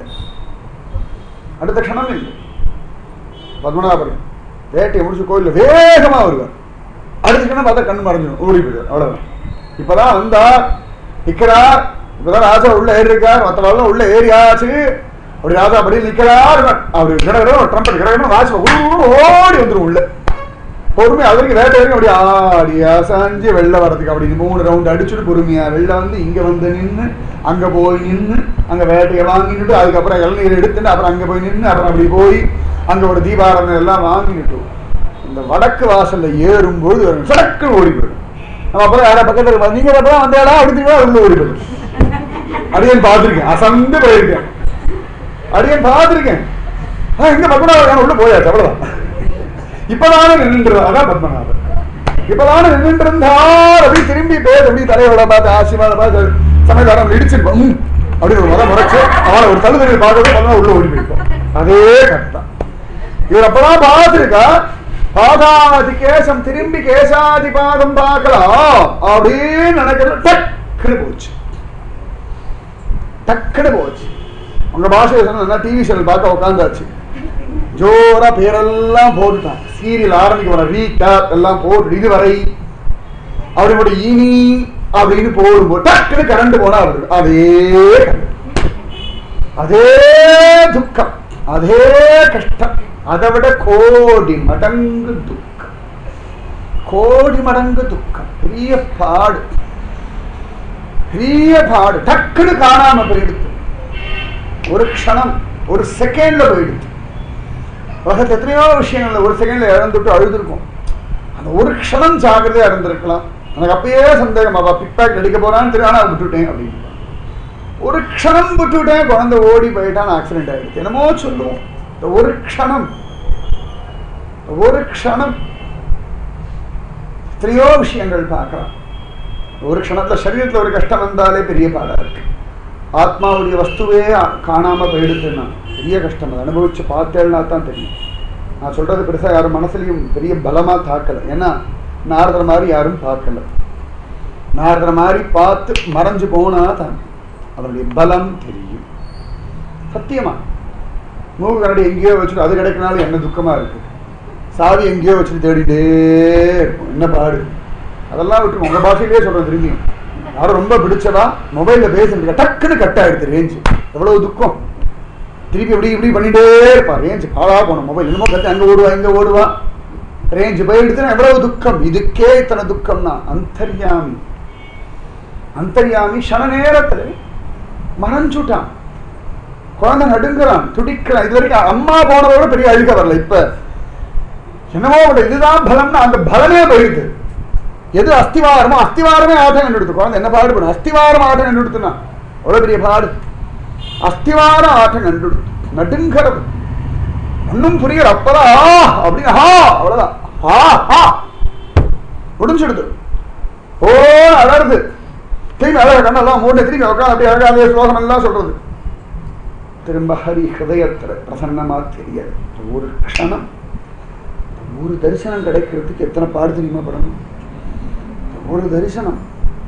Speaker 1: அடுத்த க்ஷணம் இல்லை பத்மநாபர் வேட்டையை முடிச்சு கோயிலில் வேகமா வருவார் அடுத்த க்ஷணம் பார்த்தா கண் மறைஞ்சிடும் ஓடி போயிடுவார் அவ்வளவுதான் இப்பதான் வந்தார் நிக்கிறார் இப்பதான் ராஜா உள்ள ஏறி இருக்கார் மற்றவர்கள் உள்ள ஏறியாச்சு அப்படி ராஜா அப்படி நிக்கிறார் அப்படி கிடக்கிற ஒரு ட்ரம்பட் கிடக்கிற வாட்ச் ஓடி வந்துரும் உள்ள பொறுமை அது வரைக்கும் வேட்டை வரைக்கும் அப்படி ஆடி அசைஞ்சு வெளில வரதுக்கு அப்படி மூணு ரவுண்ட் அடிச்சுட்டு பொறுமையா வெளில வந்து இங்க வந்து நின்று அங்க போய் நின்று அங்க வேட்டையை வாங்கிட்டு அதுக்கப்புறம் இளநீர் எடுத்துட்டு அப்புறம் அங்க போய் நின்று அப்புறம் அப்படி போய் அங்க ஒரு தீபாரணம் எல்லாம் வாங்கிட்டு இந்த வடக்கு வாசல்ல ஏறும்போது ஒரு சடக்கு ஓடி போயிடும் நம்ம அப்புறம் யாரா பக்கத்துல வந்து, நீங்க அப்புறம் வந்தாடா அப்படின்னு உள்ள ஓடி போயிடும் அடியன் பார்த்திருக்கேன் அசந்து போயிருக்கேன் அடியன் பார்த்திருக்கேன் ஆ, இங்க பத்மநாபர் உள்ள போயாச்சு அவ்வளவுதான் இப்பதானே நின்று அதான் பத்மநாபர் இப்பதானே நின்று இருந்தார் அப்படி திரும்பி பேர் அப்படி தலைவரை பார்த்து ஆசீர்வாதம் பார்த்து சமயக்காரம் இடிச்சிருப்போம் ம், அப்படின்னு ஒரு முறை முறைச்சு அவனை ஒரு தழுதலை பார்க்கறது பண்ணா உள்ள ஓடி போயிருப்போம் அதே கரெக்ட் இவர் அப்பதான் பார்த்திருக்கா பாதாதி கேசம் திரும்பி கேசாதி பாதம் பார்க்கலாம் அப்படின்னு நினைக்கிறது டக்குன்னு போச்சு டக்குன்னு போச்சு உங்க பாஷையை சொன்னா டிவி சேனல் பார்க்க உட்காந்தாச்சு ஜோரா பேரெல்லாம் போட்டுட்டான் சீரியல் ஆரம்பிக்க வர ரீகேப் எல்லாம் போட்டு இதுவரை அவரோட இனி அப்படின்னு போடும்போது டக்குன்னு கரண்ட் போனா அவருக்கு அதே current. அதே துக்கம் அதே கஷ்டம் அதை விட கோடி மடங்கு துக்கம் கோடி மடங்கு துக்கம் பெரிய பாடு பெரிய பாடு டக்குன்னு காணாம போயிடுது ஒரு க்ஷணம் ஒரு செகண்ட்ல போயிடுது உலகத்துல எத்தனையோ விஷயங்கள்ல ஒரு செகண்ட்ல இழந்துட்டு அழுதுருக்கும் அந்த ஒரு க்ஷணம் ஜாகிரதையா இருந்திருக்கலாம் எனக்கு அப்பயே சந்தேகம் அவ பிக்பேக் அடிக்க போறான்னு தெரியும் ஆனா விட்டுட்டேன் அப்படின்னு ஒரு க்ஷணம் விட்டுட்டேன் குழந்தை ஓடி போயிட்டான் ஆக்சிடென்ட் ஆயிடுச்சு என்னமோ சொல்லுவோம் இந்த ஒரு க்ஷணம் இந்த ஒரு க்ஷணம் எத்தனையோ விஷயங்கள் பார்க்கலாம் ஒரு க்ஷணத்துல சரீரத்துல ஒரு கஷ்டம் வந்தாலே பெரிய பாடா இருக்கு ஆத்மாவுடைய வஸ்துவே காணாம போயிடுதுன்னா பெரிய கஷ்டம் அதை அனுபவிச்சு பார்த்தேன்னா தான் தெரியும் நான் சொல்றது பெருசா யாரும் மனசுலயும் பெரிய பலமா தாக்கல ஏன்னா நாரதர் மாதிரி யாரும் பார்க்கல நாரதர் மாதிரி பார்த்து மறைஞ்சு போனா தான் அதனுடைய பலம் தெரியும் சத்தியமா மூக்கு கரடி எங்கேயோ வச்சுட்டு அது கிடைக்கனாலும் என்ன துக்கமா இருக்கு சாவி எங்கேயோ வச்சுட்டு தேடிட்டே இருக்கும் என்ன பாடு அதெல்லாம் விட்டு உங்க பாஷையிலேயே சொல்றேன் திரும்பியும் யாரும் ரொம்ப பிடிச்சதா மொபைல்ல பேசுறதுக்கு டக்குன்னு கட் ஆயிடுது ரேஞ்சு எவ்வளவு துக்கம் திருப்பி இப்படி இப்படி பண்ணிட்டே இருப்பா ரேஞ்ச் பாழா போன மொபைல் என்னமோ கத்து அங்க ஓடுவா இங்க ஓடுவா ரேஞ்ச் போயிடுச்சுன்னா எவ்வளவு துக்கம் இதுக்கே இத்தனை துக்கம்னா அந்தர்யாமி அந்தர்யாமி க்ஷண நேரத்துல மறைஞ்சுட்டான் குழந்தை நடுங்குறான் துடிக்கிறான் இது வரைக்கும் அம்மா போனதோட பெரிய அழுக வரல இப்ப என்னமோ ஒரு இதுதான் பலம்னா அந்த பலமே போயிடுது எது அஸ்திவாரமோ அஸ்திவாரமே ஆட்டம் கண்டுடுத்து குழந்தை என்ன பாடுபடும் அஸ்திவாரம் ஆட்டம் கண்டுடுத்துனா அவ்வளவு பெரிய பாடு அஸ்திவாரம் ஆட்டம் கண்டுடுத்து நடுங்கிறது ஒன்னும் புரியல அப்பதான் ஆ அப்படின்னு ஹா அவ்வளவுதான் ஆ ஹா முடிஞ்சிடுது ஓ அழகுது திரும்பி அழக கண்ணெல்லாம் மூணு திரும்பி உட்காந்து அப்படியே அழகாவே ஸ்லோகம் எல்லாம் சொல்றது திரும்ப ஹரி ஹிருதயத்துல பிரசன்னமா தெரியாது ஒரு க்ஷணம் ஒரு தரிசனம் கிடைக்கிறதுக்கு எத்தனை பாடு தெரியுமா படணும் ஒரு தரிசனம்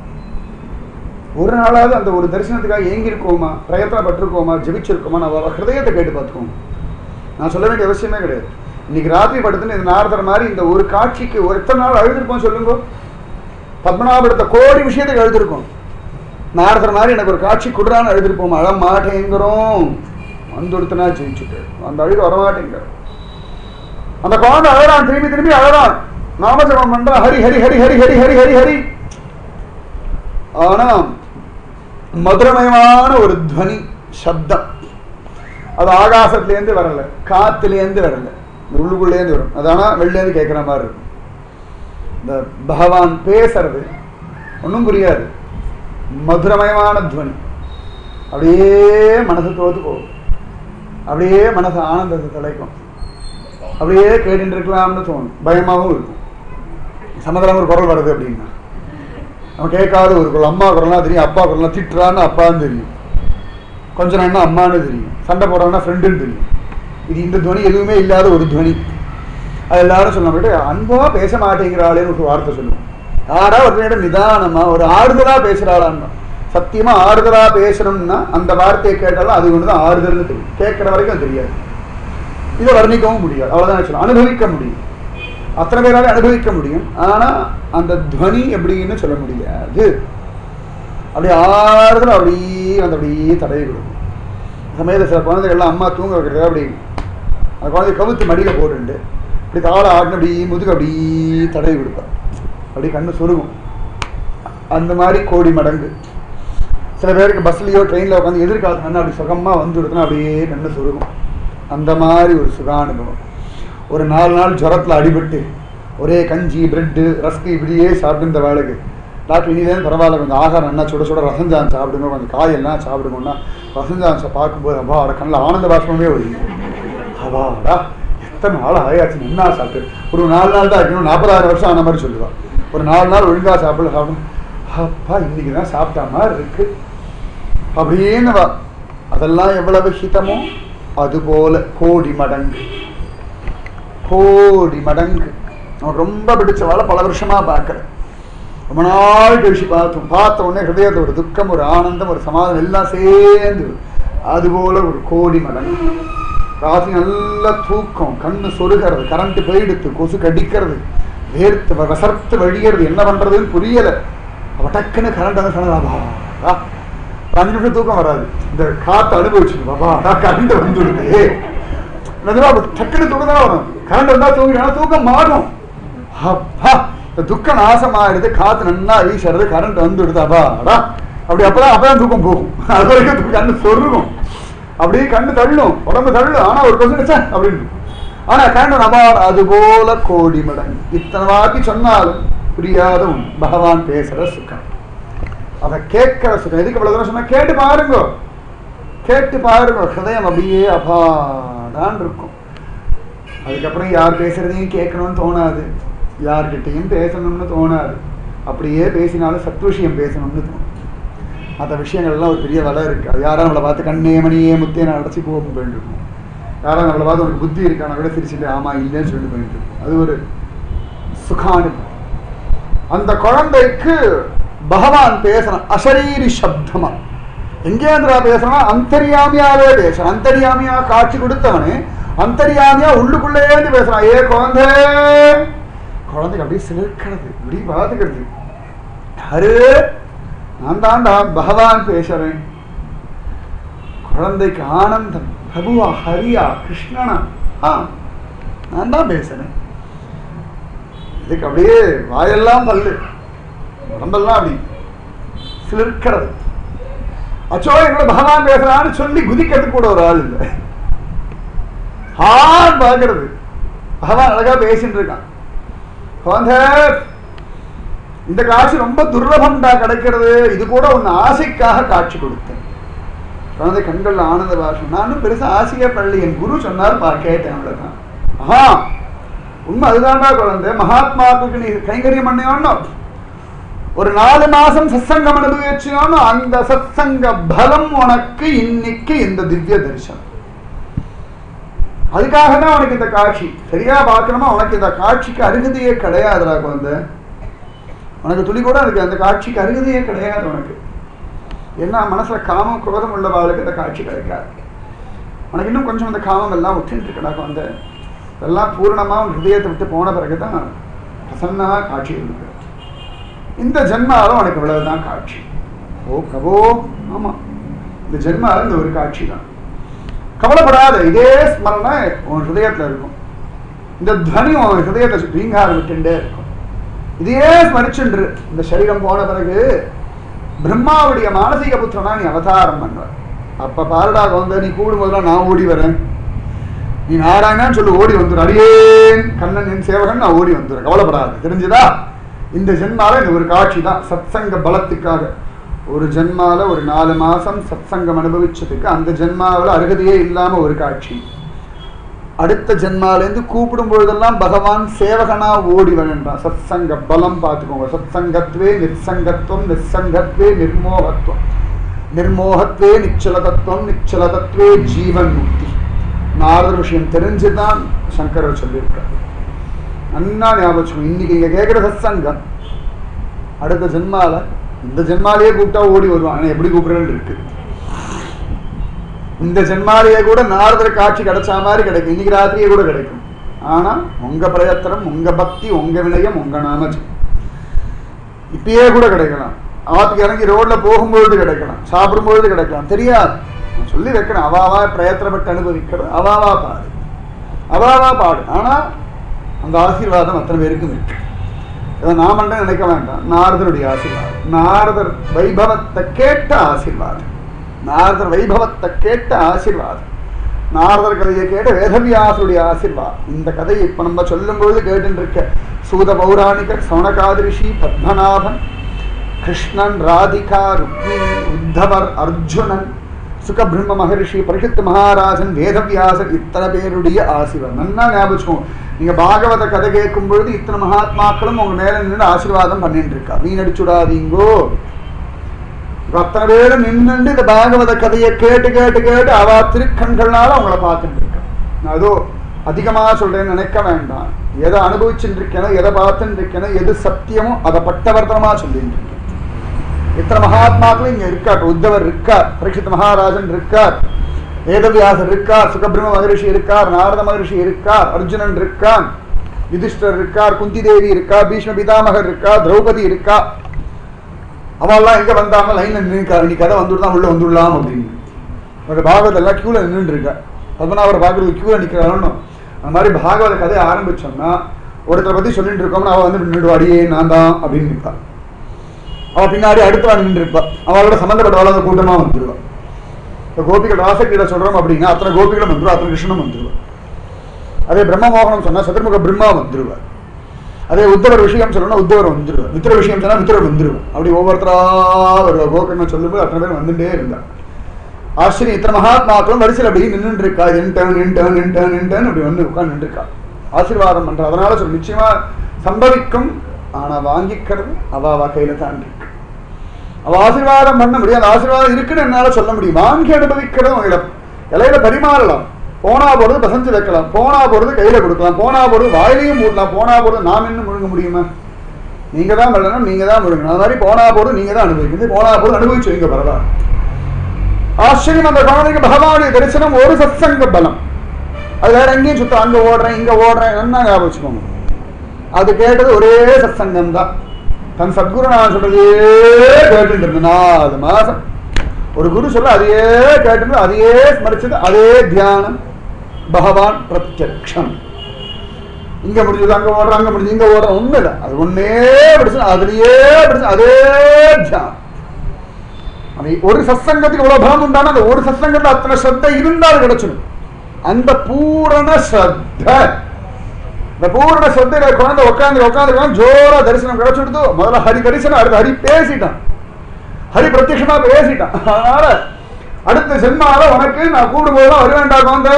Speaker 1: ஒரு நாளாவது அந்த ஒரு தரிசனத்துக்காக ஏங்கியிருக்கோமா பிரயத்தனப்பட்டிருக்கோமா ஜெபிச்சிருக்கோமா நான் அவ ஹிருதயத்தை கேட்டு பார்த்துக்கோங்க நான் சொல்ல வேண்டிய அவசியமே கிடையாது இன்னைக்கு ராத்திரி படுத்துன்னு இந்த நாரதர் மாதிரி இந்த ஒரு காட்சிக்கு ஒரு எத்தனை நாள் அழுதுருப்போம் சொல்லுங்க பத்மநாபடுத்த கோடி விஷயத்துக்கு அழுதுருக்கோம் நாரதர் மாதிரி எனக்கு ஒரு காட்சி கொடுறான்னு அழுதுருப்போம் அழ மாட்டேங்கிறோம் வந்துடுத்துனா ஜெயிச்சுட்டு அந்த அழுக வரமாட்டேங்கிற அந்த குழந்தை அழறான் திரும்பி திரும்பி அழறான் நாமஜபம் பண்றான் ஹரி ஹரி ஹரி ஹரி ஹரி ஹரி ஹரி ஹரி ஆனா மதுரமயமான ஒரு துவனி சப்தம் அது ஆகாசத்துலேருந்து வரல காத்துலேருந்து வரல இந்த உள்ளுக்குள்ளேருந்து வரும் அது ஆனால் வெளிலேருந்து கேட்குற மாதிரி இருக்கும் இந்த பகவான் பேசுறது ஒன்றும் புரியாது மதுரமயமான துவனி அப்படியே மனசு தோத்து போகும் அப்படியே மனசு ஆனந்தத்தை தலைக்கும் அப்படியே கேட்டுட்டு இருக்கலாம்னு தோணும் பயமாகவும் இருக்கும் சமதளம் ஒரு குரல் வருது அப்படின்னா நம்ம கேட்காத ஒரு குரல் அம்மா குரல்லாம் தெரியும் அப்பா குரல்லாம் திட்டுறான்னு அப்பான்னு தெரியும் கொஞ்ச நேரம்னா அம்மான்னு தெரியும் சண்டை போடுறாங்கன்னா ஃப்ரெண்டுன்னு தெரியும் இது இந்த துவனி எதுவுமே இல்லாத ஒரு துவனி அது எல்லாரும் சொல்ல போயிட்டு அன்பா பேச மாட்டேங்கிறாளேன்னு ஒரு வார்த்தை சொல்லுவோம் யாரா ஒரு நிதானமா ஒரு ஆறுதலா பேசுறாளான்னா சத்தியமா ஆறுதலா பேசணும்னா அந்த வார்த்தையை கேட்டாலும் அது ஒண்ணுதான் ஆறுதல்னு தெரியும் கேட்கிற வரைக்கும் அது தெரியாது இதை வர்ணிக்கவும் முடியாது அவ்வளவுதான் சொல்லலாம் அனுபவிக்க முடியும் அத்தனை பேரால அனுபவிக்க முடியும் ஆனா அந்த துவனி எப்படின்னு சொல்ல முடியாது அப்படியே ஆறுதல் அப்படியே வந்து அப்படியே தடவி கொடுக்கும் சமயத்தில் சில குழந்தைகள்லாம் அம்மா தூங்க வைக்கிறது அப்படி அந்த குழந்தை கவுத்து மடியில் போட்டுண்டு இப்படி தாள ஆடின அப்படி முதுகு அப்படி தடவி கொடுப்பார் அப்படி கண்ணு சொருகும் அந்த மாதிரி கோடி மடங்கு சில பேருக்கு பஸ்லயோ ட்ரெயினில் உட்காந்து எதிர்காலத்து கண்ணு அப்படி சுகமாக வந்து கொடுத்தனா அப்படியே கண்ணு சொருகும் அந்த மாதிரி ஒரு சுகானுபவம் ஒரு நாலு நாள் ஜுரத்தில் அடிபட்டு ஒரே கஞ்சி பிரெட்டு ரஸ்க்கு இப்படியே சாப்பிட்டு இந்த வேலைக்கு டாக்டர் இனிதான் பரவாயில்ல கொஞ்சம் ஆகாரம் என்ன சுட சுட ரசஞ்சான் சாப்பிடுங்க கொஞ்சம் காயெல்லாம் சாப்பிடுங்கன்னா ரசஞ்சான்ஸை பார்க்கும்போது அப்பா அவட கண்ணில் ஆனந்த பாஷ்பமே வருது அவாடா எத்தனை நாள் ஆயாச்சு என்ன சாப்பிட்டு ஒரு நாலு நாள் தான் இருக்கணும் நாற்பதாயிரம் வருஷம் ஆன மாதிரி சொல்லுவாள் ஒரு நாலு நாள் ஒழுங்கா சாப்பிடல சாப்பிடும் அப்பா இன்னைக்கு தான் சாப்பிட்ட மாதிரி இருக்கு அப்படின்னு வா அதெல்லாம் எவ்வளவு ஹிதமோ அதுபோல கோடி மடங்கு கோடி மடங்கு அவன் ரொம்ப பிடிச்சவாளை பல வருஷமா பார்க்கறேன் ரொம்ப நாள் கழிச்சு பார்த்தோம் பார்த்த உடனே ஹிருதயத்தை ஒரு துக்கம் ஒரு ஆனந்தம் ஒரு சமாதானம் எல்லாம் சேர்ந்து அதுபோல ஒரு கோடி மடங்கு ராத்திரி நல்ல தூக்கம் கண்ணு சொருகிறது கரண்ட் போயிடுத்து கொசு கடிக்கிறது வேர்த்து வ- வசர்த்து வழிகிறது என்ன பண்றதுன்னு புரியல அவ டக்குன்னு கரண்ட் வந்து சொன்னதா அஞ்சு நிமிஷம் தூக்கம் வராது இந்த காத்து அனுபவிச்சு பாபா கரண்ட் வந்துடுது நிஜமா அப்ப டக்குன்னு தூக்கம் தான் வரும் கரண்ட் வந்தா தூங்கினா தூக்கம் மாறும் அப்பா இந்த துக்கம் நாசமாயிடுது காத்து நன்னா வீசுறது கரண்ட் வந்துடுது அப்பாடா அப்படி அப்பதான் அப்பதான் தூக்கம் போகும் அது வரைக்கும் தூக்கம் கண்ணு சொருகும் அப்படியே கண்ணு தள்ளும் உடம்பு தள்ளும் ஆனா ஒரு கொஸ்டின் சார் அப்படின்னு ஆனா கேண்டன் அபார் அது போல கோடி மடங்கு இத்தனை வாக்கி சொன்னாலும் புரியாத உண்மை பகவான் பேசுற சுகம் அதை கேட்கிற சுகம் எதுக்கு இவ்வளவு தூரம் சொன்னா கேட்டு பாருங்க கேட்டு பாருங்க ஹிருதயம் அப்படியே அபாடான் இருக்கும் அதுக்கப்புறம் யார் பேசுறதையும் கேட்கணும்னு தோணாது யார்கிட்டையும் பேசணும்னு தோணாது அப்படியே பேசினாலும் சத்விஷயம் பேசணும்னு தோணும் மற்ற விஷயங்கள்லாம் ஒரு பெரிய விலை இருக்கு அது யாரும் நம்மளை பார்த்து கண்ணே மணியே முத்தே நான் அடைச்சி போக வேண்டியிருக்கும் யாரும் நம்மளை பார்த்து ஒரு புத்தி இருக்கான கூட சிரிச்சுட்டு ஆமா இல்லைன்னு சொல்லிட்டு போயிட்டு இருக்கும் அது ஒரு சுகானுபவம் அந்த குழந்தைக்கு பகவான் பேசுறான் அசரீரி சப்தமா எங்கேந்திரா பேசுறான் அந்தரியாமியாவே பேசுறான் அந்தரியாமியா காட்சி கொடுத்தவனே அந்தரியாமியா உள்ளுக்குள்ளேந்து பேசுறான் ஏ குழந்தை குழந்தைக்கு அப்படியே சிலிர்க்கிறது இப்படி பார்த்துக்கிறது யாரு நான் தாண்டா பகவான் பேசுறேன் குழந்தைக்கு ஆனந்தம் பிரபுவா ஹரியா கிருஷ்ணனா ஆ நான் தான் பேசுறேன் இதுக்கு அப்படியே வாயெல்லாம் பல்லு உடம்பெல்லாம் அப்படி சிலிர்க்கிறது அச்சோ எங்களை பகவான் பேசுறான்னு சொல்லி குதிக்கிறதுக்கு கூட ஒரு ஆள் இல்லை ஹான் பார்க்கறது பகவான் அழகா பேசிட்டு இருக்கான் குழந்தை இந்த காட்சி ரொம்ப துர்லபம்டா கிடைக்கிறது இது கூட உன் ஆசைக்காக காட்சி கொடுத்தேன் குழந்தை கண்கள் ஆனந்த பாஷம் நானும் பெருசா ஆசையே பள்ளி என் குரு சொன்னார் பா கேட்டேன் அவ்வளவுதான் ஆஹா உண்மை அதுதான்டா குழந்தை மகாத்மாவுக்கு நீ கைங்கரியம் பண்ணியோன்னு ஒரு நாலு மாசம் சத்சங்கம் அனுபவிச்சியோன்னு அந்த சத்சங்க பலம் உனக்கு இன்னைக்கு இந்த திவ்ய தரிசனம் அதுக்காக தான் உனக்கு இந்த காட்சி சரியா பார்க்கணுமா உனக்கு இந்த காட்சிக்கு அருகதையே கிடையாதுடா குழந்தை உனக்கு துளி கூட அதுக்கு அந்த காட்சிக்கு அருகதையே கிடையாது உனக்கு என்ன மனசுல காமம் குரோதம் உள்ளவாளுக்கு இந்த காட்சி கிடைக்காது உனக்கு இன்னும் கொஞ்சம் அந்த காமம் எல்லாம் விட்டுட்டு இருக்கடா குழந்தை இதெல்லாம் பூர்ணமா உன் ஹிருதயத்தை விட்டு போன பிறகுதான் பிரசன்னமா காட்சி இருக்கு இந்த ஜென்மாவில் உனக்கு இவ்வளவுதான் காட்சி ஓ பிரபோ ஆமா இந்த ஜென்மாவில் இந்த ஒரு காட்சி தான் கவலைப்படாத இதே ஸ்மரணை உன் ஹிருதயத்துல இருக்கும் இந்த துவனி உன் ஹிருதயத்தை ரீங்காரம் விட்டுட்டே இருக்கும் இதையே ஸ்மரிச்சுன்று இந்த சரீரம் போன பிறகு பிரம்மாவுடைய மானசீக புத்திரனா நீ அவதாரம் பண்ற அப்ப பாருடா குழந்தை நீ கூடும் போதெல்லாம் நான் ஓடி வரேன் நீ நாராயணான்னு சொல்லி ஓடி வந்துடும் அடியேன் கண்ணன் என் சேவகன் நான் ஓடி வந்துடுறேன் கவலைப்படாது தெரிஞ்சுதா இந்த ஜென்மால இந்த ஒரு காட்சி தான் சத்சங்க பலத்துக்காக ஒரு ஜென்மால ஒரு நாலு மாசம் சத்சங்கம் அனுபவிச்சதுக்கு அந்த ஜென்மாவில் அருகதையே இல்லாம ஒரு காட்சி அடுத்த ஜென்மாலேருந்து கூப்பிடும் பொழுதெல்லாம் பகவான் சேவகனா ஓடி வரேன்றான் சத்சங்க பலம் பார்த்துக்கோங்க சத்சங்கத்வே நிர்சங்கத்துவம் நிர்சங்கத்வே நிர்மோகத்துவம் நிர்மோகத்வே நிச்சலதத்துவம் நிச்சலதத்வே ஜீவன் முக்தி நாரதர் விஷயம் தெரிஞ்சுதான் சங்கரர் சொல்லியிருக்கார் நன்னா ஞாபகம் வச்சுக்கோ. இன்னைக்கு நீங்க கேட்குற சத்சங்கம் அடுத்த ஜென்மால இந்த ஜென்மாலேயே கூப்பிட்டா ஓடி வருவான் ஆனா எப்படி கூப்பிடுறேன்னு இருக்கு இந்த ஜென்மாலேயே கூட நாரதர் காட்சி கிடைச்ச மாதிரி கிடைக்கும் இன்னைக்கு ராத்திரியே கூட கிடைக்கும் ஆனா உங்க பிரயத்தனம் உங்க பக்தி உங்க வினயம் உங்க நாமஜம் இப்பயே கூட கிடைக்கலாம் ஆத்துக்கு இறங்கி ரோட்ல போகும்பொழுது கிடைக்கலாம் சாப்பிடும்பொழுது கிடைக்கலாம் தெரியாது நான் சொல்லி வைக்கிறேன் அவாவா பிரயத்தனப்பட்டு அனுபவிக்கிறது அவாவா பாடு அவாவா பாடு ஆனா அந்த ஆசீர்வாதம் அத்தனை பேருக்கும் இருக்கு இதை நான் மட்டும் நினைக்க வேண்டாம் நாரதருடைய ஆசீர்வாதம் நாரதர் வைபவத்தை கேட்ட ஆசீர்வாதம் நாரதர் வைபவத்தை கேட்ட ஆசீர்வாதம் நாரதர் கதையை கேட்ட வேதவியாசருடைய ஆசீர்வாதம் இந்த கதையை இப்ப நம்ம சொல்லும் பொழுது கேட்டு இருக்க சூத பௌராணிகர் சௌனகாதிரிஷி பத்மநாபன் கிருஷ்ணன் ராதிகா ருக்மிணி உத்தவர் அர்ஜுனன் சுகபிரம்ம மகரிஷி பரிஷத் மகாராஜன் வேதவியாசர் இத்தனை பேருடைய ஆசீர்வாதம் நல்லா ஞாபகம் வச்சுக்கோங்க. நீங்க பாகவத கதை கேட்கும் பொழுது இத்தனை மகாத்மாக்களும் உங்க மேல நின்று ஆசீர்வாதம் பண்ணிட்டு இருக்கா நீ நடிச்சுடாதீங்கோ அத்தனை பேரும் நின்னுண்டு இந்த பாகவத கதையை கேட்டு கேட்டு கேட்டு அவ திருக்கண்கள்னால அவங்கள பார்த்துட்டு இருக்கா நான் ஏதோ அதிகமா சொல்றேன்னு நினைக்க வேண்டாம் எதை அனுபவிச்சுட்டு இருக்கேனோ எதை பார்த்துட்டு இருக்கேனோ எது சத்தியமோ அதை பட்டவர்த்தனமா சொல்லிட்டு இருக்கேன் இத்தனை மகாத்மாக்களும் இங்க இருக்கார் உத்தவர் இருக்கார் பரீட்சித் மகாராஜன் இருக்கார் வேதவியாசர் இருக்கார் சுகபிரம மகரிஷி இருக்கார் நாரத மகரிஷி இருக்கார் அர்ஜுனன் இருக்கான் யுதிஷ்டர் இருக்கார் குந்தி தேவி இருக்கா பீஷ்ம பிதாமகர் இருக்கா திரௌபதி இருக்கா அவெல்லாம் எங்க வந்தாங்க லைன்ல நின்னுக்கா நீ கதை வந்துட்டு தான் உள்ள வந்துடலாம் அப்படின்னு ஒரு பாகவத எல்லாம் கியூல நின்று இருக்கா பத்மநாபர் பாக்குறது கியூல நிக்கிறான்னு அந்த மாதிரி பாகவத கதையை ஆரம்பிச்சோம்னா ஒருத்தரை பத்தி சொல்லிட்டு இருக்கோம்னா அவ வந்து நின்றுடுவா அடியே நான் தான் அப்படின்னு நிற்பா அவ பின்னாடி அடுத்தவா நின்று இருப்பா அவளோட சம்பந்தப்பட்டவள அந்த கூட்டமா வந்துருவா இப்போ கோபிகள் ராசக்கிட்ட சொல்றோம் அப்படின்னா அத்தனை கோபிகளும் வந்துருவா அத்தனை கிருஷ்ணனும் வந்துருவா அதே பிரம்ம மோகனம் சொன்னா சதுர்முக பிரம்மா வந்துருவார் அதே உத்தவர் விஷயம் சொல்லணும்னா உத்தவர் வந்துருவார் மித்திர விஷயம் சொன்னா மித்திரர் வந்துருவார் அப்படி ஒவ்வொருத்தரா வருவார் கோகர்ணம் சொல்லும்போது அத்தனை பேர் வந்துட்டே இருந்தார் ஆச்சரியம் இத்தனை மகாத்மாக்களும் வரிசையில் அப்படி நின்றுட்டு இருக்கா இன்டர்ன் இன்டர்ன் இன்டர்ன் இன்டர்ன் அப்படி வந்து உட்கார்ந்து இருக்கா ஆசீர்வாதம் பண்ற அதனால சொல்ல நிச்சயமா சம்பவிக்கும் ஆனா வாங்கிக்கிறது அவ அவ கையில தான் இருக்கு அவ ஆசீர்வாதம் பண்ண முடியும் அந்த ஆசீர்வாதம் இருக்குன்னு என்னால சொல்ல முடியும் வாங்கி அனுபவிக்கிறது உங்க இடம் இலையில பரிமாறலாம் போனா போறது பசஞ்சு வைக்கலாம் போனா போறது கையில கொடுக்கலாம் போனா போறது வாயிலையும் மூடலாம் போனா போறது நாம் என்ன முழுங்க முடியுமா நீங்க தான் வரணும் நீங்க தான் முழுங்கணும் அது மாதிரி போனா போறது நீங்க தான் அனுபவிக்கணும் போனா போது அனுபவிச்சு வைங்க பரவாயில்ல ஆச்சரியம் அந்த குழந்தைக்கு பகவானுடைய தரிசனம் ஒரு சத்சங்க பலம் அது வேற எங்கேயும் சுத்தம் அங்க ஓடுறேன் இங்க ஓடுறேன் என்ன ஞாபகம் வச்சுக்கோங்க அது கேட்டது ஒரே சத்சங்கம் தான் தன் சத்குரு நான் சொல்றதே கேட்டுட்டு இருந்தேன் நாலு மாசம் ஒரு குரு சொல்ல அதையே கேட்டு அதையே ஸ்மரிச்சது அதே தியானம் பகவான் பிரத்யக்ஷம் இங்க முடிஞ்சது அங்க ஓடுற அங்க முடிஞ்சது இங்க ஓடுற ஒண்ணு இல்லை அது ஒன்னே படிச்சு அதுலயே படிச்சு அதே தியானம் அது ஒரு சத்சங்கத்துக்கு இவ்வளவு பலம் உண்டான அந்த ஒரு சத்சங்கத்துல அத்தனை ஸ்ரத்தை இருந்தால் கிடைச்சிடும் அந்த பூரண ஸ்ரத்த இந்த பூரண ஸ்ரத்தையில குழந்தை உட்காந்து உட்காந்து ஜோரா தரிசனம் கிடைச்சிடுதோ முதல்ல ஹரி தரிசனம் அடுத்து ஹரி பேசிட்டான் ஹரி பிரத்யட்சமா பேசிட்டான் அதனால அடுத்த ஜென்மால உனக்கு நான் கூடும்போதுதான் வருவேன்டா குழந்தை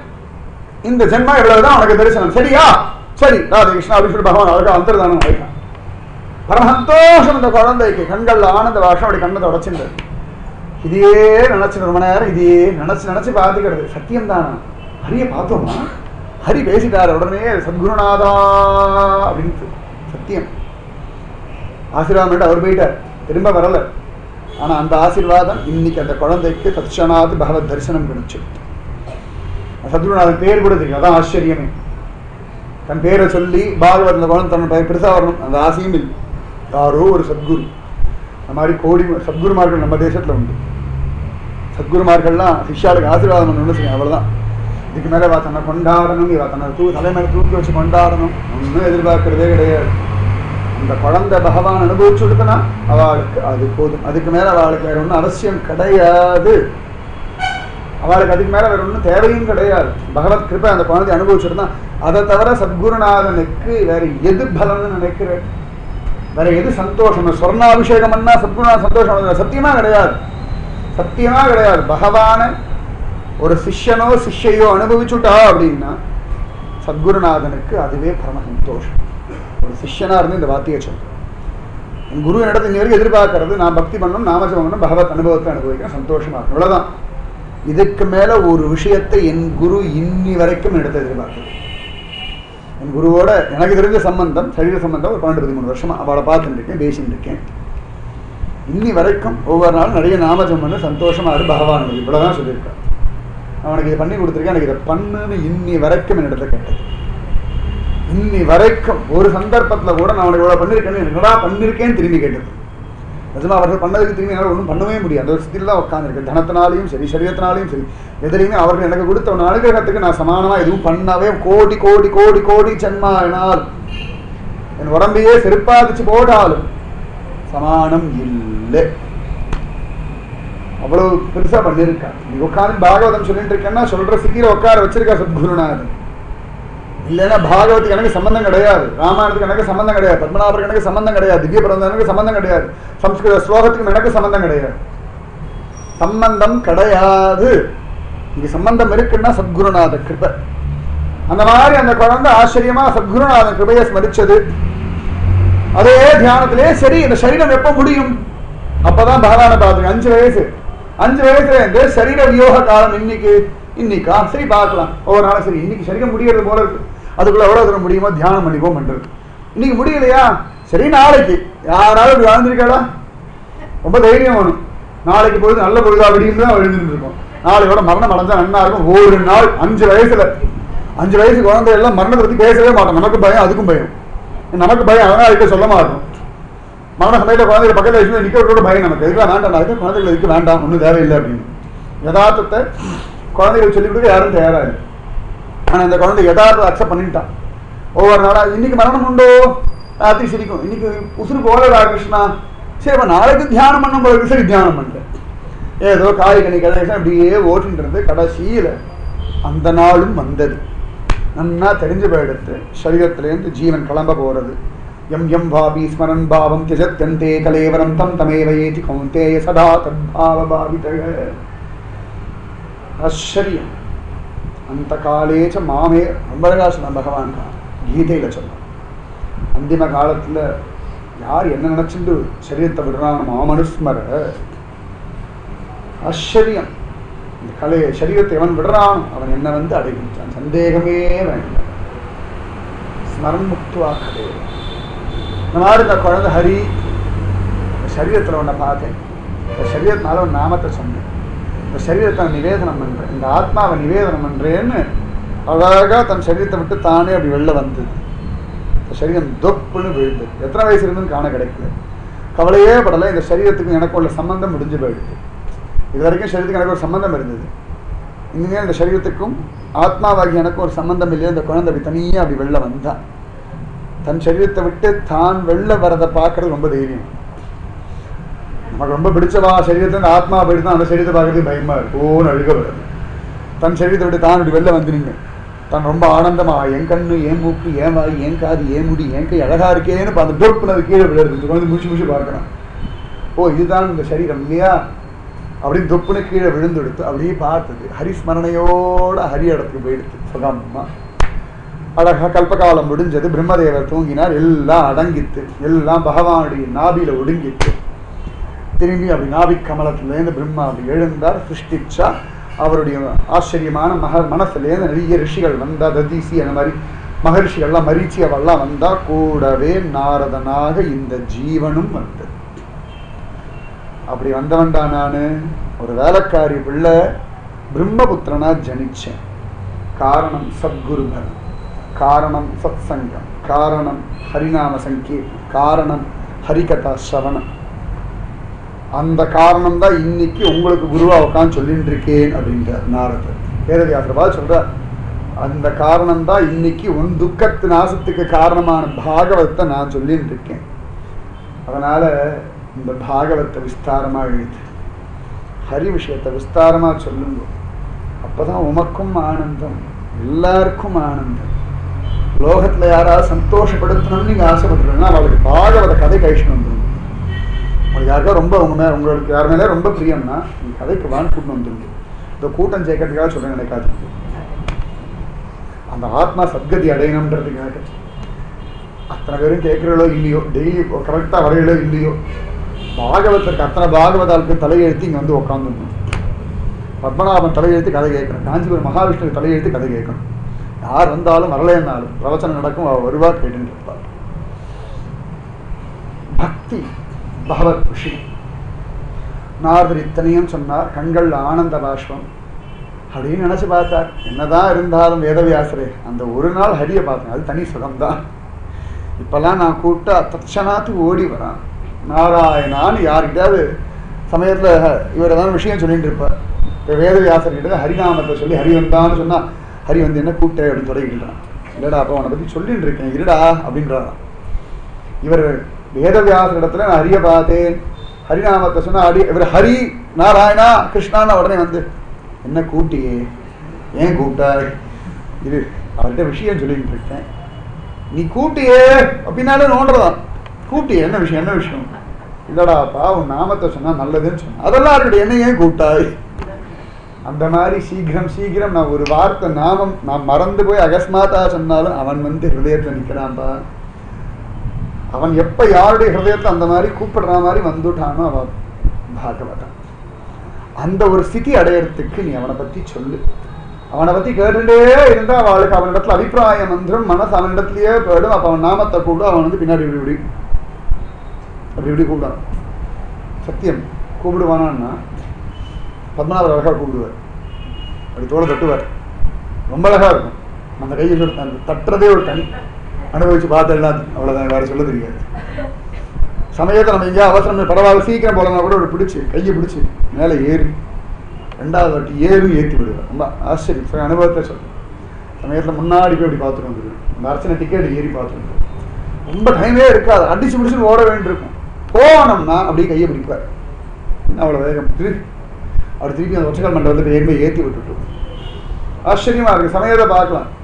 Speaker 1: இந்த ஜென்மா இவ்வளவுதான் உனக்கு தரிசனம் சரியா சரி ராதே கிருஷ்ணா அப்படின்னு சொல்லி பகவான் அவருக்கு அந்தர்தானம் வைத்தான் பரம சந்தோஷம் இந்த குழந்தைக்கு கண்கள்ல ஆனந்த வாஷம் அப்படி கண்ணத்தை உடச்சிருந்தது இதையே நினைச்சு ரொம்ப நேரம் இதையே நினைச்சு நினைச்சு பார்த்துக்கிறது சத்தியம் தானா ஹரிய பார்த்தோமா ஹரி பேசிட்டாரு உடனே சத்குருநாதா அப்படின்ட்டு சத்தியம் ஆசீர்வாதம் அவர் போயிட்டார் திரும்ப வரல ஆனா அந்த ஆசீர்வாதம் இன்னைக்கு அந்த குழந்தைக்கு தட்சணாத் பகவத் தரிசனம் கிடைச்சு சத்குருநாதன் பேர் கூட தெரியும் அதான் ஆச்சரியமே தன் பேரை சொல்லி பாகவத் குழந்தை தன் பெ- பெருசா வரணும் அந்த ஆசையும் இல்லை யாரோ ஒரு சத்குரு அந்த மாதிரி கோடி சத்குருமார்கள் நம்ம தேசத்துல உண்டு சத்குருமார்கள்லாம் சிஷ்யாளுக்கு ஆசீர்வாதம் பண்ணணும்னு சொல்லி அவ்வளவுதான் இதுக்கு மேல வா தன்னை கொண்டாடணும் இவ தன்னை தூ தலை மேல தூக்கி வச்சு கொண்டாடணும் ஒன்றும் எதிர்பார்க்கறதே கிடையாது அந்த குழந்தை பகவான் அனுபவிச்சு கொடுத்தனா அவளுக்கு அது போதும் அதுக்கு மேல அவளுக்கு வேற ஒன்றும் அவசியம் கிடையாது அவளுக்கு அதுக்கு மேல வேற ஒன்றும் தேவையும் கிடையாது பகவத் கிருப்பை அந்த குழந்தை அனுபவிச்சிருந்தா அதை தவிர சத்குருநாதனுக்கு வேற எது பலன்னு நினைக்கிறேன் வேற எது சந்தோஷம் சொர்ணாபிஷேகம் பண்ணா சத்குருநாத சந்தோஷம் அடைஞ்சிடும். சத்தியமா கிடையாது சத்தியமா கிடையாது பகவான ஒரு சிஷ்யனோ சிஷ்யையோ அனுபவிச்சுட்டா அப்படின்னா சத்குருநாதனுக்கு அதுவே பரம சந்தோஷம் ஒரு சிஷ்யனா இருந்து இந்த வார்த்தையை சொல்றேன் என் குரு என்னிடத்து இன்னி வரைக்கும் எதிர்பார்க்கறது நான் பக்தி பண்ணணும் நாமஜம் பண்ணணும் பகவத் அனுபவத்தை அனுபவிக்கணும் சந்தோஷமா இருக்கணும் இவ்வளவுதான் இதுக்கு மேல ஒரு விஷயத்தை என் குரு இன்னி வரைக்கும் என்னிடத்தை எதிர்பார்க்குது என் குருவோட எனக்கு தெரிஞ்ச சம்பந்தம் சரீர சம்பந்தம் ஒரு பன்னெண்டு பதிமூணு வருஷமா அவளை பார்த்துட்டு இருக்கேன் பேசிட்டு இருக்கேன் இன்னி வரைக்கும் ஒவ்வொரு நாளும் நிறைய நாமஜம் பண்ண சந்தோஷமா இரு பகவான் இவ்வளவுதான் சொல்லியிருக்கான் அவனுக்கு இதை பண்ணி கொடுத்துருக்கேன் எனக்கு இதை பண்ணுன்னு இன்னி வரைக்கும் என்னிடத்துல கேட்டது இன்னி வரைக்கும் ஒரு சந்தர்ப்பத்துல கூட நான் உனக்கு இவ்வளவு பண்ணிருக்கேன்னு என்னடா பண்ணிருக்கேன்னு திரும்பி கேட்டது நிஜமா அவர்கள் பண்ணதுக்கு திரும்பி என்னால் ஒன்றும் பண்ணவே முடியாது அந்த ஒரு ஸ்திதியில் தான் உட்காந்துருக்கு தனத்தினாலையும் சரி சரீரத்தினாலையும் சரி எதிலையுமே அவர்கள் எனக்கு கொடுத்த ஒரு அனுகிரகத்துக்கு நான் சமானமா எதுவும் பண்ணவே கோடி கோடி கோடி கோடி ஜன்மாயினால் என் உடம்பையே செருப்பாதிச்சு போட்டாலும் சமானம் இல்லை அவ்வளவு பெருசா பண்ணியிருக்கா நீ உட்காந்து பாகவதம் சொல்லிட்டு இருக்கேன்னா சொல்ற சித்தியில உட்கார வச்சிருக்கா சத்குருநாதன் இல்லைன்னா பாகவத்துக்கு எனக்கு சம்பந்தம் கிடையாது ராமாயணத்துக்கு எனக்கு சம்பந்தம் கிடையாது பத்மநாபருக்கு எனக்கு சம்பந்தம் கிடையாது திவ்ய பிரபந்தனுக்கு சம்பந்தம் கிடையாது சம்ஸ்கிருத ஸ்லோகத்துக்கு எனக்கு சம்பந்தம் கிடையாது சம்பந்தம் கிடையாது இங்க சம்பந்தம் இருக்குன்னா சத்குருநாத கிருபை அந்த மாதிரி அந்த குழந்தை ஆச்சரியமா சத்குருநாதன் கிருபையை ஸ்மரிச்சது அதே தியானத்திலே சரி இந்த சரீரம் எப்ப முடியும் அப்பதான் பகவானை பார்த்துங்க அஞ்சு வயசு அஞ்சு வயசுல இருந்து சரீர வியோக காலம் இன்னைக்கு இன்னைக்கா சரி பார்க்கலாம் ஒவ்வொரு நாளும் சரி இன்னைக்கு சரீரம் முடியறது போல இருக்கு அதுக்குள்ள எவ்வளவு தூரம் முடியுமோ தியானம் பண்ணிப்போம் பண்றது இன்னைக்கு முடியலையா சரி நாளைக்கு யாராவது இப்படி வாழ்ந்திருக்காளா ரொம்ப தைரியம் வேணும் நாளைக்கு பொழுது நல்ல பொழுதா விடியும் தான் எழுந்துட்டு இருக்கோம் நாளையோட மரணம் அடைஞ்சா நன்னா இருக்கும் ஒரு நாள் அஞ்சு வயசுல அஞ்சு வயசு குழந்தை எல்லாம் மரணத்தை பத்தி பேசவே மாட்டோம் நமக்கு பயம் அதுக்கும் பயம் நமக்கு பயம் அதனால அதுக்கு சொல்ல மாட்டோம் மரண சமயத்தில் குழந்தைகள் பக்கத்தில் வச்சு நிற்கிறதோட பயம் நமக்கு எதுக்கு வேண்டாம் அதுக்கு குழந்தைகள் எதுக்கு வேண்டாம் ஒன்றும் தேவையில்லை அப்படின்னு யதார்த்தத்தை குழந்தைகளுக்கு சொல்லிக் கொடுக்க யாரும் தயாரா இல்லை ஆனா இந்த குழந்தை யதார்த்தத்தை அக்செப்ட் பண்ணிட்டான் ஒவ்வொரு நாளா இன்னைக்கு மரணம் உண்டோ ராத்திரி சிரிக்கும் இன்னைக்கு உசுறு போலடா கிருஷ்ணா சரி அப்ப நாளைக்கு தியானம் பண்ணும் போது சரி தியானம் பண்ணல ஏதோ காய் கனி கதை அப்படியே ஓட்டின்றது கடைசியில அந்த நாளும் வந்தது நன்னா தெரிஞ்சு போயிடுத்து சரீரத்திலேருந்து ஜீவன் கிளம்ப போறது எம் எம் வாபி ஸ்மரன் பாவம் திஜத்யந்தே கலேவரம் தம் தமேவ ஏதி கௌந்தேய சதா தத்பாவ பாவிதக ஆச்சரியம் அந்த காலேச்ச மாமே ரொம்ப அழகா சொன்ன பகவான் கீதையில சொன்னான் அந்திம காலத்துல யார் என்ன நினைச்சுட்டு சரீரத்தை விடுறான் மாமனுஸ்மர ஆச்சரியம் இந்த கலையை சரீரத்தை எவன் விடுறான் அவன் என்ன வந்து அடைகின்றான் சந்தேகமே வேண்டாம் ஸ்மரன் முக்துவா கலே இந்த மாதிரி இந்த குழந்தை ஹரி இந்த சரீரத்தில் ஒன்றை பார்த்தேன் இந்த சரீரத்தினால ஒரு நாமத்தை சொன்னேன் இந்த சரீரத்தை நான் நிவேதனம் பண்றேன் இந்த ஆத்மாவை நிவேதனம் பண்றேன்னு அழகா தன் சரீரத்தை விட்டு தானே அப்படி வெளில வந்தது இந்த சரீரம் தொப்புன்னு விழுந்தது எத்தனை வயசு இருந்துன்னு காண கிடைக்கல கவலையே படலை இந்த சரீரத்துக்கும் எனக்கு உள்ள சம்பந்தம் முடிஞ்சு போயிடுது இது வரைக்கும் சரீரத்துக்கு எனக்கு ஒரு சம்பந்தம் இருந்தது இனிமேல் இந்த சரீரத்துக்கும் ஆத்மாவாகி எனக்கு ஒரு சம்பந்தம் இல்லையா இந்த குழந்தை அப்படி தனியாக அப்படி வெளில வந்தா தன் சரீரத்தை விட்டு தான் வெளில வரதை பார்க்கறது ரொம்ப தைரியம் நமக்கு ரொம்ப பிடிச்சவா சரீரத்தை இந்த ஆத்மா போயிட்டு தான் அந்த சரீரத்தை பார்க்கறது பயமா இருக்கு ஓன்னு அழுக வருது தன் சரீரத்தை விட்டு தான் இப்படி வெளில வந்துனீங்க தான் ரொம்ப ஆனந்தமா என் கண்ணு என் மூக்கு ஏன் வாய் என் காது ஏன் முடி என் கை அழகா இருக்கேன்னு பார்த்து டொப்புன்னு அது கீழே விழுறது இந்த குழந்தை முடிச்சு முடிச்சு பார்க்கணும் ஓ இதுதான் இந்த சரீரம் இல்லையா அப்படின்னு தொப்புன்னு கீழே விழுந்தெடுத்து அப்படியே பார்த்தது ஹரிஸ்மரணையோட ஹரி இடத்துக்கு போயிடுது சுகமா அழகா கல்பகாலம் முடிஞ்சது பிரம்மதேவர் தூங்கினார் எல்லாம் அடங்கித்து எல்லாம் பகவானுடைய நாபியில ஒடுங்கித்து திரும்பி அப்படி நாபிக் கமலத்திலேருந்து பிரம்மா அப்படி எழுந்தார் சிருஷ்டிச்சா அவருடைய ஆச்சரியமான மக மனசுலேருந்து நிறைய ரிஷிகள் வந்தா ததீசி அந்த மாதிரி மகரிஷிகள்லாம் மரீச்சி அவெல்லாம் வந்தா கூடவே நாரதனாக இந்த ஜீவனும் வந்தது அப்படி வந்தவன்டா நான் ஒரு வேலைக்காரி பிள்ளை பிரம்மபுத்திரனா ஜனிச்சேன் காரணம் சத்குருபர் காரணம் சத் சங்கம் காரணம் ஹரிநாம சங்கீர்த்தம் காரணம் ஹரிகதா சவணம் அந்த காரணம் தான் இன்னைக்கு உங்களுக்கு குருவா உட்காந்து சொல்லிட்டு இருக்கேன் அப்படின்றார் நாரதர் வேதவியாசரபா சொல்றார் அந்த காரணம் தான் இன்னைக்கு உன் துக்கத்து நாசத்துக்கு காரணமான பாகவத்தை நான் சொல்லிட்டு இருக்கேன் அதனால இந்த பாகவத்தை விஸ்தாரமா எழுது ஹரி விஷயத்தை விஸ்தாரமா சொல்லுங்க அப்பதான் உமக்கும் ஆனந்தம் எல்லாருக்கும் ஆனந்தம் லோகத்துல யாராவது சந்தோஷப்படுத்தணும்னு நீங்க ஆசைப்பட்டுருன்னா அவளுக்கு பாகவத கதை கழிச்சு வந்துடும் உங்களுக்கு யாருக்கா ரொம்ப உங்க மேல உங்களுக்கு யார் மேலே ரொம்ப பிரியம்னா நீங்க கதைக்கு வான் கூட்டு வந்துருங்க இந்த கூட்டம் சேர்க்கறதுக்காக சொல்ல நினைக்காது அந்த ஆத்மா சத்கதி அடையணுன்றதுக்காக அத்தனை பேரும் கேட்குறீங்களோ இல்லையோ டெய்லி கரெக்டாக வரையிலோ இல்லையோ பாகவத்திற்கு அத்தனை பாகவதாளுக்கு தலையெழுத்து இங்கே வந்து உட்காந்துருக்கணும் பத்மநாபன் தலையெழுத்து கதை கேட்கணும் காஞ்சிபுரம் மகாவிஷ்ணுக்கு தலையெழுத்து கதை கேட்கணும் யார் வந்தாலும் வரலைன்னாலும் பிரவச்சனம் நடக்கும் அவ வருவா கேட்டுன்னு இருப்பார் பக்தி பகவத் விஷயம் நாரதர் இத்தனையும் சொன்னார் கண்கள் ஆனந்த பாஷ்பம் அப்படின்னு நினைச்சு பார்த்தார் என்னதான் இருந்தாலும் வேதவியாசரே அந்த ஒரு நாள் ஹரியை பார்த்தேன் அது தனி சுகம்தான் இப்பெல்லாம் நான் கூப்பிட்டா தட்சணாத்துக்கு ஓடி வரான் நாராயணான்னு யாருக்கிட்டாவது சமயத்தில் இவர் ஏதாவது விஷயம் சொல்லிட்டு இருப்பார் இப்போ வேதவியாசர்கிட்ட ஹரிநாமத்தை சொல்லி ஹரி வந்தான்னு சொன்னா ஹரி வந்து என்ன கூப்பிட்டே அப்படின்னு தொடங்கிட்டான் இல்லடா அப்போ அவனை பற்றி சொல்லிட்டு இருக்கேன் இருடா அப்படின்றாராம் இவர் வேதவியாசர் இடத்துல நான் ஹரிய பார்த்தேன் ஹரிநாமத்தை சொன்னா ஹரி இவர் ஹரி நாராயணா கிருஷ்ணான்னு உடனே வந்து என்ன கூட்டியே ஏன் கூப்பிட்டாய் இது அவர்கிட்ட விஷயம் சொல்லிட்டு இருக்கேன் நீ கூட்டியே அப்படின்னாலே நோண்டுறதான் கூட்டியே என்ன விஷயம் என்ன விஷயம் இல்லடாப்பா உன் நாமத்தை சொன்னா நல்லதுன்னு சொன்ன அதெல்லாம் இருக்கட்டும் என்ன ஏன் கூப்பிட்டாய் அந்த மாதிரி சீக்கிரம் சீக்கிரம் நான் ஒரு வார்த்தை நாமம் நான் மறந்து போய் அகஸ்மாத்தா சொன்னாலும் அவன் வந்து ஹிருதயத்தில் நிற்கிறான்பா அவன் எப்ப யாருடைய ஹிருதயத்தை அந்த மாதிரி கூப்பிடுற மாதிரி வந்துட்டானோ அவன் பாகவதன் அந்த ஒரு ஸ்திதி அடையறதுக்கு நீ அவனை பத்தி சொல்லு அவனை பத்தி கேட்டுட்டே இருந்தா அவளுக்கு அவனிடத்துல அபிப்பிராயம் வந்துடும் மனசு அவனிடத்திலேயே போயிடும் அப்ப அவன் நாமத்தை கூப்பிடும் அவன் வந்து பின்னாடி இப்படி இப்படி அப்படி இப்படி கூப்பிடான் சத்தியம் கூப்பிடுவானான்னா பத்மநாபர் அழகா கூப்பிடுவார் அப்படி தோலை தட்டுவார் ரொம்ப அழகா இருக்கும் அந்த கையை சொல்லி அந்த தட்டுறதே ஒரு தனி அனுபவிச்சு பார்த்தெல்லாம் அவ்வளோதான் வேற சொல்ல தெரியாது சமயத்தை நம்ம எங்கேயா அவசரம் பரவாயில்ல சீக்கிரம் போலனா கூட ஒரு பிடிச்சி கையை பிடிச்சி மேலே ஏறி ரெண்டாவது வாட்டி ஏறி ஏற்றி விடுவார் ரொம்ப ஆச்சரியம் சில அனுபவத்தை சொல்றேன் சமயத்தில் முன்னாடி போய் அப்படி பார்த்துட்டு வந்துடுவேன் இந்த அர்ச்சனை டிக்கெட் ஏறி பார்த்துட்டு வந்துடுவேன். ரொம்ப டைமே இருக்காது அடிச்சு பிடிச்சு ஓட வேண்டியிருக்கும் போனோம்னா அப்படியே கையை பிடிப்பார் அவ்வளோ வேகம் திருப்பி அவர் திருப்பி அந்த ஒற்றைக்கால் மண்டபத்தை ஏறி ஏற்றி விட்டுட்டு ஆச்சரியமா இருக்கு சமயத்தை பார்க்கலாம்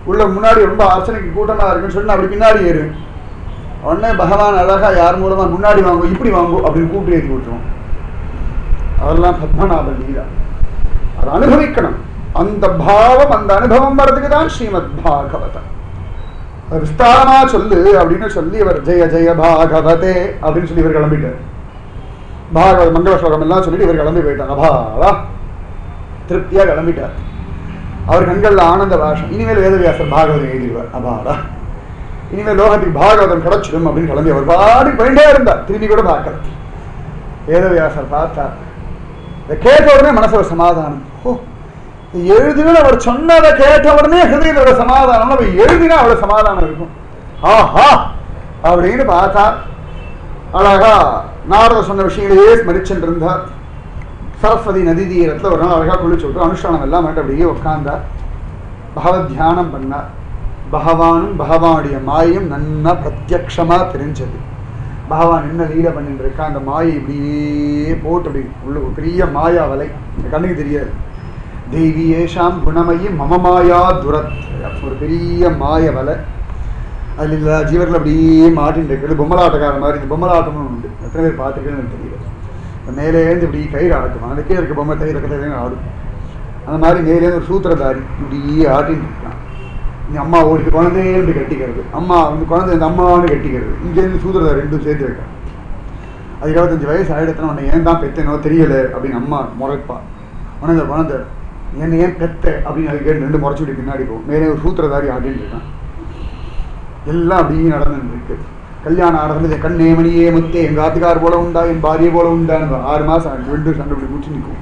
Speaker 1: உள்ள முன்னாடி ரொம்ப அர்ச்சனைக்கு கூட்டமா இருக்குன்னு சொல்லி நான் அப்படி பின்னாடி ஏறு உடனே பகவான் அழகா யார் மூலமா முன்னாடி வாங்கும் இப்படி வாங்கும் அப்படின்னு கூப்பிட்டு ஏற்றி விட்டுருவோம் அதெல்லாம் பத்மநாப லீலா அதை அனுபவிக்கணும் அந்த பாவம் அந்த அனுபவம் வர்றதுக்கு தான் ஸ்ரீமத் பாகவதம் அது விஸ்தாரமா சொல்லு அப்படின்னு சொல்லி இவர் ஜெய ஜெய பாகவதே அப்படின்னு சொல்லி இவர் கிளம்பிட்டார் பாகவத மங்கள ஸ்லோகம் எல்லாம் சொல்லிட்டு இவர் கிளம்பி போயிட்டார் அபாவா திருப்தியா கிளம்பிட்டார் அவர் கண்கள்ல ஆனந்த பாஷம் இனிமேல் வேதவியாசர் பாகவதம் எழுதிடுவார் அபாடா இனிமேல் லோகத்துக்கு பாகவதம் கிடைச்சிடும் அப்படின்னு கிளம்பி அவர் பாடி போயிட்டே இருந்தார் திரும்பி கூட பார்க்கல வேதவியாசர் பார்த்தார் இதை கேட்ட உடனே மனசுல சமாதானம் ஓ எழுதினா அவர் சொன்னதை கேட்ட உடனே ஹிருதயத்தோட சமாதானம் அவர் எழுதினா அவ்வளவு சமாதானம் இருக்கும் ஆஹா அப்படின்னு பார்த்தா அழகா நாரத சொன்ன விஷயங்களையே ஸ்மரிச்சுட்டு இருந்தார் சரஸ்வதி நதி தீரத்துல ஒரு நாள் அழகா குளிச்சு விட்டு அனுஷ்டானம் எல்லாம் பண்ணிட்டு அப்படியே உட்கார்ந்தார் பகவத் தியானம் பண்ணார் பகவானும் பகவானுடைய மாயும் நன்னா பிரத்யக்ஷமா தெரிஞ்சது பகவான் என்ன லீலை பண்ணிட்டு இருக்கா அந்த மாயை இப்படியே போட்டு அப்படி உள்ள ஒரு பெரிய மாயா வலை இந்த கண்ணுக்கு தெரியாது தெய்வி ஏஷாம் குணமயி மம மாயா துரத் ஒரு பெரிய மாய வலை அதில் இல்லை ஜீவர்கள் அப்படியே மாட்டின்னு இருக்கிறது பொம்மலாட்டக்கார மாதிரி இந்த பொம்மலாட்டம்னு உண்டு எத்தனை பேர் பார்த்துருக்கேன்னு எனக்கு தெரியல இந்த மேலேருந்து இப்படி கயிறு ஆட்டும் அந்த கீழே இருக்க பொம்மை கயிறு கயிறு ஆடும் அந்த மாதிரி மேலேருந்து ஒரு சூத்திரதாரி இப்படியே ஆட்டின்னு இருக்கான் இந்த அம்மா ஓடி குழந்தைன்னு கட்டிக்கிறது அம்மா வந்து குழந்தை இந்த அம்மான்னு கட்டிக்கிறது இங்கேருந்து சூத்திரதாரி ரெண்டும் சேர்த்து வைக்கிறான் அது இருபத்தஞ்சு வயசு ஆயிடுத்துனா உன்னை ஏன் தான் பெத்தனோ தெரியல அப்படின்னு அம்மா முறைப்பா உடனே இந்த குழந்தை என்ன ஏன் பெத்த அப்படின்னு அது கேட்டு ரெண்டு முறைச்சு விட்டு பின்னாடி போகும் மேலே ஒரு சூத்திரதாரி ஆட்டின்னு இருக்கான் எல்லாம் அப்படியே நடந்துட்டு இருக்கு கல்யாணம் ஆடுறது கண்ணே மணியே முத்தே எங்க ஆத்துக்கார் போல உண்டா என் பாரிய போல உண்டான்னு ஆறு மாசம் ஆச்சு. ரெண்டு சண்டை இப்படி முடிச்சு நிற்கும்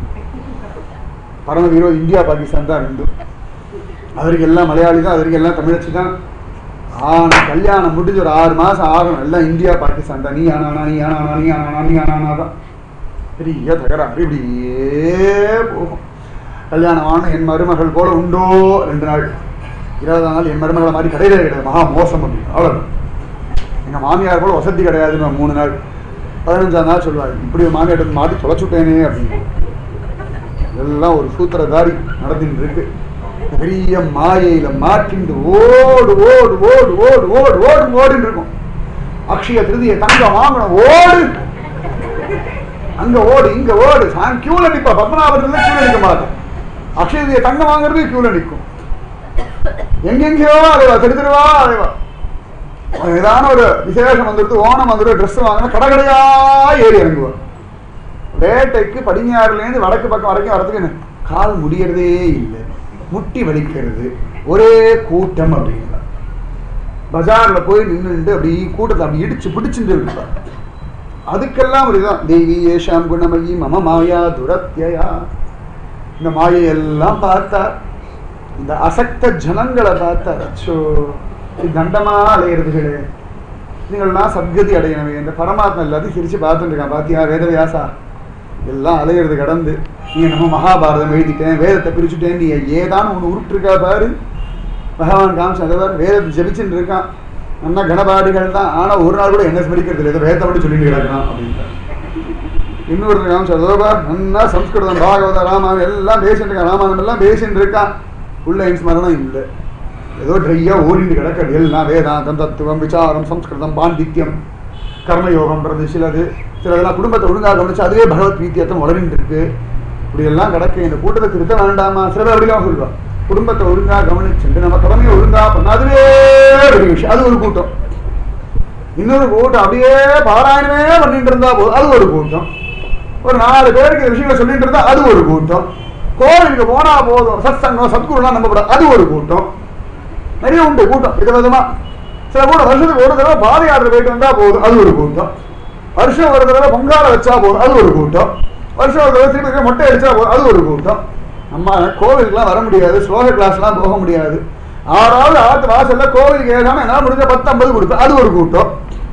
Speaker 1: பரம விரோதி இந்தியா பாகிஸ்தான் தான் ரெண்டும் அவருக்கு எல்லாம் மலையாளி தான் அவருக்கு எல்லாம் தமிழச்சி தான் ஆனா கல்யாணம் முடிஞ்சு ஒரு ஆறு மாசம் ஆகணும் எல்லாம் இந்தியா பாகிஸ்தான் தான் நீ ஆனானா நீ ஆனானா நீ ஆனானா நீ ஆனானா தான் பெரிய தகராறு இப்படியே போகும் கல்யாணம் ஆன என் மருமகள் போல உண்டோ ரெண்டு நாள் இருபதாம் நாள் என் மருமகளை மாதிரி கிடையவே கிடையாது மகா மோசம் அப்படின்னு அவ்வளோ எங்கள் மாமியார் போல வசதி கிடையாதுன்னு மூணு நாள் பதினஞ்சாம் நாள் சொல்லுவார் இப்படி ஒரு மாமியார் மாட்டி தொலைச்சுட்டேனே அப்படின்னு இதெல்லாம் ஒரு சூத்திரதாரி நடந்துட்டு இருக்கு இந்த பெரிய மாயையில மாட்டிண்டு ஓடு ஓடு ஓடு ஓடு ஓடு ஓடு ஓடின்னு இருக்கும் அக்ஷய திருதிய தங்கம் வாங்கணும் ஓடு அங்க ஓடு இங்க ஓடு சாங் கியூல நிப்பா பத்மநாபத்துல கியூல நிக்க மாட்டேன் அக்ஷய திருதிய தங்கம் வாங்குறது கியூல நிற்கும் எங்கெங்கேயோ அலைவா தெருவா அலைவா ஏதான ஒரு விசேஷம் வந்துடுது ஓணம் வந்துடும் ட்ரெஸ் வாங்கினா கடை கடையா ஏறி இறங்குவார் வேட்டைக்கு படிஞ்சாறுலேருந்து வடக்கு பக்கம் வரைக்கும் வரதுக்கு என்ன கால் முடியறதே இல்லை முட்டி வலிக்கிறது ஒரே கூட்டம் அப்படிங்களா பஜார்ல போய் நின்றுட்டு அப்படி கூட்டத்தை அப்படி இடிச்சு பிடிச்சுட்டு இருப்பார் அதுக்கெல்லாம் ஒரு இதான் தேவி ஏஷாம் குணமயி மம மாயா துரத்யா இந்த மாயையெல்லாம் பார்த்தார் இந்த அசக்த ஜனங்களை பார்த்தார் அச்சோ இது தண்டமா அலையிறதுகளே நீங்கள்லாம் சத்கதி அடையணுமே இந்த பரமாத்மா எல்லாத்தையும் சிரிச்சு பார்த்துட்டு இருக்கான் பாத்தியா வேதவியாசா எல்லாம் அலையிறது கடந்து நீ நம்ம மகாபாரதம் எழுதிட்டேன் வேதத்தை பிரிச்சுட்டேன் நீ ஏதான ஒன்று உருட்டுருக்கா பாரு பகவான் காமிச்சு அதை பாரு வேதத்தை ஜபிச்சுட்டு இருக்கான் நம்ம கணபாடிகள் தான் ஆனா ஒரு நாள் கூட என்ன ஸ்மரிக்கிறது இல்லை ஏதோ வேதத்தை மட்டும் சொல்லிட்டு கிடக்கிறான் அப்படின்ட்டு இன்னொருத்தர் காமிச்சு அதோ பார் நல்லா சம்ஸ்கிருதம் பாகவத ராமாயணம் எல்லாம் பேசிட்டு இருக்கான் ராமாயணம் எல்லாம் பேசிட்டு இருக்கான் உள்ள என் ஸ்மரணம் இல்லை ஏதோ ட்ரையா ஓடிட்டு கிடக்கிறது எல்லாம் வேதாந்தம் தத்துவம் விசாரம் சம்ஸ்கிருதம் பாண்டித்யம் கர்மயோகம்ன்றது சிலது சிலதெல்லாம் குடும்பத்தை ஒழுங்காக கவனிச்சு அதுவே பகவத் வீத்தியத்தம் வளர்ந்துட்டு இருக்கு இப்படி எல்லாம் கிடக்கு இந்த கூட்டத்தை திருத்த வேண்டாமா சில பேர் அப்படிலாம் சொல்லுவா குடும்பத்தை ஒழுங்கா கவனிச்சுட்டு நம்ம கடமையை ஒழுங்கா பண்ண அதுவே பெரிய விஷயம் அது ஒரு கூட்டம் இன்னொரு கூட்டம் அப்படியே பாராயணமே பண்ணிட்டு இருந்தா போதும் அது ஒரு கூட்டம் ஒரு நாலு பேருக்கு இந்த விஷயங்களை சொல்லிட்டு இருந்தா அது ஒரு கூட்டம் கோவிலுக்கு போனா போதும் சத் சங்கம் சத்குருலாம் நம்பப்படாது அது ஒரு கூட்டம் நிறைய உண்டு கூட்டம் வித விதமா சில கூட்டம் வருஷத்துக்கு ஒரு தடவை பாத யாத்திரை போயிட்டு வந்தா போதும் அது ஒரு கூட்டம் வருஷம் ஒரு தடவை பொங்கால வச்சா போதும் அது ஒரு கூட்டம் வருஷம் ஒரு தடவை திருப்பி மொட்டை அடிச்சா போதும் அது ஒரு கூட்டம் நம்ம கோவிலுக்குலாம் வர முடியாது ஸ்லோக கிளாஸ்லாம் போக முடியாது ஆறாவது ஆத்து வாசல்ல கோவிலுக்கு ஏதாம என்னால் முடிஞ்ச பத்து ஐம்பது கொடுப்பேன் அது ஒரு கூட்டம்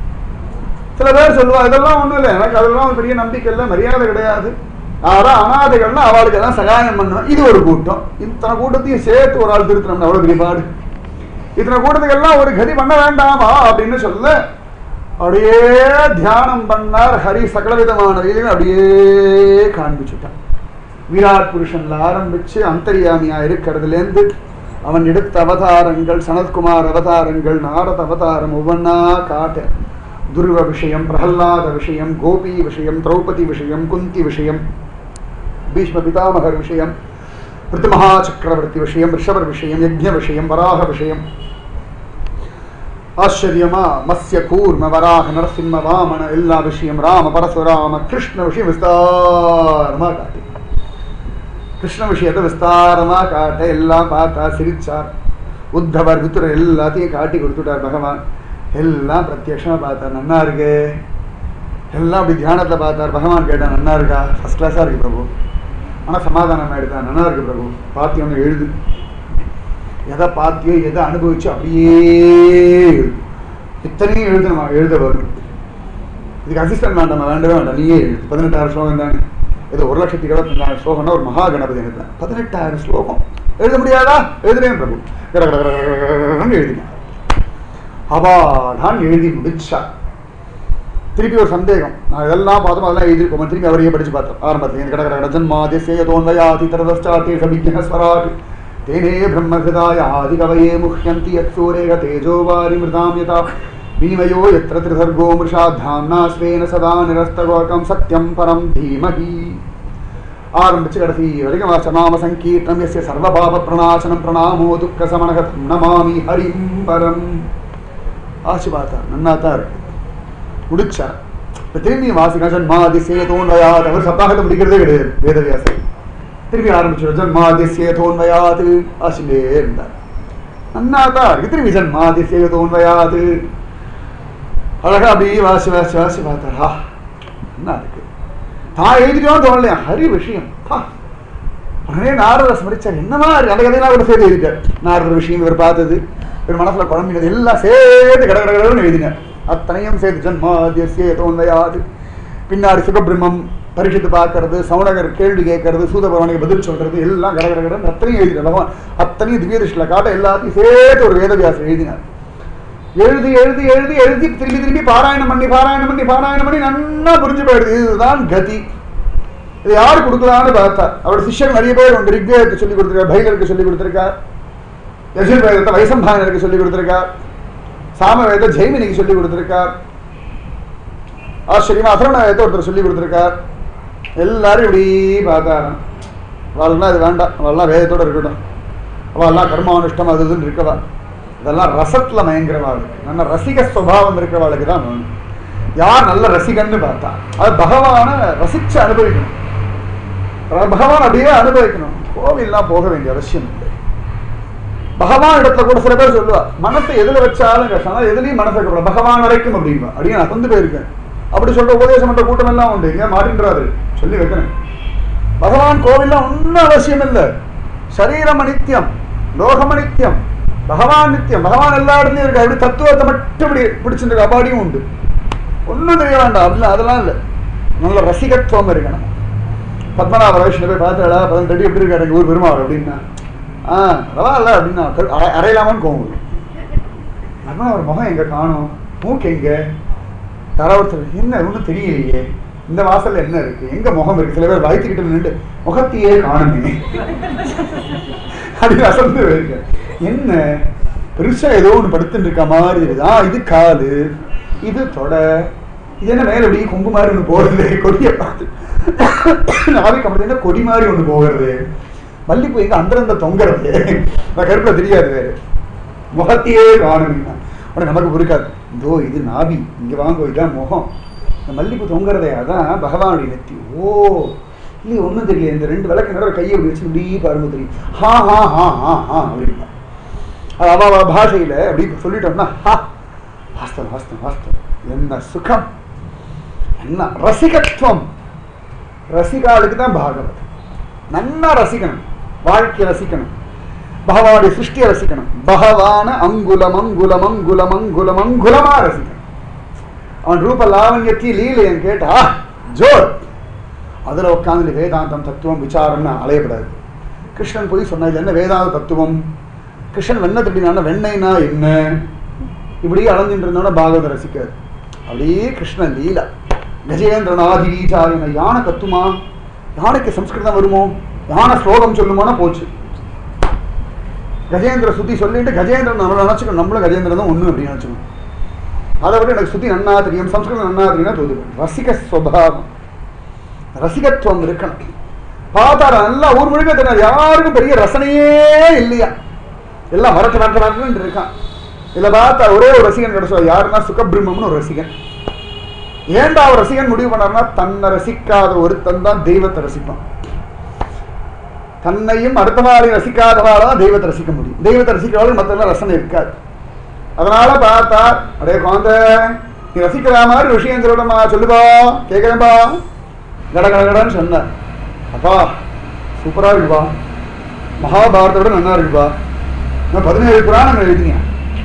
Speaker 1: சில பேர் சொல்லுவா இதெல்லாம் ஒண்ணும் இல்லை எனக்கு அதெல்லாம் ஒரு பெரிய நம்பிக்கை இல்லை மரியாதை கிடையாது ஆறா அனாதைகள்னா அவளுக்கு எல்லாம் சகாயம் பண்ணணும் இது ஒரு கூட்டம் இத்தனை கூட்டத்தையும் சேர்த்து ஒரு ஆள் திருத்தணும் அவ்வளவு பெரிய பாடு இத்தனை கூட்டத்துக்கு எல்லாம் ஒரு கதி பண்ண வேண்டாமா அப்படின்னு சொல்ல அப்படியே தியானம் பண்ணார் ஹரி சகலவிதமான வேலையும் அப்படியே காண்பிச்சுட்டான் விராட் புருஷன்ல ஆரம்பிச்சு அந்தரியாமியா இருக்கிறதுலேருந்து அவன் எடுத்த அவதாரங்கள் சனத்குமார் அவதாரங்கள் நாரத அவதாரம் ஒவ்வொன்னா காட்ட துருவ விஷயம் பிரகல்லாத விஷயம் கோபி விஷயம் திரௌபதி விஷயம் குந்தி விஷயம் பீஷ்ம பிதாமகர் விஷயம் பிருத்திமகா சக்கரவர்த்தி விஷயம் ரிஷபர் விஷயம் யஜ்ஞ விஷயம் வராக விஷயம் ஆச்சரியமா மத்ய கூர்ம வராக நரசிம்ம வாமன எல்லா விஷயம் ராம பரசுராம கிருஷ்ண விஷயம் விஸ்தாரமா காட்டி கிருஷ்ண விஷயத்தை விஸ்தாரமா காட்ட எல்லாம் பார்த்தா சிரிச்சார் உத்தவர் வித்துரர் எல்லாத்தையும் காட்டி கொடுத்துட்டார் பகவான் எல்லாம் பிரத்யட்சமா பார்த்தார் நன்னா இருக்கு எல்லாம் அப்படி தியானத்துல பார்த்தார் பகவான் கேட்டார் நன்னா இருக்கா ஃபர்ஸ்ட் கிளாஸா இருக்கு பிரபு ஆனா சமாதானம் ஆயிடுதா நல்லா இருக்கு பிரபு பாத்தியம் எழுது எதை பார்த்தியோ எதை அனுபவிச்சோ அப்படியே எழுது இத்தனையும் எழுதணுமா எழுத வரும் இதுக்கு அசிஸ்டன்ட் வேண்டாம் வேண்டவே வேண்டாம் நீயே எழுது பதினெட்டாயிரம் ஸ்லோகம் தானே ஏதோ ஒரு லட்சத்தி இருபத்தஞ்சாயிரம் ஸ்லோகம்னா ஒரு மகா கணபதி எழுதுறேன் பதினெட்டாயிரம் ஸ்லோகம் எழுத முடியாதா எழுதுறேன் பிரபு கட கட கட கட கட கடன்னு எழுதினேன் அவாடான் எழுதி முடிச்சா திருப்பி ஒரு சந்தேகம் நான் இதெல்லாம் பார்த்தோம் அதெல்லாம் எழுதிருக்கோம் திருப்பி அவரையே படிச்சு பார்த்தோம் ஆரம்பத்தில் கட கட கட ஜன்மாதி சேயதோன்வயாதி தரதஷ்டாத்தி சபிஜ்ஞ ஸ்வராட் தேனே பிரம்மஹிருதாய ஆதி கவயே முஹ்யந்தி யத் சூரேக தேஜோ வாரி மிருதாம் யதா வினிமயோ யத்ர திரிசர்கோ மிருஷா தாம்னா ஸ்வேன சதா நிரஸ்தகோகம் சத்யம் பரம் தீமஹி ஆரம்பிச்சு கடைசி வரைக்கும் வாசநாம சங்கீர்த்தம் எஸ்ய சர்வபாவ பிரணாசனம் பிரணாமோ துக்க சமனகதம் நமாமி ஹரிம் பரம் ஆச்சு பார்த்தா நன்னா தான் இருக்கு முடிச்சா இப்ப திரும்பி வாசிக்க ஜன்மாதி சேதோன்வயாத் அவர் சப்தாகத்தை முடிக்கிறதே கிடையாது வேதவியாசர் திரும்பி ஆரம்பிச்சு ஜன்மாதி சேதோன்வயாது ஆசிலே இருந்தார் நன்னா தான் இருக்கு திரும்பி ஜன்மாதி சேதோன்வயாது அழகா அப்படியே வாசி வாசி வாசி பார்த்தார் ஆ என்ன இருக்கு தான் எழுதிட்டோம் தோணலையா ஹரி விஷயம் பா உடனே நாரதர் ஸ்மரிச்சார் என்னமா இருக்கு அந்த கதையெல்லாம் கூட சேர்த்து எழுதிட்டார் நாரதர் விஷயம் இவர் பார்த்தது இவர் மனசுல குழம்பினது எல்லாம் சேர்த்து கட கட கடன்னு எழுதினார் அத்தனையும் சேர்த்து ஜன்மாதிய தோன்மையாது பின்னாடி சுகபிரம்மம் பரிசுத்து பார்க்கறது சவுனகர் கேள்வி கேட்கறது சூதபவனுக்கு பதில் சொல்றது எல்லாம் கட கட கடன்னு அத்தனையும் எழுதினார் பகவான் அத்தனையும் திவ்ய திருஷ்டில காட்ட எல்லாத்தையும் சேர்த்து ஒரு வேதவியாசம் எழுதினார் எழுதி எழுதி எழுதி எழுதி திரும்பி திரும்பி பாராயணம் பண்ணி பாராயணம் பண்ணி பாராயணம் பண்ணி நன்னா புரிஞ்சு போயிடுது இதுதான் கதி இது யாரு கொடுக்கலான்னு பார்த்தா அவரோட சிஷ்யர் நிறைய பேர் உண்டு ரிக்வேதத்தை சொல்லி கொடுத்துருக்கார் பைலருக்கு சொல்லி கொடுத்துருக்கார் யஜுர்வேதத்தை வைசம்பாயனருக்கு சொல்லி கொடுத்துருக்கார் சாமவேத ஜெய்மினிக்கு சொல்லி கொடுத்துருக்கார் ஆச்சரியமா அசரண வேதத்தை ஒருத்தர் சொல்லி கொடுத்துருக்கார் எல்லாரும் இப்படி பார்த்தாராம் அவள்லாம் இது வேண்டாம் அவள்லாம் வேதத்தோட இருக்கட்டும் அவள்லாம் கர்மானுஷ்டம் அது இதுன்னு இருக்கவா இதெல்லாம் ரசத்துல மயங்கிறவா இருக்கு நல்ல ரசிக சுவாவம் இருக்கிறவாளுக்கு தான் வேணும் யார் நல்ல ரசிகன்னு பார்த்தா அது பகவான ரசிச்சு அனுபவிக்கணும் ர- பகவான் அப்படியே அனுபவிக்கணும் கோவில்லாம் போக வேண்டிய அவசியம் இல்லை பகவான் இடத்துல கூட சில பேர் சொல்லுவா மனசை எதுல வச்சாலும் கஷ்டம் ஆனா எதுலயும் மனசை வைக்கக்கூடாது பகவான் வரைக்கும் அப்படின்பா அப்படியே நான் வந்து போயிருக்கேன் அப்படி சொல்ற உபதேசம் பண்ற கூட்டம் எல்லாம் உண்டு இங்க மாட்டின்றாரு சொல்லி வைக்கிறேன் பகவான் கோவில்லாம் ஒன்றும் அவசியம் இல்லை சரீரம் அனித்தியம் லோகம் அனித்தியம் பகவான் நித்தியம் பகவான் எல்லா இடத்துலயும் இருக்கு அப்படி தத்துவத்தை மட்டும் இப்படி பிடிச்சிருக்கு அப்பாடியும் உண்டு ஒன்றும் தெரிய வேண்டாம் அப்படிலாம் அதெல்லாம் இல்லை நல்ல ரசிகத்துவம் இருக்கணும் பத்மநாப ரவிஷ்ணு போய் பார்த்தாடா பதினெட்டு அடி எப்படி இருக்காரு எங்கள் ஊர் பெருமாள் அப்படின்னா ஆ பரவாயில்ல அப்படின்னா கரு- அரை- அரையலாமான்னு கோவம் வரும். அண்ணா அவர் முகம் எங்க காணும் மூக்கு எங்க தரவர்த்தர் என்ன ஒன்றும் தெரியலையே இந்த வாசல்ல என்ன இருக்கு எங்க முகம் இருக்கு சில பேர் வயிற்றுக்கிட்ட நின்று முகத்தையே காணுமே அப்படின்னு அசந்து இருக்கு என்ன பெருசா ஏதோ ஒன்று படுத்துட்டு இருக்க மாதிரி இருக்கு ஆ இது காலு இது தொட இது என்ன மேல அப்படியே கொம்பு மாதிரி ஒன்று போகிறது கொடியை பார்த்து நாவே கம்பெனி என்ன கொடி மாதிரி ஒன்று போகிறது மல்லிப்பூ எங்க அந்தரந்த தொங்குறது நான் கருப்புல தெரியாது வேறு முகத்தையே காணுங்கன்னா உடனே நமக்கு பொறுக்காது இதோ இது நாபி இங்க வாங்கோ இதான் முகம் இந்த மல்லிப்பூ தொங்குறதே அதான் பகவானுடைய நெத்தி ஓ இல்லையே ஒன்றும் தெரியல இந்த ரெண்டு விளக்கு நேரம் கையை அப்படி வச்சு இப்படி பாருங்க தெரியும் ஹா ஹா ஹா ஹா ஹா அப்படின்னா அது அவ அவ பாஷையில அப்படி சொல்லிட்டோம்னா ஹா வாஸ்தவம் வாஸ்தவம் வாஸ்தவம் என்ன சுகம் என்ன ரசிகத்துவம் ரசிகாளுக்கு தான் பாகவத் நன்னா ரசிக்கணும் வாழ்க்கையை ரசிக்கணும் பகவானுடைய சிருஷ்டியை ரசிக்கணும் பகவான அங்குலம் அங்குலம் அங்குலம் அங்குலம் அங்குலமா ரசிக்கணும் அவன் ரூப லாவண்யத்தி லீலையன் கேட்டா ஜோர் அதுல உட்காந்து வேதாந்தம் தத்துவம் விசாரம்னு அலையப்படாது கிருஷ்ணன் போய் சொன்னது என்ன வேதாந்த தத்துவம் கிருஷ்ணன் வெண்ணை தட்டினா வெண்ணெய்னா என்ன இப்படி அலைஞ்சிட்டு இருந்தோன்னா பாகவத ரசிக்காது அப்படியே கிருஷ்ணன் லீலா கஜேந்திரநாதிரீச்சாரியன யானை கத்துமா யானைக்கு சம்ஸ்கிருதம் வருமோ யானை ஸ்லோகம் சொல்லுமோனா போச்சு கஜேந்திர சுத்தி சொல்லிட்டு கஜேந்திரன் நம்ம நினச்சிக்கணும் நம்மளும் கஜேந்திரன் தான் ஒன்று அப்படின்னு நினச்சிக்கணும் அதை விட எனக்கு சுத்தி நன்னா தெரியும் சம்ஸ்கிருதம் நன்னா தெரியும்னா தோது ரசிக ஸ்வபாவம் ரசிகத்துவம் இருக்கணும் பார்த்தாரா நல்லா ஊர் முழுக்க தெரியாது யாருக்கும் பெரிய ரசனையே இல்லையா எல்லாம் வரட்டு வரட்டு வரட்டுன்னு இருக்கான் இதுல பார்த்தா ஒரே ஒரு ரசிகன் கிடைச்சோம் யாருன்னா சுகபிரம்மம்னு ஒரு ரசிகன் ஏன்டா அவர் ரசிகன் முடிவு பண்ணார்னா தன்னை ரசிக்காத ஒருத்தன் தான் தெய்வத்தை ரசிப்பான் தன்னையும் அடுத்தவாளை ரசிக்காதவாள தான் தெய்வத்தை ரசிக்க முடியும் தெய்வத்தை ரசிக்கிறவாளுக்கு மற்றெல்லாம் ரசனை இருக்காது அதனால பார்த்தா அடே குழந்தை நீ ரசிக்கிற மாதிரி விஷயம் சொல்லணுமா சொல்லுப்பா கேட்குறேன்பா கட கட கடன்னு சொன்னார் அப்பா சூப்பரா இருக்குப்பா மகாபாரதோட நல்லா இருக்குப்பா நான் பதினேழு புராணம் எழுதிங்க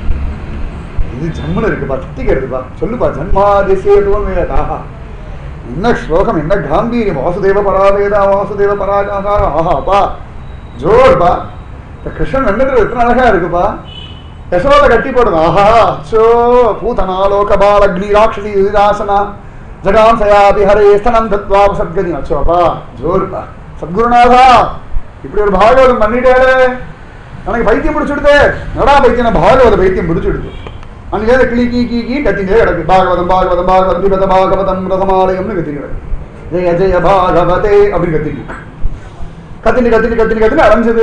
Speaker 1: இது ஜம்முன்னு இருக்குப்பா திட்டிக்கிறதுப்பா சொல்லுப்பா ஜன்மாதிசேதுவம் வேதாஹா என்ன ஸ்லோகம் என்ன காம்பீரியம் வாசுதேவ பராவேதா வாசுதேவ பராஜாகா ஆஹாப்பா ஜோர்பா இந்த கிருஷ்ணன் வெண்ணத்துல எத்தனை அழகா இருக்குப்பா யசோத கட்டி போடுது ஆஹா அச்சோ பூதனா லோகபால் அக்னி ராட்சசி யுதிராசனா ஜகாம் சயாபி ஹரே ஸ்தனம் தத்வா சத்கதி அச்சோப்பா ஜோர்பா சத்குருநாதா இப்படி ஒரு பாகவதம் பண்ணிட்டேளே எனக்கு பைத்தியம் பிடிச்சுடுதே நடா பைத்தியம் நான் பாகவத பைத்தியம் பிடிச்சுடுது அங்கே கிளி கீ கீ கீ கத்தினே கிடக்கு பாகவதம் பாகவதம் பாகவதம் பிபத பாகவதம் ரசமாலயம்னு கத்தி கிடக்கு ஜெய ஜெய பாகவதே அப்படின்னு கத்திட்டு கத்தினு கத்தினு கத்தினு கத்தினு அடைஞ்சது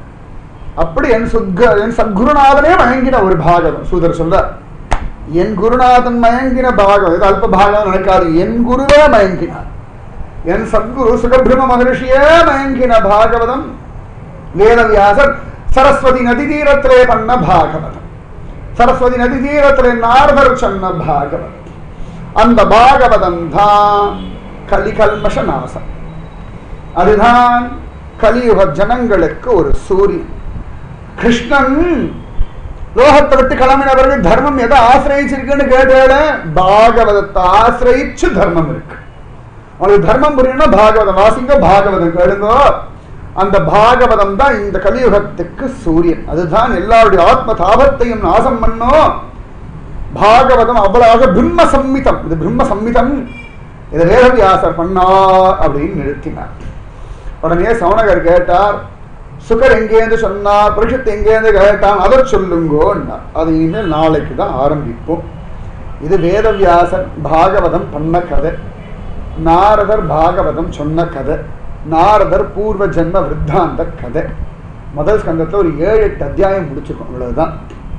Speaker 1: அப்படி என் சுக்க என் சத்குருநாதனே மயங்கின ஒரு பாகவம் சூதர் சொல்றார் என் குருநாதன் மயங்கின பாகம் இது அல்ப பாகம் நடக்காது என் குருவே மயங்கினார் என் சத்குரு சுகபிரம மகரிஷியே மயங்கின பாகவதம் வேதவியாசர் சரஸ்வதி நதி தீரத்திலே பண்ண பாகவதம் சரஸ்வதி நதி தீரத்திலே நாரதர் சொன்ன பாகவதம் அந்த பாகவதம் தான் கலிகல்மஷ நாசம் அதுதான் கலியுக ஜனங்களுக்கு ஒரு சூரியன் கிருஷ்ணன் லோகத்தை விட்டு கிளம்பின பிறகு தர்மம் எதை ஆசிரயிச்சிருக்குன்னு கேட்டால பாகவதத்தை ஆசிரயிச்சு தர்மம் இருக்கு உங்களுக்கு தர்மம் புரியணும்னா பாகவதம் வாசிங்க பாகவதம் கேளுங்க அந்த பாகவதம் தான் இந்த கலியுகத்துக்கு சூரியன் அதுதான் எல்லாருடைய ஆத்ம தாபத்தையும் நாசம் பண்ணும் பாகவதம் அவ்வளவு பிரம்ம சம்மிதம் இது பிரம்ம சம்மிதம் இதை வேதவியாசர் பண்ணார் அப்படின்னு நிறுத்தினார் உடனே சவுனகர் கேட்டார் சுகர் எங்கேருந்து சொன்னார் பரிஷத் எங்கேருந்து கேட்டான் அதை சொல்லுங்கோன்னார் அது இனிமேல் நாளைக்கு தான் ஆரம்பிப்போம் இது வேதவியாசர் பாகவதம் பண்ண கதை நாரதர் பாகவதம் சொன்ன கதை நாரதர் பூர்வ ஜென்ம விருத்தாந்த கதை முதல் ஸ்கந்தத்தில் ஒரு ஏழு எட்டு அத்தியாயம் முடிச்சிருக்கோம் இவ்வளவுதான்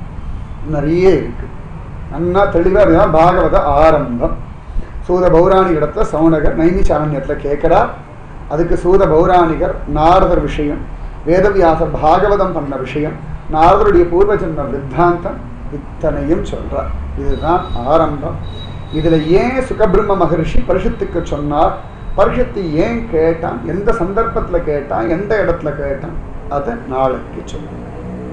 Speaker 1: நிறைய இருக்கு நன்னா தெளிவாக இருந்தால் பாகவத ஆரம்பம் சூத பௌராணிகிடத்த சவுனகர் நைமிச்சாரண்யத்தில் கேட்கிறார் அதுக்கு சூத பௌராணிகர் நாரதர் விஷயம் வேதவியாசர் பாகவதம் பண்ண விஷயம் நாரதருடைய பூர்வ ஜென்ம வித்தாந்தம் இத்தனையும் சொல்றார் இதுதான் ஆரம்பம் இதுல ஏன் சுகபிரம்ம மகரிஷி பரிஷத்துக்கு சொன்னார் பரிஷத்து ஏன் கேட்டான் எந்த சந்தர்ப்பத்துல கேட்டான் எந்த இடத்துல கேட்டான் அதை நாளைக்கு சொல்லுவோம்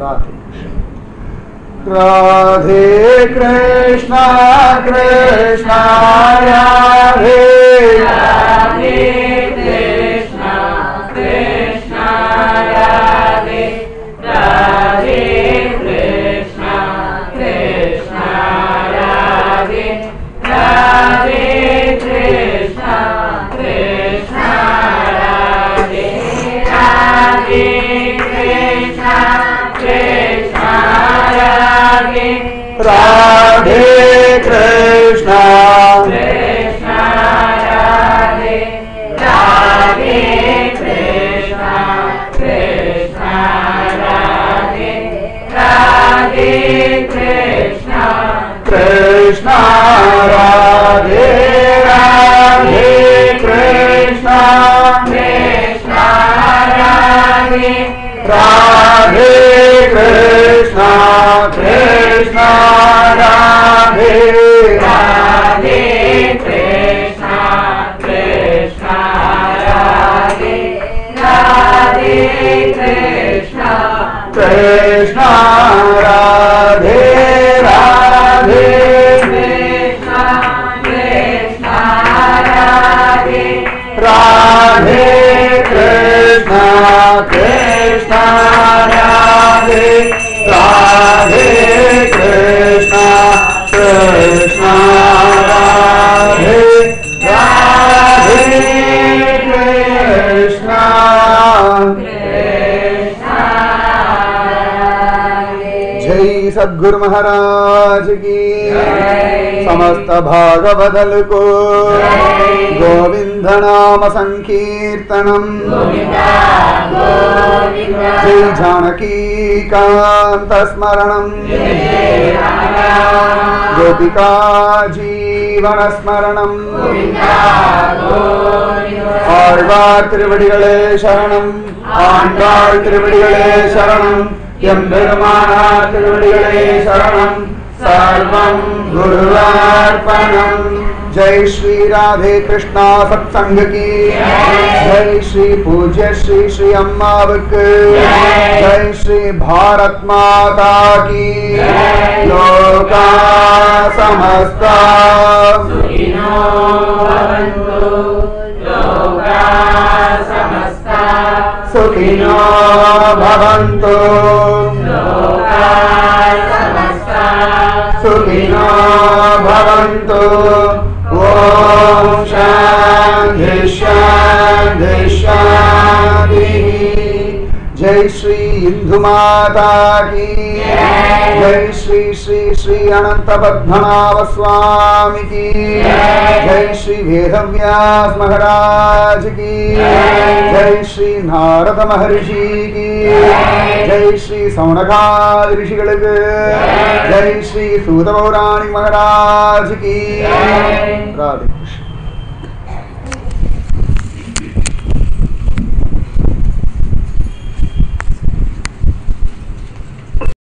Speaker 1: ராதே கிருஷ்ணா ராதே கிருஷ்ணா கிருஷ்ணா ராதே
Speaker 2: ராதே கிருஷ்ணா கிருஷ்ணா ராதே ராதே கிருஷ்ணா கிருஷ்ணா ராதே ராதே கிருஷ்ணா கிருஷ்ணா ராதே ராதே கிருஷ்ணா கிருஷ்ணா ராதே
Speaker 1: ராதே கிருஷ்ணா
Speaker 2: கிருஷ்ணா ராதே ராதே கிருஷ்ணா கிருஷ்ணா ராதே ராதே கிருஷ்ணா
Speaker 1: கிருஷ்ணா ராதே ராதே கிருஷ்ணா
Speaker 2: கிருஷ்ணா ராதே
Speaker 1: ராதே கிருஷ்ணா கிருஷ்ணா ராதே
Speaker 2: ராதே கிருஷ்ணா கிருஷ்ணா ராதே ராதே கிருஷ்ணா
Speaker 1: கிருஷ்ணா ராதே ராதே
Speaker 2: கிருஷ்ணா கிருஷ்ணா ராதே
Speaker 1: ராதே கிருஷ்ணா கிருஷ்ணா ராதே ராதே கிருஷ்ணா கிருஷ்ணா ராதே ராதே கிருஷ்ணா
Speaker 2: கிருஷ்ணா
Speaker 1: सद्गुरु महाराज की
Speaker 2: जय।
Speaker 1: समस्त भागवदल को
Speaker 2: जय।
Speaker 1: गोविंद नाम संकीर्तनम
Speaker 2: गोविन्दा गोविन्दा
Speaker 1: जय जानकी कांत स्मरणम
Speaker 2: जय जय राम
Speaker 1: गोपिका जीवन स्मरणम
Speaker 2: गोविन्दा गोविन्दा
Speaker 1: ஆழ்வார் திருவடிகளே சரணம் ஆண்டாள் திருவடிகளே சரணம் எம்பெருமானார் திருவடிகளே சரணம் சர்வம் குருவார்ப்பணம் ஜெய் ஸ்ரீ ராதே கிருஷ்ணா சத்சங்க கி ஜெய் ஸ்ரீ பூஜ்ய ஸ்ரீ ஸ்ரீ அம்மாவுக்கு ஜெய் ஸ்ரீ பாரத் மாதா கி லோகா சமஸ்தா
Speaker 2: सुखिनो भवन्तु लोका समस्ता
Speaker 1: सुखिनो भवन्तु
Speaker 2: लोका समस्ता
Speaker 1: सुखिनो भवन्तु ॐ शान्ति शान्ति शान्तिः जय श्री इंदु माता की जय श्री श्री श्री अनंत पद्मनाभ स्वामी की जय श्री वेदव्यास महाराज की जय श्री नारद महर्षि की जय श्री सौनकाद ऋषिகளுக்கு जय श्री सूत पौराणिक महाराज की राधे कृष्ण